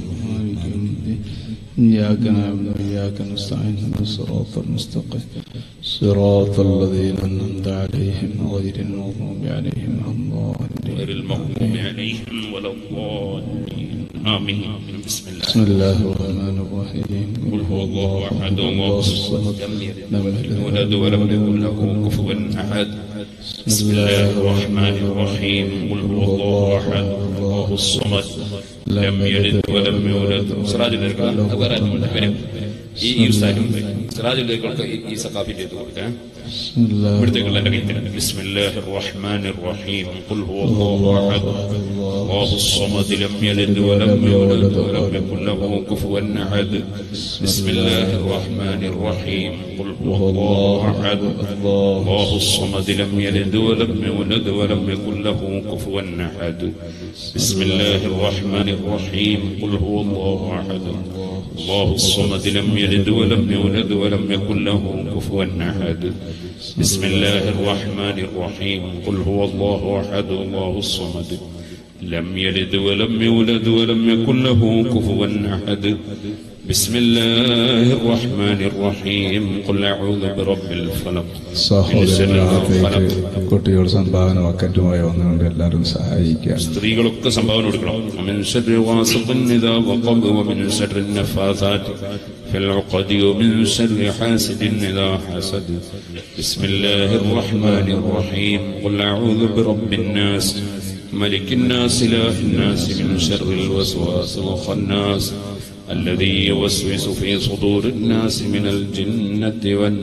إياك نعبد وإياك نستعين اهدنا الصراط المستقيم صراط الذين أنعمت عليهم غير المغضوب عليهم ولا الضالين غير المغضوب عليهم ولا الضالين آمين بسم الله بسم الله الرحمن الرحيم قل هو الله احد الله الصمد لم يلد ولد ولم يكن له كفوا احد بسم الله الرحمن الرحيم قل هو الله احد الله الصمد لم يلد ولم يولد സിറാജുലേക്ക് വരും ഈ ഈ ഉസ്താനും സിറാജുലേക്ക് ഈ സഖാഫിന്റെ ഇത് കൊടുക്കാം بسم الله ഇവിടുത്തേക്കുള്ള എന്റെ കയ്യിൽ بسم الله الرحمن الرحيم قل هو الله احد الله الصمد لم يلد ولم يولد ولم يكن له كفوا احد بسم الله الرحمن الرحيم قل هو الله احد الله الصمد لم يلد ولم يولد ولم يكن له كفوا احد بسم الله الرحمن الرحيم قل هو الله احد الله الصمد لم يلد ولم يولد ولم يكن له كفوا احد بسم الله الرحمن الرحيم قل هو الله احد الله الصمد لم يلد ولم يولد ولم يكن له كفوا احد بسم الله الرحمن الرحيم قل اعوذ برب الفلق من شر ما خلق സഹോദരങ്ങൾക്ക് കുട്ടികൾ സംഭാവന വക്കറ്റുമായി വന്നുകൊണ്ട് എല്ലാവരും സഹായിക്കുക സ്ത്രീകളൊക്കെ സംഭാവന കൊടുക്കണം ومن شر غاسق إذا وقب ومن شر النفاثات في العقد ومن شر حاسد إذا حسد بسم الله الرحمن الرحيم قل أعوذ برب الناس ملك الناس إله الناس من شر الوسواس الخناس الذي يوسوس في صدور الناس من الجنة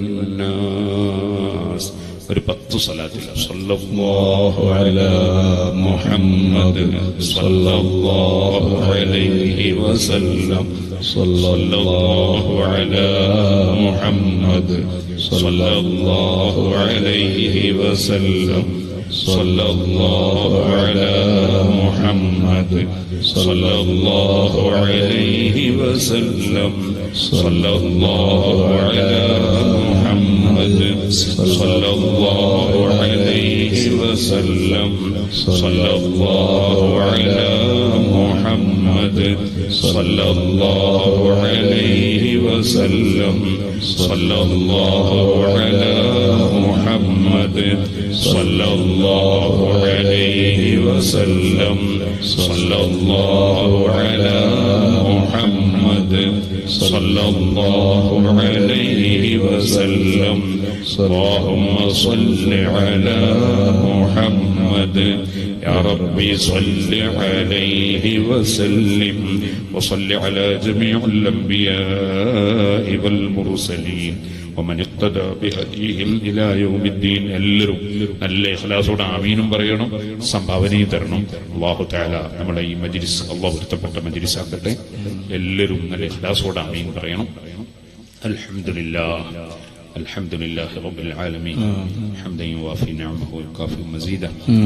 والناس ഒരു പത്ത് സ്വലാത്തിൽ സല്ലല്ലാഹു അലാ മുഹമ്മദ് സല്ലല്ലാഹു അലൈഹി വസല്ലം സല്ലല്ലാഹു അലാ മുഹമ്മദ് സല്ലല്ലാഹു അലൈഹി വസല്ലം സല്ലല്ലാഹു അലാ മുഹമ്മദ് സല്ലല്ലാഹു അലൈഹി വസല്ലം സല്ലല്ലാഹു അലാ മുഹമ്മദ് صلى الله عليه وسلم صلى الله على محمد صلى الله عليه وسلم صلى الله على محمد محمد صلى الله عليه وسلم صلى الله على محمد صلى الله عليه وسلم اللهم صل على محمد يا ربي صل عليه وسلم وصل على جميع الأنبياء والمرسلين ومن اقتدى بهديهم إلى يوم الدين എല്ലാവരും നല്ല ഇഖ്ലാസോടെ ആമീനും പറയണം സംഭാവനയും തരണം അള്ളാഹു താല നമ്മളെ ഈ മജിലിസ് അള്ളാഹു പൊരുത്തപ്പെട്ട മജിലിസ് ആക്കട്ടെ എല്ലാവരും നല്ല ഇഖ്ലാസോടെ ആമീൻ പറയണം അൽഹംദുലില്ലാ الحمد لله رب العالمين حمدا يوافي نعمه ويكافئ مزيدا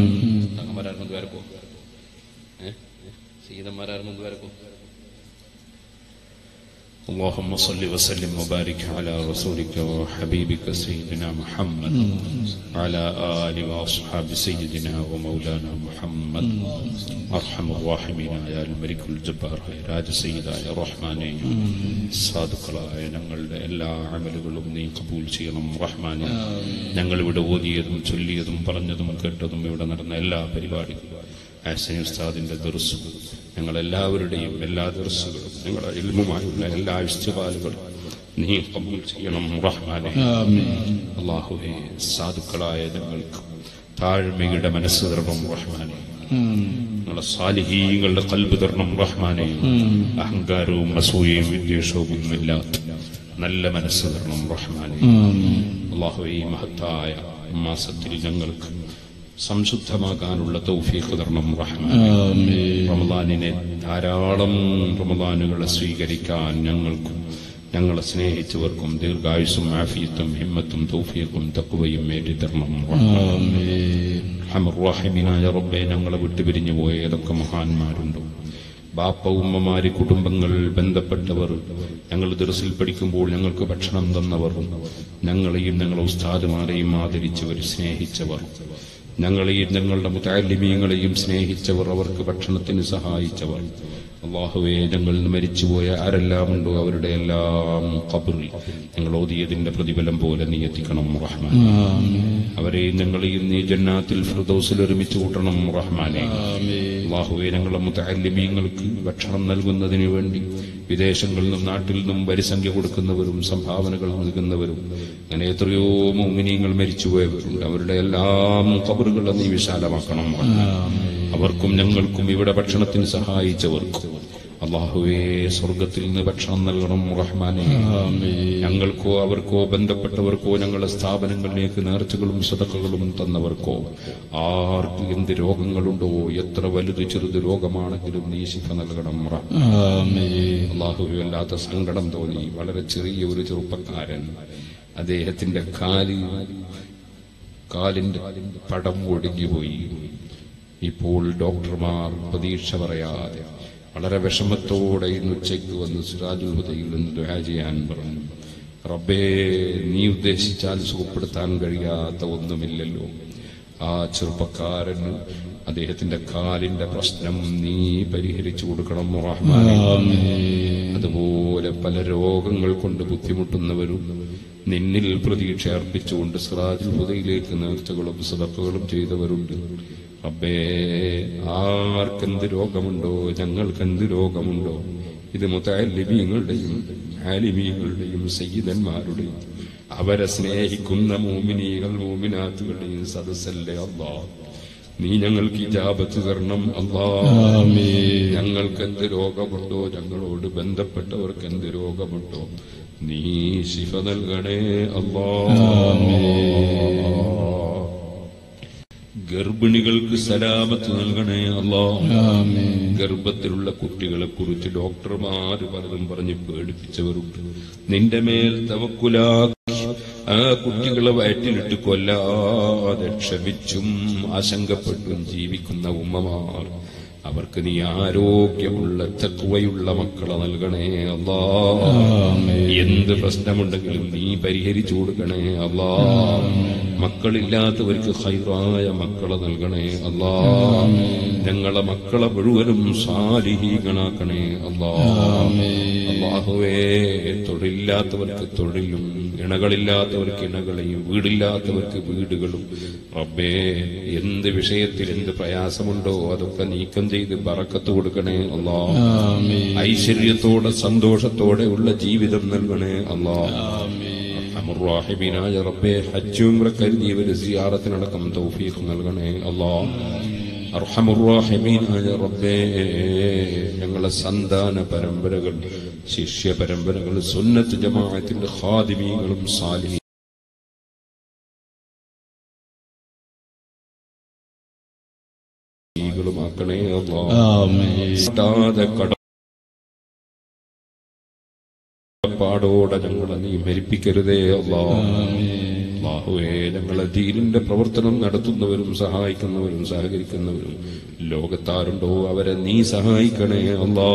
اللهم صل وسلم وبارك على رسولك وحبيبك سيدنا محمد وعلى آل وأصحاب سيدنا ومولانا محمد أرحم الراحمين يا الملك الجبار يا راج سيدا يا റഹ്മാനെ സാധുക്കളായ ഞങ്ങളുടെ എല്ലാ അമലുകളും നീ കബൂൽ ചെയ്യണം റഹ്മാനെ ഞങ്ങൾ ഇവിടെ ഓതിയതും ചൊല്ലിയതും പറഞ്ഞതും കേട്ടതും ഇവിടെ നടന്ന എല്ലാ പരിപാടികളും ആസനി ഉസ്താദിന്റെ ദർസും ഞങ്ങളെല്ലാവരുടെയും എല്ലാ ദർസുകളും ഞങ്ങളുടെ ഇൽമുമായുള്ള എല്ലാ ഇഷ്ടപാലുകളും നീ കബൂൽ ചെയ്യണം റഹ്മാനെ അള്ളാഹുവെ സാധുക്കളായ ഞങ്ങൾക്ക് താഴ്മയുടെ മനസ്സ് തരണം റഹ്മാനെ ഞങ്ങളെ സാലിഹീങ്ങളുടെ കൽബ് തരണം റഹ്മാനെ അഹങ്കാരവും അസൂയയും വിദ്വേഷവും ഇല്ലാത്ത നല്ല മനസ്സ് തരണം റഹ്മാനെ അള്ളാഹുവെ ഈ മഹത്തായ മാസത്തിൽ ഞങ്ങൾക്ക് സംശുദ്ധമാകാനുള്ള തൗഫീഖ് തരണം റഹ്മാനെ റമദാനിനെ ധാരാളം റമദാനുകളെ സ്വീകരിക്കാൻ ഞങ്ങൾക്കും ഞങ്ങളെ സ്നേഹിച്ചവർക്കും ദീർഘായുസും ആഫിയത്തും ഹിമ്മത്തും തൗഫീഖും തക്കുവയും ഏറ്റിത്തരണം റഹ്മാനായ റബ്ബെ ഞങ്ങളെ വിട്ടുപിരിഞ്ഞു പോയ ഏതൊക്കെ മഹാന്മാരുണ്ടോ ബാപ്പ ഉമ്മമാര് കുടുംബങ്ങൾ ബന്ധപ്പെട്ടവർ ഞങ്ങൾ ദർസിൽ പഠിക്കുമ്പോൾ ഞങ്ങൾക്ക് ഭക്ഷണം തന്നവർ ഞങ്ങളെയും ഞങ്ങളെ ഉസ്താദുമാരെയും ആദരിച്ചവർ സ്നേഹിച്ചവർ ഞങ്ങളെയും ഞങ്ങളുടെ മുത്താലിമീങ്ങളെയും സ്നേഹിച്ചവർ അവർക്ക് ഭക്ഷണത്തിന് സഹായിച്ചവർ അള്ളാഹുവെ ഞങ്ങൾ മരിച്ചുപോയ ആരെല്ലാം ഉണ്ടോ അവരുടെ എല്ലാം കബറിൽ ഞങ്ങൾ ഓതിയതിന്റെ പ്രതിഫലം പോലെ നീ എത്തിക്കണം റഹ്മാൻ അവരെയും ഞങ്ങളെയും നീ ജന്നാത്തിൽ ഫിർദൗസിൽ ഒരുമിച്ച് കൂട്ടണം റഹ്മാനെ അള്ളാഹുവെ ഞങ്ങളുടെ മുത്താലിമീങ്ങൾക്ക് ഭക്ഷണം നൽകുന്നതിന് വേണ്ടി വിദേശങ്ങളിൽ നിന്നും നാട്ടിൽ നിന്നും വരിസംഖ്യ കൊടുക്കുന്നവരും സംഭാവനകൾ നൽകുന്നവരും അങ്ങനെ എത്രയോ മോമിനിയങ്ങൾ മരിച്ചുപോയവരുണ്ട് അവരുടെ എല്ലാം കബറുകളെ നീ വിശാലമാക്കണം അവർക്കും ഞങ്ങൾക്കും ഇവിടെ ഭക്ഷണത്തിന് സഹായിച്ചവർക്കും അള്ളാഹുവേ സ്വർഗത്തിൽ നിന്ന് ഭക്ഷണം നൽകണം റഹ്മാനെ ഞങ്ങൾക്കോ അവർക്കോ ബന്ധപ്പെട്ടവർക്കോ ഞങ്ങളുടെ സ്ഥാപനങ്ങളിലേക്ക് നേർച്ചകളും സതക്കകളും തന്നവർക്കോ ആർക്ക് എന്ത് രോഗങ്ങളുണ്ടോ എത്ര വലുത് ചെറുത് രോഗമാണെങ്കിലും നീ ശിഫ നൽകണം അള്ളാഹുവെ അല്ലാത്ത സങ്കടം തോന്നി വളരെ ചെറിയ ഒരു ചെറുപ്പക്കാരൻ അദ്ദേഹത്തിന്റെ കാല് കാലിന്റെ പടം ഒടുങ്ങിപ്പോയി ഇപ്പോൾ ഡോക്ടർമാർ പ്രതീക്ഷ പറയാതെ വളരെ വിഷമത്തോടെ ഇന്ന് ഉച്ചയ്ക്ക് വന്ന് സിറാജുൽ ഹുദയിൽ നിന്ന് ദുആ ചെയ്യാൻ പറഞ്ഞു റബ്ബേ നീ ഉദ്ദേശിച്ചാൽ സുഖപ്പെടുത്താൻ കഴിയാത്ത ഒന്നുമില്ലല്ലോ ആ ചെറുപ്പക്കാരന് അദ്ദേഹത്തിന്റെ കാലിന്റെ പ്രശ്നം നീ പരിഹരിച്ചു കൊടുക്കണം റഹ്മാനെ അതുപോലെ പല രോഗങ്ങൾ കൊണ്ട് ബുദ്ധിമുട്ടുന്നവരും നിന്നിൽ പ്രതീക്ഷ അർപ്പിച്ചുകൊണ്ട് സിറാജുൽ ഹുദയിലേക്ക് നേർച്ചകളും സദക്കുകളും ചെയ്തവരുണ്ട് റബ്ബേ ആർക്കെന്ത് രോഗമുണ്ടോ ഞങ്ങൾക്കെന്ത് രോഗമുണ്ടോ ഇത് മുത്താലിമീങ്ങളുടെയും ആലിമീങ്ങളുടെയും സയ്യിദന്മാരുടെയും അവരെ സ്നേഹിക്കുന്ന മോമിനികൾ മോമിനാത്തുകളുടെയും സദസ്സല്ലേ അള്ളാ നീ ഞങ്ങൾക്ക് ഇജാബത്ത് തരണം അള്ളാ ഞങ്ങൾക്ക് എന്ത് രോഗമുണ്ടോ ഞങ്ങളോട് ബന്ധപ്പെട്ടവർക്ക് എന്ത് രോഗമുണ്ടോ നീ ശിഫ നൽകണേ അള്ളാ ഗർഭിണികൾക്ക് സലാമത്ത് നൽകണേ അല്ലോ ഗർഭത്തിലുള്ള കുട്ടികളെ കുറിച്ച് ഡോക്ടർമാര് പലതും പറഞ്ഞ് പേടിപ്പിച്ചവരുണ്ട് നിന്റെ മേൽ തവക്കുലാക്കി ആ കുട്ടികളെ വയറ്റിലിട്ട് കൊല്ലാതെ ക്ഷമിച്ചും ആശങ്കപ്പെട്ടും ജീവിക്കുന്ന ഉമ്മമാർ അവർക്ക് നീ ആരോഗ്യമുള്ള തക്കുവയുള്ള മക്കളെ നൽകണേ അല്ലാ എന്ത് പ്രശ്നമുണ്ടെങ്കിലും നീ പരിഹരിച്ചു കൊടുക്കണേ അല്ലാ മക്കളില്ലാത്തവർക്ക് ഹൈറായ മക്കളെ നൽകണേ അല്ലാ ഞങ്ങളെ മക്കളെ മുഴുവനും സാലിഹീകളാക്കണേ അല്ലാ അള്ളാഹുവേ തൊഴിലില്ലാത്തവർക്ക് തൊഴിലും ഇണകളില്ലാത്തവർക്ക് ഇണകളെയും വീടില്ലാത്തവർക്ക് വീടുകളും റബ്ബേ എന്ത് വിഷയത്തിൽ എന്ത് പ്രയാസമുണ്ടോ അതൊക്കെ നീക്കം ചെയ്ത് ബറക്കത്ത് കൊടുക്കണേ അല്ലാ ഐശ്വര്യത്തോടെ സന്തോഷത്തോടെ ഉള്ള ജീവിതം നൽകണേ അല്ലാ അമർവാഹിബിനായ റബ്ബെ ഹജ്ജും കരുതിയവര് സിയാറത്തിനടക്കം തൗഫീഖ് നൽകണേ അല്ലാ അർഹമുറാഹിമീനായ റബ്ബേ ഞങ്ങളെ സന്താന പരമ്പരകൾ ശിഷ്യ പരമ്പരകൾ സുന്നത്ത് ജമാഅത്തിന്റെ ഖാദിമീങ്ങളും സാലിഹീ ളുമാക്കണേ അല്ലാ കിട്ടാതെ കടപ്പാടോടെ ഞങ്ങളെ നീ മരിപ്പിക്കരുതേ അല്ലാ അല്ലാഹുവേ ഞങ്ങളെ ദീനിന്റെ പ്രവർത്തനം നടത്തുന്നവരും സഹായിക്കുന്നവരും സഹകരിക്കുന്നവരും ലോകത്താരുണ്ടോ അവരെ നീ സഹായിക്കണേ അല്ലാ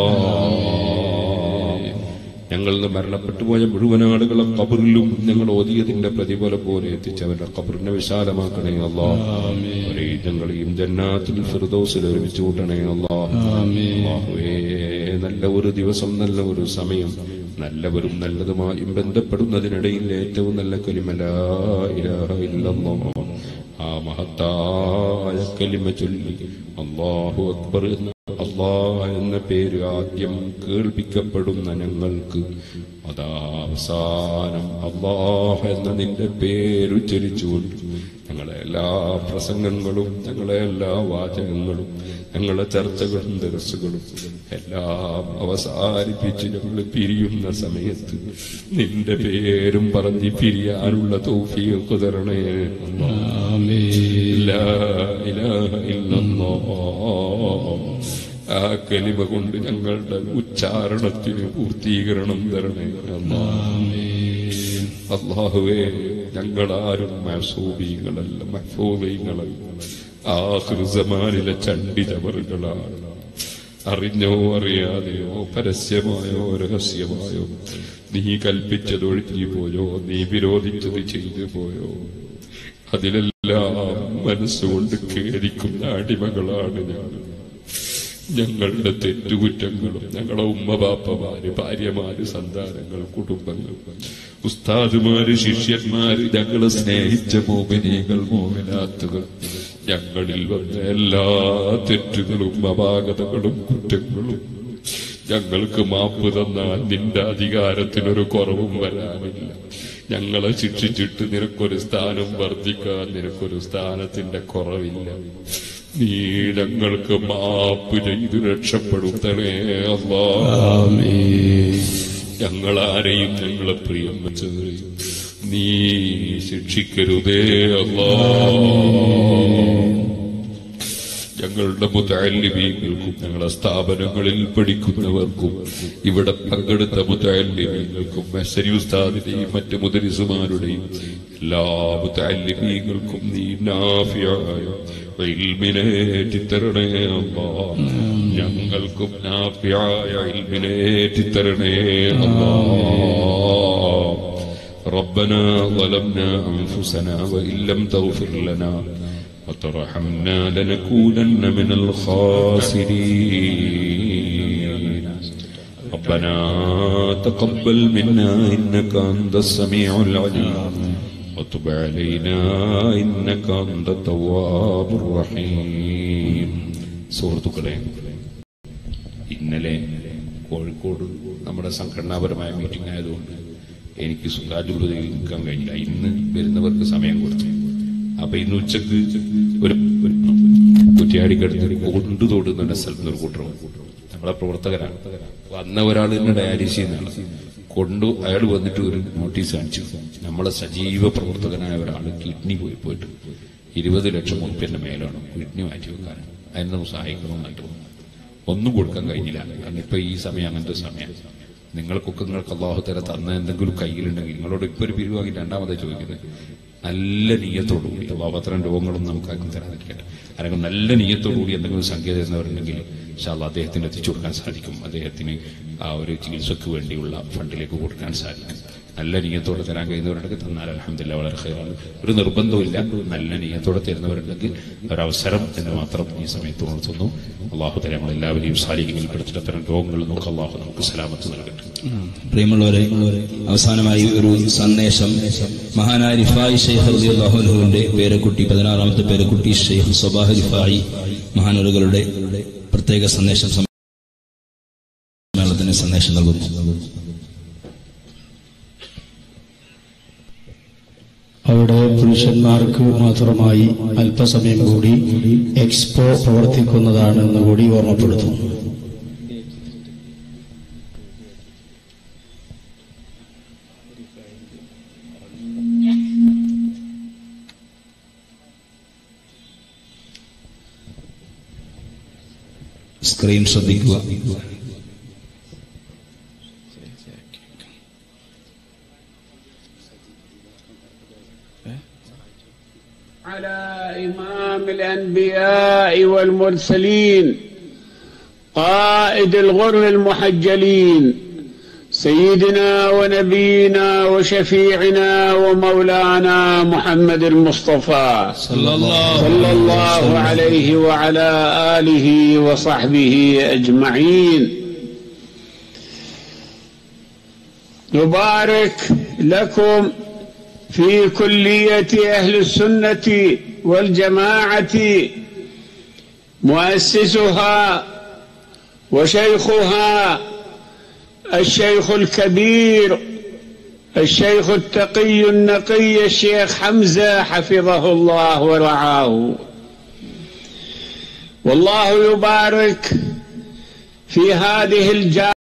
ഞങ്ങളിൽ നിന്ന് മരണപ്പെട്ടു പോയ മുഴുവൻ ആളുകളെ കബറിലും ഞങ്ങൾ ഓതിയതിന്റെ പ്രതിഫലം പോലെ എത്തിച്ച് അവരുടെ കബറിനെ വിശാലമാക്കണേ അല്ലാ അവരെ ഞങ്ങളെയും ജന്നാത്തിൽ ഫിർദൗസിൽ ഒരുമിച്ച് കൂട്ടണേ അല്ലാ അല്ലാഹുവേ നല്ല ഒരു ദിവസം നല്ല ഒരു സമയം നല്ലവരും നല്ലതുമായും ബന്ധപ്പെടുന്നതിനിടയിൽ ഏറ്റവും നല്ല കലിമല ഇലാഹ ഇല്ലല്ലാഹ് ആ മഹത്തായ കലിമ ചൊല്ലി അള്ളാഹു അക്ബർ എന്ന അള്ളാ എന്ന പേര് ആദ്യം കേൾപ്പിക്കപ്പെടുന്ന ഞങ്ങൾക്ക് അതാ അവസാനം അള്ളാഹ് എന്ന നിന്റെ പേര് ഉച്ചരിച്ചുകൊണ്ട് ഞങ്ങളെ എല്ലാ പ്രസംഗങ്ങളും ഞങ്ങളെ എല്ലാ വാചകങ്ങളും ഞങ്ങളെ ചർച്ചകളും ദർസുകളും എല്ലാം അവസാനിപ്പിച്ച് ഞങ്ങൾ പിരിയുന്ന സമയത്ത് നിന്റെ പേരും പറഞ്ഞ് പിരിയാനുള്ള തൗഫീഖ് തരണേ അല്ലാഹ്. ലാ ഇലാഹ ഇല്ലല്ലാഹ്. ആ കലിമ കൊണ്ട് ഞങ്ങളുടെ ഉച്ചാരണത്തിന് പൂർത്തീകരണം തരണേ അല്ലാഹ്. അള്ളാഹുവേ ഞങ്ങളാരും മസൂബീങ്ങളല്ല മഹ്ഫൂബീങ്ങളല്ല ആഹൃസമാനിലെ ചണ്ടി ചവറുകളാണ് അറിഞ്ഞോ അറിയാതെയോ പരസ്യമായോ രഹസ്യമായോ നീ കൽപ്പിച്ചതൊഴുകി പോയോ നീ വിരോധിച്ചത് ചെയ്തു പോയോ അതിലെല്ലാം മനസ്സുകൊണ്ട് ഖേദിക്കുന്ന അടിമകളാണ് ഞാൻ ഞങ്ങളുടെ തെറ്റുകുറ്റങ്ങളും ഞങ്ങളെ ഉമ്മബാപ്പമാര് ഭാര്യമാര് സന്താനങ്ങൾ കുടുംബങ്ങൾ ഉസ്താദുമാര് ശിഷ്യന്മാര് ഞങ്ങളെ സ്നേഹിച്ച മോമിനികൾ മോമിനാത്തുകൾ ഞങ്ങളിൽ വന്ന എല്ലാ തെറ്റുകളും അപാകതകളും കുറ്റങ്ങളും ഞങ്ങൾക്ക് മാപ്പ് തന്നാൽ നിന്റെ അധികാരത്തിനൊരു കുറവും വരാനില്ല ഞങ്ങളെ ശിക്ഷിച്ചിട്ട് നിനക്കൊരു സ്ഥാനം വർദ്ധിക്കാൻ നിനക്കൊരു സ്ഥാനത്തിന്റെ കുറവില്ല നീ ഞങ്ങൾക്ക് മാപ്പ് ചെയ്ത് രക്ഷപ്പെടുത്തണേ അല്ലാ ഞങ്ങളാരെയും ഞങ്ങളെ പ്രിയം വെച്ചവരെയും നീ ശിക്ഷിക്കരുതേ അല്ലാ ഞങ്ങളുടെ മുത്താലിമീങ്ങൾക്കും ഞങ്ങളുടെ സ്ഥാപനങ്ങളിൽ പഠിക്കുന്നവർക്കും ഇവിടെ പങ്കെടുത്ത മുത്താലിമീങ്ങൾക്കും മെസ്സരി ഉസ്താദിന്റെയും മറ്റ് മുദരിസുമാരുടെയും എല്ലാ മുത്താലിമീങ്ങൾക്കും നീ നാഫിയായ ഇൽമിനേറ്റിത്തരണേ അല്ലാ ഞങ്ങൾക്കും നാഫിയായ ഇൽമിനേറ്റിത്തരണേ അല്ലാ ربنا ظلمنا أنفسنا وإن لم تغفر لنا وترحمنا لنكونن من الخاسرين ربنا تقبل منا إنك أنت السميع العليم وتب علينا إنك أنت التواب الرحيم സുഹൃത്തുക്കളെ ഇന്നലെ കോഴിക്കോട് നമ്മുടെ സംഘടനാപരമായ മീറ്റിംഗ് ആയതുകൊണ്ട് എനിക്ക് സുഖാജുപതിയിൽ നിൽക്കാൻ കഴിഞ്ഞില്ല ഇന്ന് വരുന്നവർക്ക് സമയം കൊടുത്തു അപ്പൊ ഇന്ന് ഉച്ചക്ക് ഒരു ഒരു കുറ്റിയാടിക്കടുത്ത് കൊണ്ടു തോടുന്ന സ്ഥലത്ത് ഒരു കൂട്ടർ നമ്മളെ പ്രവർത്തകരാണ് വന്ന ഒരാൾ തന്നെ ഡയാലിസിസ് ചെയ്യുന്നതാണ് കൊണ്ടു അയാൾ വന്നിട്ട് ഒരു നോട്ടീസ് കാണിച്ചു നമ്മളെ സജീവ പ്രവർത്തകനായ ഒരാൾ കിഡ്നി പോയി പോയിട്ട് ഇരുപത് ലക്ഷം ഉറുപ്പ്യന്റെ മേലാണ് കിഡ്നി മാറ്റി വെക്കാൻ അതിനെ സഹായിക്കണമെന്നിട്ട് ഒന്നും കൊടുക്കാൻ കഴിഞ്ഞില്ല കാരണം ഇപ്പൊ ഈ സമയം അങ്ങനത്തെ സമയം നിങ്ങൾക്കൊക്കെ നിങ്ങൾക്ക് അള്ളാഹുത്തര തന്ന എന്തെങ്കിലും കയ്യിലുണ്ടെങ്കിൽ നിങ്ങളോട് ഇപ്പൊ ഒരു പിരിവാക്കി രണ്ടാമതായി ചോദിക്കുന്നത് നല്ല നീയത്തോടുകൂടി അള്ളാഹു അത്തരം രോഗങ്ങളൊന്നും നമുക്ക് ആർക്കും തരാതിരിക്കട്ടെ ആരെങ്കിലും നല്ല നീയത്തോടുകൂടി എന്തെങ്കിലും സംഖ്യ തരുന്നവരുണ്ടെങ്കിൽ ഷാള്ള അദ്ദേഹത്തിന് എത്തിച്ചു കൊടുക്കാൻ സാധിക്കും അദ്ദേഹത്തിന് ആ ഒരു ചികിത്സയ്ക്ക് വേണ്ടിയുള്ള ഫണ്ടിലേക്ക് കൊടുക്കാൻ സാധിക്കും നല്ല നീയത്തോടെ തരാൻ കഴിയുന്നവരുണ്ടെങ്കിൽ തന്നാൽ അലഹമില്ല വളരെ ഖൈറാണ് ഒരു നിർബന്ധമില്ല നല്ല നീയത്തോടെ തരുന്നവരുണ്ടെങ്കിൽ ഒരവസരം എന്ന് മാത്രം ഈ സമയത്ത് ഉണർത്തുന്നു അള്ളാഹു തല നമ്മൾ എല്ലാവരെയും സാലിഹികളിൽ പെടുത്തിട്ട് അത്തരം രോഗങ്ങളിൽ നമുക്ക് അള്ളാഹു നമുക്ക് സലാമത്ത് നൽകട്ടെ പ്രിയമുള്ളവരെ അവസാനമായി ഒരു സന്ദേശം മഹാനായ റിഫായി ഷെയ്ഖ് റളിയല്ലാഹുവിന്റെ പേരക്കുട്ടി പതിനാറാമത്തെ പേരക്കുട്ടി ഷെയ്ഖ് സബാഹ് റിഫായി മഹാനൂറുകളുടെ പ്രത്യേക സന്ദേശം സമ്മേളനത്തിന് സന്ദേശം നൽകുന്നു അവിടെ പുരുഷന്മാർക്ക് മാത്രമായി അല്പസമയം കൂടി എക്സ്പോ പ്രവർത്തിക്കുന്നതാണെന്ന് കൂടി ഓർമ്മപ്പെടുത്തുന്നു സ്ക്രീൻ ശ്രദ്ധിക്കുക على إمام الأنبياء والمرسلين قائد الغر المحجلين سيدنا ونبينا وشفيعنا ومولانا محمد المصطفى صلى الله, صلى الله عليه وعلى آله وصحبه أجمعين نبارك لكم في كلية أهل السنة والجماعة مؤسسها وشيخها الشيخ الكبير الشيخ التقي النقي الشيخ حمزة حفظه الله ورعاه والله يبارك في هذه الجامعة